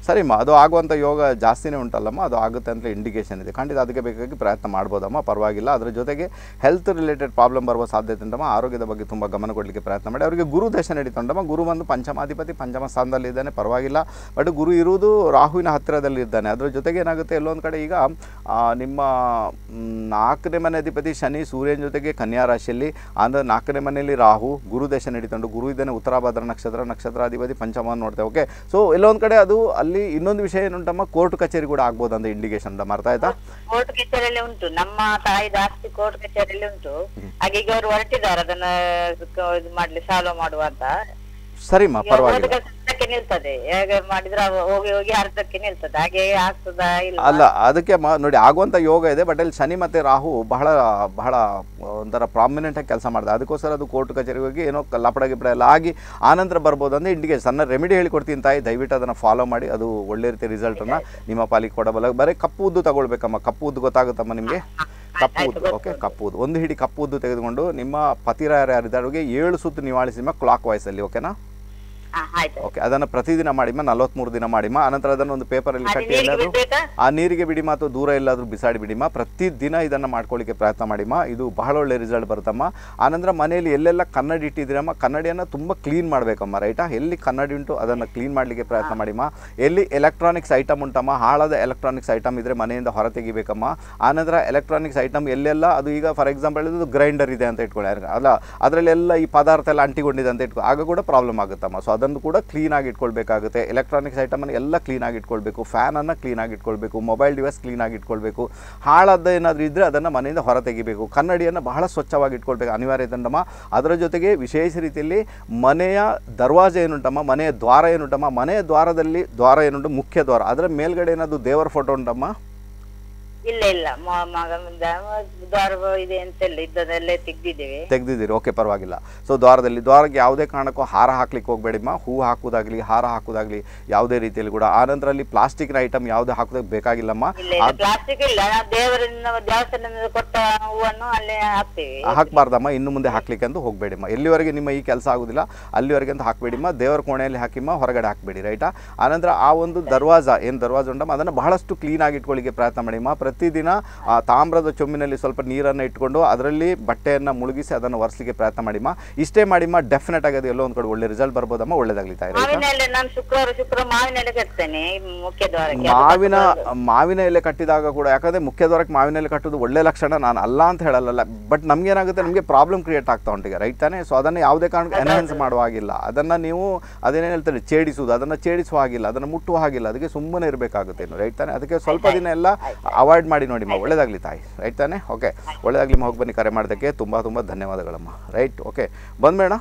ಸರಿಮ್ಮ ಅದು ಆಗುವಂಥ ಯೋಗ ಜಾಸ್ತಿನೇ ಉಂಟಲ್ಲಮ್ಮ ಅದು ಆಗುತ್ತೆ ಅಂತ ಇಂಡಿಕೇಶನ್ ಇದೆ ಖಂಡಿತ ಅದಕ್ಕೆ ಬೇಕಾಗಿ ಪ್ರಯತ್ನ ಮಾಡ್ಬೋದಮ್ಮ ಪರವಾಗಿಲ್ಲ ಅದ್ರ ಜೊತೆಗೆ ಹೆಲ್ತ್ ರಿಲೇಟೆಡ್ ಪ್ರಾಬ್ಲಮ್ ಬರುವ ಸಾಧ್ಯತೆ ಉಂಟಮ್ಮ ಆರೋಗ್ಯದ ಬಗ್ಗೆ ತುಂಬ ಗಮನ ಕೊಡಲಿಕ್ಕೆ ಪ್ರಯತ್ನ ಮಾಡಿ ಅವರಿಗೆ ಗುರು ದಶೆ ನಡೀತುಂಟಮ್ಮ ಗುರು ಬಂದು ಪಂಚಮಾಧಿಪತಿ ಪಂಚಮ ಸ್ಥಾನದಲ್ಲಿ ಇದ್ದಾನೆ ಪರವಾಗಿಲ್ಲ ಬಟ್ ಗುರು ಇರುವುದು ರಾಹುವಿನ ಹತ್ತಿರದಲ್ಲಿ ಇದ್ದಾನೆ ಅದ್ರ ಜೊತೆಗೆ ಏನಾಗುತ್ತೆ ಎಲ್ಲೊಂದು ಕಡೆ ಈಗ ಆ, ನಿಮ್ಮ ಮ್, ನಾಲ್ಕನೇ ಮನೆ ಅಧಿಪತಿ ಶನಿ ಸೂರ್ಯನ ಜೊತೆಗೆ ಕನ್ಯಾ ರಾಶಿಯಲ್ಲಿ ಅಂದರೆ ನಾಲ್ಕನೇ ಮನೆಯಲ್ಲಿ ರಾಹು ಗುರು ದಶೆ ನಡೀತುಂಟು ಗುರು ಇದ್ದಾನೆ ಉತ್ತರಾಭದ್ರ ನಕ್ಷತ್ರ ನಕ್ಷತ್ರಾಧಿಪತಿ ಪಂಚಮವನ್ನು ನೋಡ್ತೇವೆ ಓಕೆ ಸೊ ಎಲ್ಲೊಂದು ಕಡೆ ಅದು ಅಲ್ಲಿ ಇನ್ನೊಂದು ವಿಷಯ ಏನುಂಟಮ್ಮ ಕೋರ್ಟ್ ಕಚೇರಿ ಕೂಡ ಆಗ್ಬೋದು ಅಂತ ಇಂಡಿಕೇಶನ್ ಉಂಟಮ್ಮ ಅರ್ಥ ಆಯ್ತಾ ಕೋರ್ಟ್ ಕಚೇರಿಯಲ್ಲಿ ಉಂಟು ನಮ್ಮ ತಾಯಿದ ಆಸ್ತಿ ಕೋರ್ಟ್ ಕಚೇರಿಯಲ್ಲಿ ಉಂಟು ಹಾಗೆ ಈಗ ಅವರು ಹೊರಟಿದ್ದಾರೆ ಅದನ್ನ ಕ- ಇದು ಮಾಡ್ಲಿ ಸಾಲ್ವ್ ಮಾಡುವ ಅಂತ ಸರಿಮ್ಮ ಈಗ ಪರವಾಗಿಲ್ಲ ಹೋದ ಅರ್ಧಕ್ಕೆ ನಿಲ್ತದೆ ಹೇಗೆ ಮಾಡಿದ್ರೆ ಅವ ಹೋಗಿ ಹೋಗಿ ಅರ್ಧಕ್ಕೆ ನಿಲ್ತದೆ ಹಾಗೆ ಆಗ್ತದಾ ಇಲ್ಲ ಅಲ್ಲ ಅದಕ್ಕೆ ಮ ನೋಡಿ ಆಗುವಂಥ ಯೋಗ ಇದೆ ಬಟ್ ಅಲ್ಲಿ ಶನಿ ಮತ್ತು ರಾಹು ಬಹಳ ಬಹಳ ಒಂಥರ ಪ್ರಾಮಿನೆಂಟಾಗಿ ಕೆಲಸ ಮಾಡ್ತಾರೆ ಅದಕ್ಕೋಸ್ಕರ ಅದು ಕೋರ್ಟ್ ಕಚೇರಿಗೆ ಹೋಗಿ ಏನೋ ಕ- ಲಪಡ ಗಿಪಡ ಎಲ್ಲ ಆಗಿ ಆನಂತರ ಬರ್ಬೋದು ಅಂದರೆ ಇಂಡಿಕೇಶನ್ ಸಣ್ಣ ರೆಮಿಡಿ ಹೇಳಿಕೊಡ್ತೀನಿ ತಾಯಿ ದಯವಿಟ್ಟು ಅದನ್ನು ಫಾಲೋ ಮಾಡಿ ಅದು ಒಳ್ಳೆ ರೀತಿ ರಿಸಲ್ಟನ್ನು ನಿಮ್ಮ ಪಾಲಿಗೆ ಕೊಡಬಲ್ಲ ಬರೀ ಕಪ್ಪು ಉದ್ದು ತಗೊಳ್ಬೇಕಮ್ಮ ಕಪ್ಪು ಉದ್ದು ಗೊತ್ತಾಗುತ್ತಮ್ಮ ನಿಮಗೆ ಕಪ್ಪು ಉದ್ದು ಓಕೆ ಕಪ್ಪು ಉದ್ದು ಒಂದು ಹಿಡಿ ಕಪ್ಪು ಉದ್ದು ತೆಗೆದುಕೊಂಡು ನಿಮ್ಮ ಪತಿರಾಯರು ಯಾರಿದ್ದಾರೆ ಅವ್ರಿಗೆ ಏಳು ಸುತ್ತು ನಿವಾಳಿಸಿ ಕ್ಲಾಕ್ ವಾಯ್ಸಲ್ಲಿ ಓಕೆನಾ ಹಾ, ಆಯ್ತು ಓಕೆ ಅದನ್ನು ಪ್ರತಿದಿನ ಮಾಡಿಮ್ಮ ನಲವತ್ತ್ಮೂರು ದಿನ ಮಾಡಿಮ್ಮ ಆನಂತರ ಅದನ್ನು ಒಂದು ಪೇಪರಲ್ಲಿ ಅದು ಕಟ್ಟಿ ನೀರಿಗೆ ಎಲ್ಲಾದರೂ ಬಿಡ್ಬೇಕಾ ಆ ನೀರಿಗೆ ಬಿಡಿ ಮತ್ತು ದೂರ ಎಲ್ಲಾದರೂ ಬಿಸಾಡಿ ಬಿಡಿಮ್ಮ ಪ್ರತಿದಿನ ಇದನ್ನು ಮಾಡ್ಕೊಳ್ಳಿಕ್ಕೆ ಪ್ರಯತ್ನ ಮಾಡಿಮ್ಮ ಇದು ಬಹಳ ಒಳ್ಳೆ ರಿಸಲ್ಟ್ ಬರುತ್ತಮ್ಮ ಆನಂತರ ಮನೆಯಲ್ಲಿ ಎಲ್ಲೆಲ್ಲ ಕನ್ನಡಿ ಇಟ್ಟಿದ್ದೀರಮ್ಮ ಕನ್ನಡಿಯನ್ನು ತುಂಬ ಕ್ಲೀನ್ ಮಾಡಬೇಕಮ್ಮ ರೈಟಾ ಎಲ್ಲಿ ಕನ್ನಡಿ ಉಂಟು ಅದನ್ನು ಕ್ಲೀನ್ ಮಾಡಲಿಕ್ಕೆ ಪ್ರಯತ್ನ ಮಾಡಿಮ್ಮ ಎಲ್ಲಿ ಎಲೆಕ್ಟ್ರಾನಿಕ್ಸ್ ಐಟಮ್ ಉಂಟಮ್ಮ ಹಾಳಾದ ಎಲೆಕ್ಟ್ರಾನಿಕ್ಸ್ ಐಟಮ್ ಇದ್ದರೆ ಮನೆಯಿಂದ ಹೊರ ತೆಗಿಬೇಕಮ್ಮ ಆನಂತರ ಎಲೆಕ್ಟ್ರಾನಿಕ್ಸ್ ಐಟಮ್ ಎಲ್ಲೆಲ್ಲ ಅದು ಈಗ ಫಾರ್ ಎಕ್ಸಾಂಪಲ್ ಹೇಳಿದ್ದು ಗ್ರೈಂಡರ್ ಇದೆ ಅಂತ ಇಟ್ಕೊಳ್ಳಿ ಯಾರು- ಅಲ್ಲ ಅದರಲ್ಲೆಲ್ಲ ಈ ಪದಾರ್ಥ ಎಲ್ಲ ಅಂಟಿಕೊಂಡಿದೆ ಅಂತ ಇಟ್ಕೊ ಆಗ ಕೂಡ ಪ್ರಾಬ್ಲಮ್ ಆಗುತ್ತಮ್ಮ ಸೊ ಅದನ್ನು ಕೂಡ ಕ್ಲೀನಾಗಿ ಇಟ್ಕೊಳ್ಬೇಕಾಗುತ್ತೆ ಎಲೆಕ್ಟ್ರಾನಿಕ್ಸ್ ಐಟಮನ್ನು ಎಲ್ಲ ಕ್ಲೀನಾಗಿ ಇಟ್ಕೊಳ್ಬೇಕು ಫ್ಯಾನನ್ನು ಕ್ಲೀನಾಗಿ ಇಟ್ಕೊಳ್ಬೇಕು ಮೊಬೈಲ್ ಡಿವೈಸ್ ಕ್ಲೀನಾಗಿ ಇಟ್ಕೊಳ್ಬೇಕು ಹಾಳಾದ ಏನಾದರೂ ಇದ್ದರೆ ಅದನ್ನು ಮನೆಯಿಂದ ಹೊರ ತೆಗಿಬೇಕು ಕನ್ನಡಿಯನ್ನು ಬಹಳ ಸ್ವಚ್ಛವಾಗಿ ಇಟ್ಕೊಳ್ಬೇಕು ಅನಿವಾರ್ಯ ಇದ್ದಂಡಮ್ಮ ಅದರ ಜೊತೆಗೆ ವಿಶೇಷ ರೀತಿಯಲ್ಲಿ ಮನೆಯ ದರ್ವಾಜೆ ಏನುಂಟಮ್ಮ ಮನೆಯ ದ್ವಾರ ಏನುಂಟಮ್ಮ ಮನೆಯ ದ್ವಾರದಲ್ಲಿ ದ್ವಾರ ಏನುಂಟು ಮುಖ್ಯ ದ್ವಾರ ಅದರ ಮೇಲ್ಗಡೆ ಏನಾದರೂ ದೇವರ ಫೋಟೋ ಉಂಟಮ್ಮ ಇಲ್ಲ ಇಲ್ಲ ಮ- ಮಗ ದ್ವಾರ ಇದೆ ಅಂತೆಲ್ಲ ಇದ್ದದಲ್ಲೇ ತೆಗ್ದಿದ್ದೇವೆ ತೆಗೆದಿದ್ದೀರಿ ಓಕೆ ಪರವಾಗಿಲ್ಲ ಸೊ ದ್ವಾರದಲ್ಲಿ ದ್ವಾರಕ್ಕೆ ಯಾವುದೇ ಕಾರಣಕ್ಕೂ ಹಾರ ಹಾಕ್ಲಿಕ್ಕೆ ಹೋಗಬೇಡಿಮ್ಮ ಹೂ ಹಾಕೋದಾಗಲಿ ಹಾರ ಹಾಕೋದಾಗಲಿ ಯಾವುದೇ ರೀತಿಯಲ್ಲಿ ಕೂಡ ಆನಂತರ ಅಲ್ಲಿ ಪ್ಲಾಸ್ಟಿಕ್ನ ಐಟಮ್ ಯಾವುದೇ ಹಾಕೋದಕ್ಕೆ ಬೇಕಾಗಿಲ್ಲಮ್ಮ ಇಲ್ಲ ಇಲ್ಲ ಪ್ಲಾಸ್ಟಿಕ್ ಇಲ್ಲ ನಾವು ದೇವರಿಂದ ದೇವಸ್ಥಾನದಿಂದ ಕೊಟ್ಟ ಹೂವನ್ನು ಅಲ್ಲೇ ಹಾಕ್ತೇವೆ ಹಾಕಬಾರ್ದಮ್ಮ ಇನ್ನು ಮುಂದೆ ಹಾಕ್ಲಿಕ್ಕೆ ಅಂತ ಹೋಗಬೇಡಿಮ್ಮ ಎಲ್ಲಿವರೆಗೆ ನಿಮ್ಮ ಈ ಕೆಲಸ ಆಗೋದಿಲ್ಲ ಅಲ್ಲಿವರೆಗೆ ಅಂತ ಹಾಕಬೇಡಿಮ್ಮ ದೇವರ ಕೋಣೆಯಲ್ಲಿ ಹಾಕಿಮ್ಮ ಹೊರಗಡೆ ಹಾಕಬೇಡಿ ರೈಟಾ ಆನಂತರ ಆ ಒಂದು ದರ್ವಾಜ ಏನು ದರ್ವಾಜ ಉಂಟಮ್ಮ ಅದನ್ನು ಬಹಳಷ್ಟು ಕ್ಲೀನಾಗಿ ಇಟ್ಕೊಳ್ಳಿಕ್ಕೆ ಪ್ರಯತ್ನ ಮಾಡಿಮ್ಮ ಪ್ರತಿದಿನ ಆ ತಾಮ್ರದ ಚೊಂಬಿನಲ್ಲಿ ಸ್ವಲ್ಪ ನೀರನ್ನು ಇಟ್ಕೊಂಡು ಅದರಲ್ಲಿ ಬಟ್ಟೆಯನ್ನು ಮುಳುಗಿಸಿ ಅದನ್ನು ಒರೆಸ್ಲಿಕ್ಕೆ ಪ್ರಯತ್ನ ಮಾಡಿಮ್ಮ ಇಷ್ಟೇ ಮಾಡಿಮ್ಮ ಡೆಫಿನೆಟ್ ಆಗಿ ಅದು ಎಲ್ಲೋ ಒಂದು ಕಡೆ ಒಳ್ಳೆ ರಿಸಲ್ಟ್ ಬರ್ಬೋದಮ್ಮ ಒಳ್ಳೇದಾಗ್ಲಿ ತಾಯಿ ರೈತಾ ಮಾವಿನ ಎಲೆ ನಾನು ಶುಕ್ರವಾರ ಶುಕ್ರವಾರ ಮಾವಿನ ಎಲೆ ಕಟ್ತೇನೆ ಈ ಮುಖ್ಯ ದ್ವಾರಕ್ಕೆ ಅದು ಮಾವಿನ ಕಟ್ಟಬಾರ್ದು. ಮಾವಿನ ಎಲೆ ಕಟ್ಟಿದಾಗ ಕೂಡ ಯಾಕಂದ್ರೆ ಮುಖ್ಯ ದ್ವಾರಕ್ಕೆ ಮಾವಿನ ಎಲೆ ಕಟ್ಟೋದು ಒಳ್ಳೆ ಲಕ್ಷಣ ನಾನು ಅಲ್ಲ ಅಂತ ಹೇಳಲ್ಲ ಬಟ್ ನಮ್ಗೇನಾಗುತ್ತೆ ನಮಗೆ ಪ್ರಾಬ್ಲಮ್ ಕ್ರಿಯೇಟ್ ಆಗ್ತಾ ಉಂಟು ಈಗ ರೈಟ್ ತಾನೇ ಸೊ ಅದನ್ನು ಯಾವುದೇ ಕಾರಣಕ್ಕೆ ಎನ್ಹಾನ್ಸ್ ಮಾಡುವ ಹಾಗಿಲ್ಲ ಅದನ್ನು ನೀವು ಅದೇನೇನು ಹೇಳ್ತಾರೆ ಛೇಡಿಸುವುದು ಅದನ್ನು ಛೇಡಿಸುವ ಹಾಗಿಲ್ಲ ಅದನ್ನು ಮುಟ್ಟುವ ಹಾಗಿಲ್ಲ ಅದಕ್ಕೆ ಸುಮ್ಮನೆ ಇರಬೇಕಾಗುತ್ತೆ ಇನ್ನು ರೈಟ್ ತಾನೇ ಅದಕ್ಕೆ ಸ್ವಲ್ಪ ದಿನ ಎಲ್ಲ ಅವಾಯ್ಡ್ ಮಾಡಿ ನೋಡಿಮ್ಮ ಒಳ್ಳೇದಾಗಲಿ ತಾಯಿ ರೈಟ್ ತಾನೇ ಓಕೆ ಒಳ್ಳೇದಾಗಲಿ ಹೋಗಿ ಬನ್ನಿ ಕರೆ ಮಾಡೋದಕ್ಕೆ ತುಂಬ ತುಂಬ ಧನ್ಯವಾದಗಳಮ್ಮ ರೈಟ್ ಓಕೆ ಬಂದ್ಬೇಡ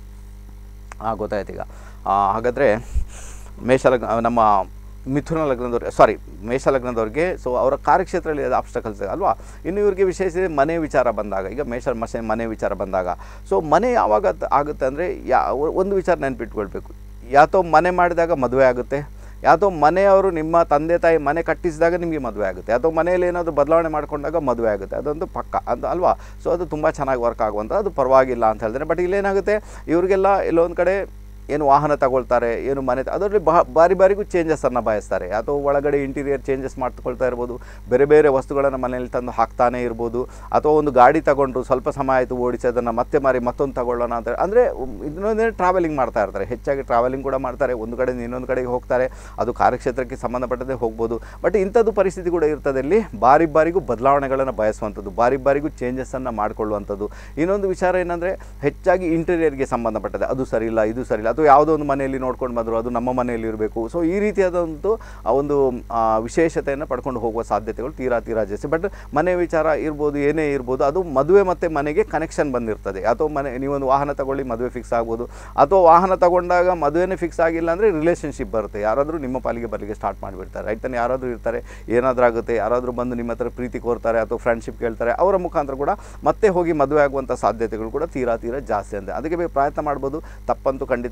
ಹಾಂ ಗೊತ್ತಾಯ್ತು ಈಗ ಆ, ಹಾಗಾದರೆ ಮೇಷ ಲಗ್ನ ನಮ್ಮ ಮಿಥುನ ಲಗ್ನದವ್ರಿಗೆ ಸಾರಿ ಮೇಷ ಲಗ್ನದವ್ರಿಗೆ ಸೊ ಅವರ ಕಾರ್ಯಕ್ಷೇತ್ರದಲ್ಲಿ ಅದು ಆಬ್ಸ್ಟಕಲ್ಸ್ ಅಲ್ವಾ ಇನ್ನು ಇವ್ರಿಗೆ ವಿಶೇಷ ಮನೆ ವಿಚಾರ ಬಂದಾಗ ಈಗ ಮೇಷ ಮಸೆ ಮನೆ ವಿಚಾರ ಬಂದಾಗ ಸೊ ಮನೆ ಯಾವಾಗ ಅತ್- ಆಗುತ್ತೆ ಅಂದರೆ ಯಾ ಒಂದು ವಿಚಾರ ನೆನಪಿಟ್ಕೊಳ್ಬೇಕು ಯಾತೋ ಮನೆ ಮಾಡಿದಾಗ ಮದುವೆ ಆಗುತ್ತೆ ಯಾತೋ ಮನೆಯವರು ನಿಮ್ಮ ತಂದೆ ತಾಯಿ ಮನೆ ಕಟ್ಟಿಸಿದಾಗ ನಿಮಗೆ ಮದುವೆ ಆಗುತ್ತೆ ಅಥವಾ ಮನೆಯಲ್ಲಿ ಏನಾದರೂ ಬದಲಾವಣೆ ಮಾಡ್ಕೊಂಡಾಗ ಮದುವೆ ಆಗುತ್ತೆ ಅದೊಂದು ಪಕ್ಕ ಅದು ಅಲ್ವಾ ಸೊ ಅದು ತುಂಬ ಚೆನ್ನಾಗಿ ವರ್ಕ್ ಆಗುವಂಥ ಅದು ಪರವಾಗಿಲ್ಲ ಅಂತ ಹೇಳ್ತಾರೆ ಬಟ್ ಇಲ್ಲೇನಾಗುತ್ತೆ ಇವರಿಗೆಲ್ಲ ಎಲ್ಲೊಂದು ಕಡೆ ಏನು ವಾಹನ ತಗೊಳ್ತಾರೆ ಏನು ಮನೆ ತ- ಅದರಲ್ಲಿ ಬಹ ಬಾರಿ ಬಾರಿಗೂ ಚೇಂಜಸನ್ನು ಬಯಸ್ತಾರೆ ಅಥವಾ ಒಳಗಡೆ ಇಂಟೀರಿಯರ್ ಚೇಂಜಸ್ ಮಾಡ್ಕೊಳ್ತಾ ಇರ್ಬೋದು ಬೇರೆ ಬೇರೆ ವಸ್ತುಗಳನ್ನು ಮನೆಯಲ್ಲಿ ತಂದು ಹಾಕ್ತಾನೆ ಇರ್ಬೋದು ಅಥವಾ ಒಂದು ಗಾಡಿ ತಗೊಂಡ್ರು ಸ್ವಲ್ಪ ಸಮಯ ಆಯಿತು ಓಡಿಸಿ ಅದನ್ನು ಮತ್ತೆ ಮಾರಿ ಮತ್ತೊಂದು ತಗೊಳ್ಳೋಣ ಅಂತ ಅಂದರೆ ಇನ್ನೊಂದೇ ಟ್ರಾವೆಲಿಂಗ್ ಮಾಡ್ತಾ ಇರ್ತಾರೆ ಹೆಚ್ಚಾಗಿ ಟ್ರಾವೆಲಿಂಗ್ ಕೂಡ ಮಾಡ್ತಾರೆ ಒಂದು ಕಡೆಯಿಂದ ಇನ್ನೊಂದು ಕಡೆಗೆ ಹೋಗ್ತಾರೆ ಅದು ಕಾರ್ಯಕ್ಷೇತ್ರಕ್ಕೆ ಸಂಬಂಧಪಟ್ಟಂತೆ ಹೋಗ್ಬೋದು ಬಟ್ ಇಂಥದ್ದು ಪರಿಸ್ಥಿತಿ ಕೂಡ ಇರ್ತದೆ ಅಲ್ಲಿ ಬಾರಿ ಬಾರಿಗೂ ಬದಲಾವಣೆಗಳನ್ನು ಬಯಸುವಂಥದ್ದು ಬಾರಿ ಬಾರಿಗೂ ಚೇಂಜಸನ್ನು ಮಾಡಿಕೊಳ್ಳುವಂಥದ್ದು ಇನ್ನೊಂದು ವಿಚಾರ ಏನಂದರೆ ಹೆಚ್ಚಾಗಿ ಇಂಟೀರಿಯರ್ಗೆ ಸಂಬಂಧಪಟ್ಟದೆ ಅದು ಸರಿಯಿಲ್ಲ ಇದು ಸರಿಯಿಲ್ಲ ಅಥವಾ ಯಾವುದೋ ಒಂದು ಮನೆಯಲ್ಲಿ ನೋಡ್ಕೊಂಡು ಬಂದರು ಅದು ನಮ್ಮ ಮನೆಯಲ್ಲಿ ಇರಬೇಕು ಸೊ ಈ ರೀತಿಯಾದಂಥ ಆ ಒಂದು ಆ, ವಿಶೇಷತೆಯನ್ನು ಪಡ್ಕೊಂಡು ಹೋಗುವ ಸಾಧ್ಯತೆಗಳು ತೀರಾ ತೀರಾ ಜಾಸ್ತಿ ಬಟ್ ಮನೆ ವಿಚಾರ ಇರ್ಬೋದು ಏನೇ ಇರ್ಬೋದು ಅದು ಮದುವೆ ಮತ್ತು ಮನೆಗೆ ಕನೆಕ್ಷನ್ ಬಂದಿರ್ತದೆ ಅಥವಾ ಮನೆ ನೀವೊಂದು ವಾಹನ ತಗೊಳ್ಳಿ ಮದುವೆ ಫಿಕ್ಸ್ ಆಗ್ಬೋದು ಅಥವಾ ವಾಹನ ತಗೊಂಡಾಗ ಮದುವೆನೇ ಫಿಕ್ಸ್ ಆಗಿಲ್ಲ ಅಂದರೆ ರಿಲೇಷನ್ಶಿಪ್ ಬರುತ್ತೆ ಯಾರಾದರೂ ನಿಮ್ಮ ಪಾಲಿಗೆ ಬರಲಿಕ್ಕೆ ಸ್ಟಾರ್ಟ್ ಮಾಡಿಬಿಡ್ತಾರೆ ರೈಟ್ ತಾನೇ ಯಾರಾದರೂ ಇರ್ತಾರೆ ಏನಾದರೂ ಆಗುತ್ತೆ ಯಾರಾದರೂ ಬಂದು ನಿಮ್ಮ ಹತ್ರ ಪ್ರೀತಿ ಕೋರ್ತಾರೆ ಅಥವಾ ಫ್ರೆಂಡ್ಶಿಪ್ ಕೇಳ್ತಾರೆ ಅವರ ಮುಖಾಂತರ ಕೂಡ ಮತ್ತೆ ಹೋಗಿ ಮದುವೆ ಆಗುವಂಥ ಸಾಧ್ಯತೆಗಳು ಕೂಡ ತೀರಾ ತೀರಾ ಜಾಸ್ತಿ ಅಂತ ಅದಕ್ಕೆ ಬೇಕು ಪ್ರಯತ್ನ ಮಾಡ್ಬೋದು ತಪ್ಪಂತೂ ಖಂಡಿತ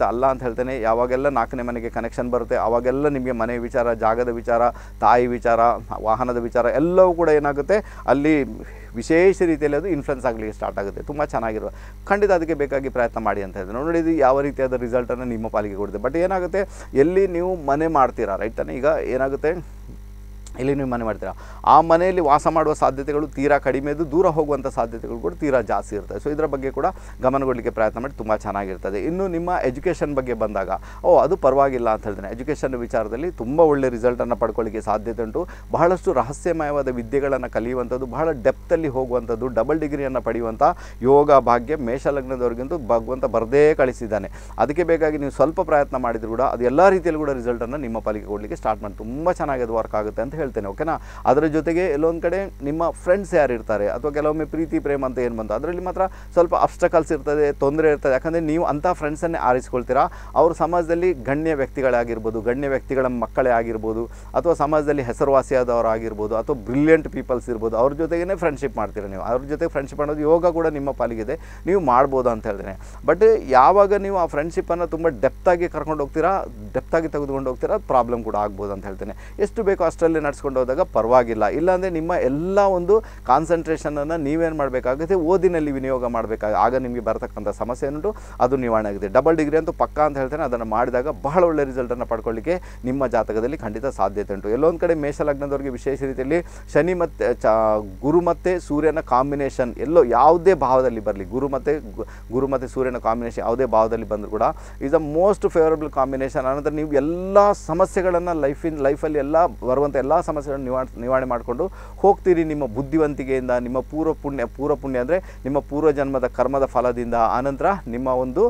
ಅಲ್ಲ ಅಂತ ಹೇಳ್ತೇನೆ ಯಾವಾಗೆಲ್ಲ ನಾಲ್ಕನೇ ಮನೆಗೆ ಕನೆಕ್ಷನ್ ಬರುತ್ತೆ ಆವಾಗೆಲ್ಲ ನಿಮಗೆ ಮನೆ ವಿಚಾರ ಜಾಗದ ವಿಚಾರ ತಾಯಿ ವಿಚಾರ ವಾಹನದ ವಿಚಾರ ಎಲ್ಲವೂ ಕೂಡ ಏನಾಗುತ್ತೆ ಅಲ್ಲಿ ವಿಶೇಷ ರೀತಿಯಲ್ಲಿ ಅದು ಇನ್ಫ್ಲುಯೆನ್ಸ್ ಆಗಲಿಕ್ಕೆ ಸ್ಟಾರ್ಟ್ ಆಗುತ್ತೆ ತುಂಬ ಚೆನ್ನಾಗಿರುವ ಖಂಡಿತ ಅದಕ್ಕೆ ಬೇಕಾಗಿ ಪ್ರಯತ್ನ ಮಾಡಿ ಅಂತ ಹೇಳಿದ್ರೆ ನೋಡಿ ಇದು ಯಾವ ರೀತಿಯಾದ ರಿಸಲ್ಟನ್ನು ನಿಮ್ಮ ಪಾಲಿಗೆ ಕೊಡುತ್ತೆ ಬಟ್ ಏನಾಗುತ್ತೆ ಎಲ್ಲಿ ನೀವು ಮನೆ ಮಾಡ್ತೀರಾ ರೈಟ್ ತಾನೆ ಈಗ ಏನಾಗುತ್ತೆ ಇಲ್ಲಿ ನೀವು ಮನೆ ಮಾಡ್ತೀರಾ ಆ ಮನೆಯಲ್ಲಿ ವಾಸ ಮಾಡುವ ಸಾಧ್ಯತೆಗಳು ತೀರಾ ಕಡಿಮೆ ಇದ್ದು ದೂರ ಹೋಗುವಂಥ ಸಾಧ್ಯತೆಗಳು ಕೂಡ ತೀರಾ ಜಾಸ್ತಿ ಇರ್ತದೆ ಸೊ ಇದರ ಬಗ್ಗೆ ಕೂಡ ಗಮನಗೊಳ್ಳಲಿಕ್ಕೆ ಪ್ರಯತ್ನ ಮಾಡಿ ತುಂಬ ಚೆನ್ನಾಗಿರ್ತದೆ ಇನ್ನು ನಿಮ್ಮ ಎಜುಕೇಷನ್ ಬಗ್ಗೆ ಬಂದಾಗ ಓ ಅದು ಪರವಾಗಿಲ್ಲ ಅಂತ ಹೇಳ್ತೇನೆ ಎಜುಕೇಷನ್ ವಿಚಾರದಲ್ಲಿ ತುಂಬ ಒಳ್ಳೆ ರಿಸಲ್ಟನ್ನು ಪಡ್ಕೊಳ್ಳಿಕ್ಕೆ ಸಾಧ್ಯತೆ ಉಂಟು ಬಹಳಷ್ಟು ರಹಸ್ಯಮಯವಾದ ವಿದ್ಯೆಗಳನ್ನು ಕಲಿಯುವಂಥದ್ದು ಬಹಳ ಡೆಪ್ತಲ್ಲಿ ಹೋಗುವಂಥದ್ದು ಡಬಲ್ ಡಿಗ್ರಿಯನ್ನು ಪಡೆಯುವಂಥ ಯೋಗ ಭಾಗ್ಯ ಮೇಷಲಗ್ನದವರಿಗಂತೂ ಭಗವಂತ ಬರದೇ ಕಳಿಸಿದ್ದಾನೆ ಅದಕ್ಕೆ ಬೇಕಾಗಿ ನೀವು ಸ್ವಲ್ಪ ಪ್ರಯತ್ನ ಮಾಡಿದ್ರು ಕೂಡ ಅದು ಎಲ್ಲ ರೀತಿಯಲ್ಲೂ ಕೂಡ ರಿಸಲ್ಟನ್ನು ನಿಮ್ಮ ಪಾಲಿಗೆ ಕೊಡಲಿಕ್ಕೆ ಸ್ಟಾರ್ಟ್ ಮಾಡಿ ತುಂಬ ಚೆನ್ನಾಗಿ ಅದು ವರ್ಕ್ ಆಗುತ್ತೆ ಅಂತ ಹೇಳ್ತೇನೆ ಓಕೆನಾ ಅದರ ಜೊತೆಗೆ ಎಲ್ಲೊಂದು ಕಡೆ ನಿಮ್ಮ ಫ್ರೆಂಡ್ಸ್ ಯಾರು ಇರ್ತಾರೆ ಅಥವಾ ಕೆಲವೊಮ್ಮೆ ಪ್ರೀತಿ ಪ್ರೇಮ ಅಂತ ಏನು ಬಂತು ಅದರಲ್ಲಿ ಮಾತ್ರ ಸ್ವಲ್ಪ ಅಬ್ಸ್ಟಕಲ್ಸ್ ಇರ್ತದೆ ತೊಂದರೆ ಇರ್ತದೆ ಯಾಕಂದರೆ ನೀವು ಅಂಥ ಫ್ರೆಂಡ್ಸನ್ನೇ ಆರಿಸ್ಕೊಳ್ತೀರಾ ಅವರು ಸಮಾಜದಲ್ಲಿ ಗಣ್ಯ ವ್ಯಕ್ತಿಗಳಾಗಿರ್ಬೋದು ಗಣ್ಯ ವ್ಯಕ್ತಿಗಳ ಮಕ್ಕಳೇ ಆಗಿರ್ಬೋದು ಅಥವಾ ಸಮಾಜದಲ್ಲಿ ಹೆಸರುವಾಸಿಯಾದವರು ಆಗಿರ್ಬೋದು ಅಥವಾ ಬ್ರಿಲಿಯಂಟ್ ಪೀಪಲ್ಸ್ ಇರ್ಬೋದು ಅವ್ರ ಜೊತೆಗೇ ಫ್ರೆಂಡ್ಶಿಪ್ ಮಾಡ್ತೀರಾ ನೀವು ಅವ್ರ ಜೊತೆ ಫ್ರೆಂಡ್ಶಿಪ್ ಮಾಡೋದು ಯೋಗ ಕೂಡ ನಿಮ್ಮ ಪಾಲಿಗಿದೆ ನೀವು ಮಾಡ್ಬೋದು ಅಂತ ಹೇಳ್ತೇನೆ ಬಟ್ ಯಾವಾಗ ನೀವು ಆ ಫ್ರೆಂಡ್ಶಿಪ್ಪನ್ನು ತುಂಬ ಡೆಪ್ತಾಗಿ ಕರ್ಕೊಂಡು ಹೋಗ್ತೀರಾ ಡೆಪ್ತಾಗಿ ತೆಗೆದುಕೊಂಡು ಹೋಗ್ತೀರಾ ಪ್ರಾಬ್ಲಮ್ ಕೂಡ ಆಗ್ಬೋದು ಅಂತ ಹೇಳ್ತೇನೆ ಎಷ್ಟು ಬೇಕೋ ಅಷ್ಟರಲ್ಲಿ ನಡ್ಸ್ಕೊಂಡು ಹೋದಾಗ ಪರವಾಗಿಲ್ಲ ಇಲ್ಲಾಂದರೆ ನಿಮ್ಮ ಎಲ್ಲ ಒಂದು ಕಾನ್ಸಂಟ್ರೇಷನನ್ನು ನೀವೇನು ಮಾಡಬೇಕಾಗುತ್ತೆ ಓದಿನಲ್ಲಿ ವಿನಿಯೋಗ ಮಾಡಬೇಕಾಗ ಆಗ ನಿಮಗೆ ಬರತಕ್ಕಂಥ ಸಮಸ್ಯೆ ಏನುಂಟು ಅದು ನಿವಾರಣೆ ಆಗಿದೆ ಡಬಲ್ ಡಿಗ್ರಿ ಅಂತೂ ಪಕ್ಕಾ ಅಂತ ಹೇಳ್ತೇನೆ ಅದನ್ನು ಮಾಡಿದಾಗ ಬಹಳ ಒಳ್ಳೆ ರಿಸಲ್ಟನ್ನು ಪಡ್ಕೊಳ್ಳಿಕ್ಕೆ ನಿಮ್ಮ ಜಾತಕದಲ್ಲಿ ಖಂಡಿತ ಸಾಧ್ಯತೆ ಉಂಟು ಎಲ್ಲೊಂದು ಕಡೆ ಮೇಷಲಗ್ನದವರಿಗೆ ವಿಶೇಷ ರೀತಿಯಲ್ಲಿ ಶನಿ ಮತ್ತು ಚ ಗುರು ಮತ್ತು ಸೂರ್ಯನ ಕಾಂಬಿನೇಷನ್ ಎಲ್ಲೋ ಯಾವುದೇ ಭಾವದಲ್ಲಿ ಬರಲಿ ಗುರು ಮತ್ತು ಗು- ಗುರು ಮತ್ತು ಸೂರ್ಯನ ಕಾಂಬಿನೇಷನ್ ಯಾವುದೇ ಭಾವದಲ್ಲಿ ಬಂದರೂ ಕೂಡ is a most favourable combination ಅನಂತರ ನೀವು ಎಲ್ಲ ಸಮಸ್ಯೆಗಳನ್ನು ಲೈಫಿನ ಲೈಫಲ್ಲಿ ಎಲ್ಲ ಬರುವಂಥ ಎಲ್ಲ ಸಮಸ್ಯೆಗಳನ್ನು ನಿವಾರ ನಿವಾರಣೆ ಮಾಡಿಕೊಂಡು ಹೋಗ್ತೀರಿ ನಿಮ್ಮ ಬುದ್ಧಿವಂತಿಕೆಯಿಂದ ನಿಮ್ಮ ಪೂರ್ವ ಪುಣ್ಯ ಪೂರ್ವ ಪುಣ್ಯ ಅಂದರೆ ನಿಮ್ಮ ಪೂರ್ವ ಜನ್ಮದ ಕರ್ಮದ ಫಲದಿಂದ ಆನಂತರ ನಿಮ್ಮ ಒಂದು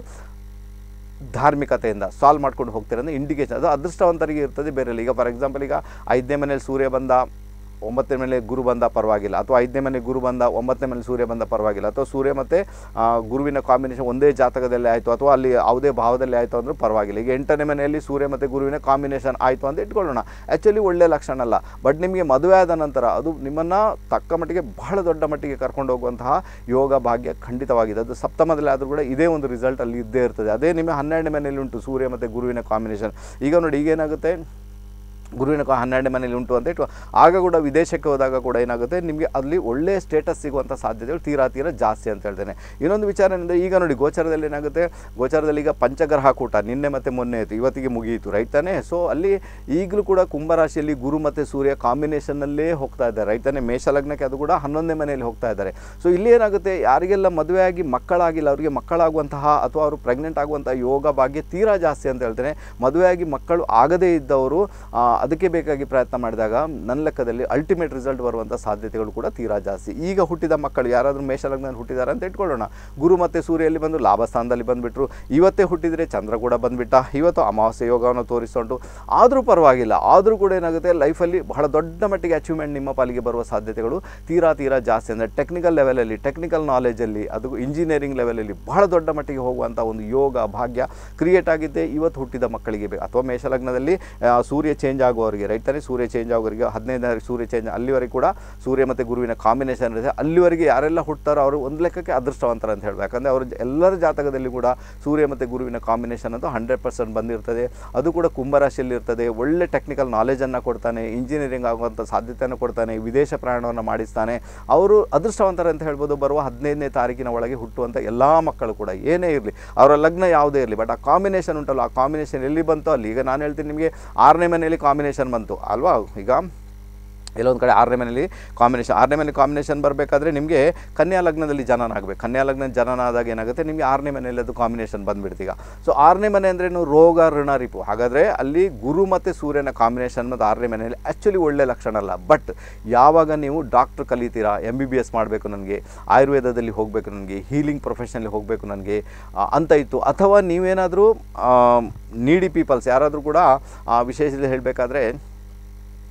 ಧಾರ್ಮಿಕತೆಯಿಂದ ಸಾಲ್ವ್ ಮಾಡ್ಕೊಂಡು ಹೋಗ್ತೀರ ಅಂದರೆ ಇಂಡಿಕೇಶನ್ ಅದು ಅದೃಷ್ಟವಂತರಿಗೆ ಇರ್ತದೆ ಬೇರೆ ಈಗ ಫಾರ್ ಎಕ್ಸಾಂಪಲ್ ಈಗ ಐದನೇ ಮನೇಲಿ ಸೂರ್ಯ ಬಂದ ಒಂಬತ್ತನೇ ಮನೆ ಗುರು ಬಂದ ಪರವಾಗಿಲ್ಲ ಅಥವಾ ಐದನೇ ಮನೆ ಗುರು ಬಂದ ಒಂಬತ್ತನೇ ಮನೆ ಸೂರ್ಯ ಬಂದ ಪರವಾಗಿಲ್ಲ ಅಥವಾ ಸೂರ್ಯ ಮತ್ತು ಆ, ಗುರುವಿನ ಕಾಂಬಿನೇಷನ್ ಒಂದೇ ಜಾತಕದಲ್ಲಿ ಆಯಿತು ಅಥವಾ ಅಲ್ಲಿ ಯಾವುದೇ ಭಾವದಲ್ಲಿ ಆಯಿತು ಅಂದರೂ ಪರವಾಗಿಲ್ಲ ಈಗ ಎಂಟನೇ ಮನೆಯಲ್ಲಿ ಸೂರ್ಯ ಮತ್ತು ಗುರುವಿನ ಕಾಂಬಿನೇಷನ್ ಆಯಿತು ಅಂತ ಇಟ್ಕೊಳ್ಳೋಣ ಆ್ಯಕ್ಚುಲಿ ಒಳ್ಳೆ ಲಕ್ಷಣ ಅಲ್ಲ ಬಟ್ ನಿಮಗೆ ಮದುವೆ ಆದ ನಂತರ ಅದು ನಿಮ್ಮನ್ನು ತಕ್ಕ ಮಟ್ಟಿಗೆ ಬಹಳ ದೊಡ್ಡ ಮಟ್ಟಿಗೆ ಕರ್ಕೊಂಡು ಹೋಗುವಂತಹ ಯೋಗ ಭಾಗ್ಯ ಖಂಡಿತವಾಗಿದೆ ಅದು ಸಪ್ತಮದಲ್ಲಿ ಆದರೂ ಕೂಡ ಇದೇ ಒಂದು ರಿಸಲ್ಟ್ ಅಲ್ಲಿ ಇದ್ದೇ ಇರ್ತದೆ ಅದೇ ನಿಮ್ಮ ಹನ್ನೆರಡನೇ ಮನೆಯಲ್ಲಿ ಉಂಟು ಸೂರ್ಯ ಮತ್ತು ಗುರುವಿನ ಕಾಂಬಿನೇಷನ್ ಈಗ ನೋಡಿ ಈಗೇನಾಗುತ್ತೆ ಗುರುವಿನ ಕಾ ಹನ್ನೆರಡನೇ ಮನೇಲಿ ಉಂಟು ಅಂತ ಇಟ್ಟು ಆಗ ಕೂಡ ವಿದೇಶಕ್ಕೆ ಹೋದಾಗ ಕೂಡ ಏನಾಗುತ್ತೆ ನಿಮಗೆ ಅಲ್ಲಿ ಒಳ್ಳೆಯ ಸ್ಟೇಟಸ್ ಸಿಗುವಂಥ ಸಾಧ್ಯತೆಗಳು ತೀರಾ ತೀರಾ ಜಾಸ್ತಿ ಅಂತ ಹೇಳ್ತೇನೆ ಇನ್ನೊಂದು ವಿಚಾರ ಏನಂದರೆ ಈಗ ನೋಡಿ ಗೋಚರದಲ್ಲಿ ಏನಾಗುತ್ತೆ ಗೋಚರದಲ್ಲಿ ಈಗ ಪಂಚಗ್ರಹ ಕೂಟ ನಿನ್ನೆ ಮತ್ತು ಮೊನ್ನೆ ಆಯಿತು ಇವತ್ತಿಗೆ ಮುಗಿಯಿತು ರೈಟ್ ತಾನೇ ಸೊ ಅಲ್ಲಿ ಈಗಲೂ ಕೂಡ ಕುಂಭರಾಶಿಯಲ್ಲಿ ಗುರು ಮತ್ತು ಸೂರ್ಯ ಕಾಂಬಿನೇಷನ್ನಲ್ಲೇ ಹೋಗ್ತಾ ಇದ್ದಾರೆ ರೈಟ್ ತಾನೇ ಮೇಷಲಗ್ನಕ್ಕೆ ಅದು ಕೂಡ ಹನ್ನೊಂದನೇ ಮನೆಯಲ್ಲಿ ಹೋಗ್ತಾ ಇದ್ದಾರೆ ಸೊ ಇಲ್ಲಿ ಏನಾಗುತ್ತೆ ಯಾರಿಗೆಲ್ಲ ಮದುವೆಯಾಗಿ ಮಕ್ಕಳಾಗಿಲ್ಲ ಅವರಿಗೆ ಮಕ್ಕಳಾಗುವಂತಹ ಅಥವಾ ಅವರು ಪ್ರೆಗ್ನೆಂಟ್ ಆಗುವಂತಹ ಯೋಗ ಭಾಗ್ಯ ತೀರಾ ಜಾಸ್ತಿ ಅಂತ ಹೇಳ್ತೇನೆ ಮದುವೆಯಾಗಿ ಮಕ್ಕಳು ಆಗದೇ ಇದ್ದವರು ಆ, ಅದಕ್ಕೆ ಬೇಕಾಗಿ ಪ್ರಯತ್ನ ಮಾಡಿದಾಗ ನನ್ನ ಲೆಕ್ಕದಲ್ಲಿ ಅಲ್ಟಿಮೇಟ್ ರಿಸಲ್ಟ್ ಬರುವಂಥ ಸಾಧ್ಯತೆಗಳು ಕೂಡ ತೀರಾ ಜಾಸ್ತಿ ಈಗ ಹುಟ್ಟಿದ ಮಕ್ಕಳು ಯಾರಾದರೂ ಮೇಷಲಗ್ನಲ್ಲಿ ಹುಟ್ಟಿದ್ದಾರೆ ಅಂತ ಇಟ್ಕೊಳ್ಳೋಣ ಗುರು ಮತ್ತು ಸೂರ್ಯಲ್ಲಿ ಬಂದು ಲಾಭ ಸ್ಥಾನದಲ್ಲಿ ಬಂದುಬಿಟ್ರು ಇವತ್ತೇ ಹುಟ್ಟಿದರೆ ಚಂದ್ರ ಕೂಡ ಬಂದುಬಿಟ್ಟ ಇವತ್ತು ಅಮಾವಾಸ್ಯೆ ಯೋಗವನ್ನು ತೋರಿಸ್ಕೊಂಡು ಆದರೂ ಪರವಾಗಿಲ್ಲ ಆದರೂ ಕೂಡ ಏನಾಗುತ್ತೆ ಲೈಫಲ್ಲಿ ಬಹಳ ದೊಡ್ಡ ಮಟ್ಟಿಗೆ ಅಚೀವ್ಮೆಂಟ್ ನಿಮ್ಮ ಪಾಲಿಗೆ ಬರುವ ಸಾಧ್ಯತೆಗಳು ತೀರಾ ತೀರಾ ಜಾಸ್ತಿ ಅಂದರೆ ಟೆಕ್ನಿಕಲ್ ಲೆವೆಲಲ್ಲಿ ಟೆಕ್ನಿಕಲ್ ನಾಲೆಜಲ್ಲಿ ಅದು ಇಂಜಿನಿಯರಿಂಗ್ ಲೆವೆಲಲ್ಲಿ ಬಹಳ ದೊಡ್ಡ ಮಟ್ಟಿಗೆ ಹೋಗುವಂಥ ಒಂದು ಯೋಗ ಭಾಗ್ಯ ಕ್ರಿಯೇಟ್ ಆಗಿದ್ದೆ ಇವತ್ತು ಹುಟ್ಟಿದ ಮಕ್ಕಳಿಗೆ ಬೇಕು ಅಥವಾ ಮೇಷಲಗ್ನದಲ್ಲಿ ಆ, ಸೂರ್ಯ ಚೇಂಜ್ ಆಗುವವರಿಗೆ ರೈಟ್ ತಾನೇ ಸೂರ್ಯ ಚೇಂಜ್ ಆಗೋರಿಗೆ ಹದಿನೈದನೇ ಸೂರ್ಯ ಚೇಂಜ್ ಅಲ್ಲಿವರೆಗೆ ಕೂಡ ಸೂರ್ಯ ಮತ್ತು ಗುರುವಿನ ಕಾಂಬಿನೇಷನ್ ಇರುತ್ತೆ ಅಲ್ಲಿವರೆಗೆ ಯಾರೆಲ್ಲ ಹುಟ್ತಾರೋ ಅವರು ಒಂದು ಲೆಕ್ಕಕ್ಕೆ ಅದೃಷ್ಟವಂತರ ಅಂತ ಹೇಳಬೇಕು ಯಾಕಂದರೆ ಅವ್ರ ಎಲ್ಲರ ಜಾತಕದಲ್ಲಿ ಕೂಡ ಸೂರ್ಯ ಮತ್ತು ಗುರುವಿನ ಕಾಂಬಿನೇಷನ್ ಅಂತೂ ಹಂಡ್ರೆಡ್ ಪರ್ಸೆಂಟ್ ಬಂದಿರ್ತದೆ ಅದು ಕೂಡ ಕುಂಭರಾಶಿಯಲ್ಲಿ ಇರ್ತದೆ ಒಳ್ಳೆ ಟೆಕ್ನಿಕಲ್ ನಾಲೆಜನ್ನು ಕೊಡ್ತಾನೆ ಇಂಜಿನಿಯರಿಂಗ್ ಆಗುವಂಥ ಸಾಧ್ಯತೆಯನ್ನು ಕೊಡ್ತಾನೆ ವಿದೇಶ ಪ್ರಯಾಣವನ್ನು ಮಾಡಿಸ್ತಾನೆ ಅವರು ಅದೃಷ್ಟವಂತರ ಅಂತ ಹೇಳ್ಬೋದು ಬರುವ ಹದಿನೈದನೇ ತಾರೀಕಿನ ಒಳಗೆ ಹುಟ್ಟುವಂಥ ಎಲ್ಲ ಮಕ್ಕಳು ಕೂಡ ಏನೇ ಇರಲಿ ಅವರ ಲಗ್ನ ಯಾವುದೇ ಇರಲಿ ಬಟ್ ಆ ಕಾಂಬಿನೇಷನ್ ಉಂಟಲ್ಲ ಆ ಕಾಂಬಿನೇಷನ್ ಎಲ್ಲಿ ಬಂತೋ ಅಲ್ಲಿ ಈಗ ನಾನು ಹೇಳ್ತೀನಿ ನಿಮಗೆ ಆರನೇ ಮನೆಯಲ್ಲಿ ಕಾಂಬಿನೇಷನ್ ಬಂತು ಅಲ್ವಾ ಈಗ ಎಲ್ಲೊಂದು ಕಡೆ ಆರನೇ ಮನೇಲಿ ಕಾಂಬಿನೇಷನ್ ಆರನೇ ಮನೆ ಕಾಂಬಿನೇಷನ್ ಬರಬೇಕಾದ್ರೆ ನಿಮಗೆ ಕನ್ಯಾ ಲಗ್ನದಲ್ಲಿ ಜನನ ಆಗಬೇಕು ಕನ್ಯಾ ಲಗ್ನ ಜನನ ಆದಾಗ ಏನಾಗುತ್ತೆ ನಿಮಗೆ ಆರನೇ ಮನೆಯಲ್ಲಿ ಅದು ಕಾಂಬಿನೇಷನ್ ಬಂದ್ಬಿಡ್ತು ಈಗ ಸೊ ಆರನೇ ಮನೆ ಅಂದ್ರೇನು ರೋಗ ಋಣ ರಿಪು ಹಾಗಾದರೆ ಅಲ್ಲಿ ಗುರು ಮತ್ತು ಸೂರ್ಯನ ಕಾಂಬಿನೇಷನ್ ಮತ್ತು ಆರನೇ ಮನೆಯಲ್ಲಿ ಆ್ಯಕ್ಚುಲಿ ಒಳ್ಳೆ ಲಕ್ಷಣ ಅಲ್ಲ ಬಟ್ ಯಾವಾಗ ನೀವು ಡಾಕ್ಟ್ರ್ ಕಲಿತೀರಾ ಎಮ್ ಬಿ ಬಿ ಎಸ್ ಮಾಡಬೇಕು ನನಗೆ ಆಯುರ್ವೇದದಲ್ಲಿ ಹೋಗಬೇಕು ನನಗೆ ಹೀಲಿಂಗ್ ಪ್ರೊಫೆಷನಲ್ಲಿ ಹೋಗಬೇಕು ನನಗೆ ಆ, ಅಂತ ಇತ್ತು ಅಥವಾ ನೀವೇನಾದರೂ ನೀಡಿ ಪೀಪಲ್ಸ್ ಯಾರಾದರೂ ಕೂಡ ಆ, ವಿಶೇಷದಲ್ಲಿ ಹೇಳಬೇಕಾದ್ರೆ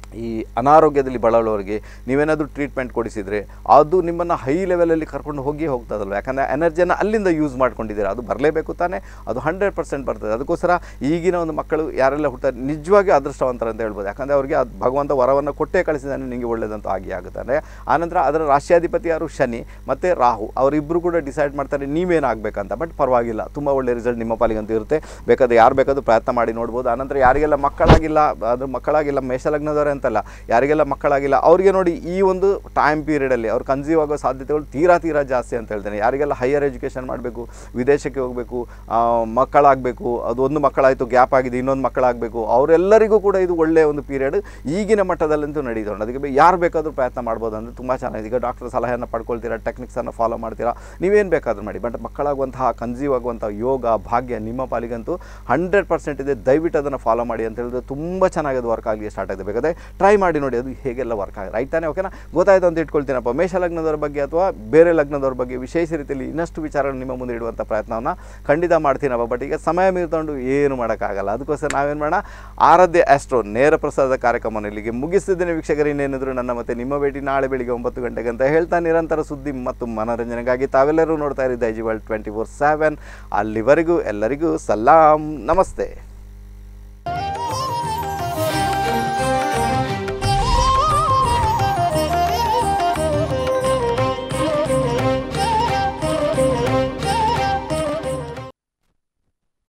ಈ ಅನಾರೋಗ್ಯದಲ್ಲಿ ಬಳಲುವವರಿಗೆ ನೀವೇನಾದರೂ ಟ್ರೀಟ್ಮೆಂಟ್ ಕೊಡಿಸಿದರೆ ಅದು ನಿಮ್ಮನ್ನು ಹೈ ಲೆವೆಲಲ್ಲಿ ಕರ್ಕೊಂಡು ಹೋಗಿ ಹೋಗ್ತದಲ್ವ ಯಾಕಂದರೆ ಎನರ್ಜಿಯನ್ನು ಅಲ್ಲಿಂದ ಯೂಸ್ ಮಾಡ್ಕೊಂಡಿದ್ದೀರಾ ಅದು ಬರಲೇಬೇಕು ತಾನೇ ಅದು ಹಂಡ್ರೆಡ್ ಪರ್ಸೆಂಟ್ ಬರ್ತದೆ ಅದಕ್ಕೋಸ್ಕರ ಈಗಿನ ಒಂದು ಮಕ್ಕಳು ಯಾರೆಲ್ಲ ಹುಟ್ಟಾರೆ ನಿಜವಾಗಿ ಅದೃಷ್ಟವಂತರ ಅಂತ ಹೇಳ್ಬೋದು ಯಾಕಂದರೆ ಅವರಿಗೆ ಅದು ಭಗವಂತ ವರವನ್ನು ಕೊಟ್ಟೇ ಕಳಿಸಿದಾನೆ ನಿಮಗೆ ಒಳ್ಳೆಯದಂತೂ ಆಗಿ ಆಗುತ್ತಾನೆ ಆನಂತರ ಅದರ ರಾಷ್ಟ್ರಾಧಿಪತಿ ಯಾರು ಶನಿ ಮತ್ತು ರಾಹು ಅವರಿಬ್ಬರು ಕೂಡ ಡಿಸೈಡ್ ಮಾಡ್ತಾರೆ ನೀವೇನಾಗಬೇಕಂತ ಬಟ್ ಪರವಾಗಿಲ್ಲ ತುಂಬ ಒಳ್ಳೆ ರಿಸಲ್ಟ್ ನಿಮ್ಮ ಪಾಲಿಗಂತೂ ಇರುತ್ತೆ ಬೇಕಾದ್ರೆ ಯಾರು ಬೇಕಾದ್ರೂ ಪ್ರಯತ್ನ ಮಾಡಿ ನೋಡ್ಬೋದು ಆನಂತರ ಯಾರಿಗೆಲ್ಲ ಮಕ್ಕಳಾಗಿಲ್ಲ ಅದು ಮಕ್ಕಳಾಗಿಲ್ಲ ಮೇಷಲಗ್ನದವರೇ ಅಂತಲ್ಲ ಯಾರಿಗೆಲ್ಲ ಮಕ್ಕಳಾಗಿಲ್ಲ ಅವರಿಗೆ ನೋಡಿ ಈ ಒಂದು ಟೈಮ್ ಪೀರಿಯಡಲ್ಲಿ ಅವ್ರು ಕನ್ಸೀವ್ ಆಗೋ ಸಾಧ್ಯತೆಗಳು ತೀರಾ ತೀರಾ ಜಾಸ್ತಿ ಅಂತ ಹೇಳ್ತೇನೆ ಯಾರಿಗೆಲ್ಲ ಹೈಯರ್ ಎಜುಕೇಷನ್ ಮಾಡಬೇಕು ವಿದೇಶಕ್ಕೆ ಹೋಗಬೇಕು ಮಕ್ಕಳಾಗಬೇಕು ಅದು ಒಂದು ಮಕ್ಕಳಾಯಿತು ಗ್ಯಾಪ್ ಆಗಿದೆ ಇನ್ನೊಂದು ಮಕ್ಕಳಾಗಬೇಕು ಅವರೆಲ್ಲರಿಗೂ ಕೂಡ ಇದು ಒಳ್ಳೆಯ ಒಂದು ಪೀರಿಯಡ್ ಈಗಿನ ಮಟ್ಟದಲ್ಲಂತೂ ನಡೀತುಂಟು ಅದಕ್ಕೆ ಬೇ- ಯಾರು ಬೇಕಾದರೂ ಪ್ರಯತ್ನ ಮಾಡ್ಬೋದು ಅಂದರೆ ತುಂಬ ಚೆನ್ನಾಗಿದೆ ಈಗ ಡಾಕ್ಟರ್ ಸಲಹೆಯನ್ನು ಪಡ್ಕೊಳ್ತೀರಾ ಟೆಕ್ನಿಕ್ಸನ್ನು ಫಾಲೋ ಮಾಡ್ತೀರಾ ನೀವೇನು ಬೇಕಾದರೂ ಮಾಡಿ ಬಟ್ ಮಕ್ಕಳಾಗುವಂತಹ ಕನ್ಸೀವ್ ಆಗುವಂಥ ಯೋಗ ಭಾಗ್ಯ ನಿಮ್ಮ ಪಾಲಿಗಂತೂ ಹಂಡ್ರೆಡ್ ಪರ್ಸೆಂಟ್ ಇದೆ ದಯವಿಟ್ಟು ಅದನ್ನು ಫಾಲೋ ಮಾಡಿ ಅಂತ ಹೇಳಿದ್ರೆ ತುಂಬ ಚೆನ್ನಾಗಿ ಅದು ವರ್ಕ್ ಆಗಲಿ ಸ್ಟಾರ್ಟ್ ಆಗಿದೆ ಬೇಕಾದ್ರೆ ಟ್ರೈ ಮಾಡಿ ನೋಡಿ ಅದು ಹೇಗೆಲ್ಲ ವರ್ಕ್ ಆಗಿದೆ ರೈಟ್ ತಾನೇ ಓಕೆನಾ ಗೊತ್ತಾಯ್ತು ಅಂತ ಇಟ್ಕೊಳ್ತೀನಪ್ಪ ಮೇಷ ಲಗ್ನದವ್ರ ಬಗ್ಗೆ ಅಥವಾ ಬೇರೆ ಲಗ್ನದವ್ರ ಬಗ್ಗೆ ವಿಶೇಷ ರೀತಿಯಲ್ಲಿ ಇನ್ನಷ್ಟು ವಿಚಾರಗಳು ನಿಮ್ಮ ಮುಂದೆ ಇಡುವಂಥ ಪ್ರಯತ್ನವನ್ನು ಖಂಡಿತ ಮಾಡ್ತೀನಪ್ಪ ಬಟ್ ಈಗ ಸಮಯ ಮೀರ್ಕೊಂಡು ಏನು ಮಾಡೋಕ್ಕಾಗಲ್ಲ ಅದಕ್ಕೋಸ್ಕರ ನಾವೇನು ಮಾಡೋಣ ಆರಾಧ್ಯ ಆಸ್ಟ್ರೋ ನೇರ ಪ್ರಸಾರದ ಕಾರ್ಯಕ್ರಮವನ್ನು ಇಲ್ಲಿಗೆ ಮುಗಿಸ್ತಿದ್ದೇನೆ ವೀಕ್ಷಕರು ಇನ್ನೇನಿದ್ರು ನನ್ನ ಮತ್ತೆ ನಿಮ್ಮ ಭೇಟಿ ನಾಳೆ ಬೆಳಿಗ್ಗೆ ಒಂಬತ್ತು ಗಂಟೆಗೆ ಅಂತ ಹೇಳ್ತಾ ನಿರಂತರ ಸುದ್ದಿ ಮತ್ತು ಮನೋರಂಜನೆಗಾಗಿ ತಾವೆಲ್ಲರೂ ನೋಡ್ತಾ ಇರಿ Daiji world twenty four seven ಅಲ್ಲಿವರೆಗೂ ಎಲ್ಲರಿಗೂ ಸಲಾಂ ನಮಸ್ತೆ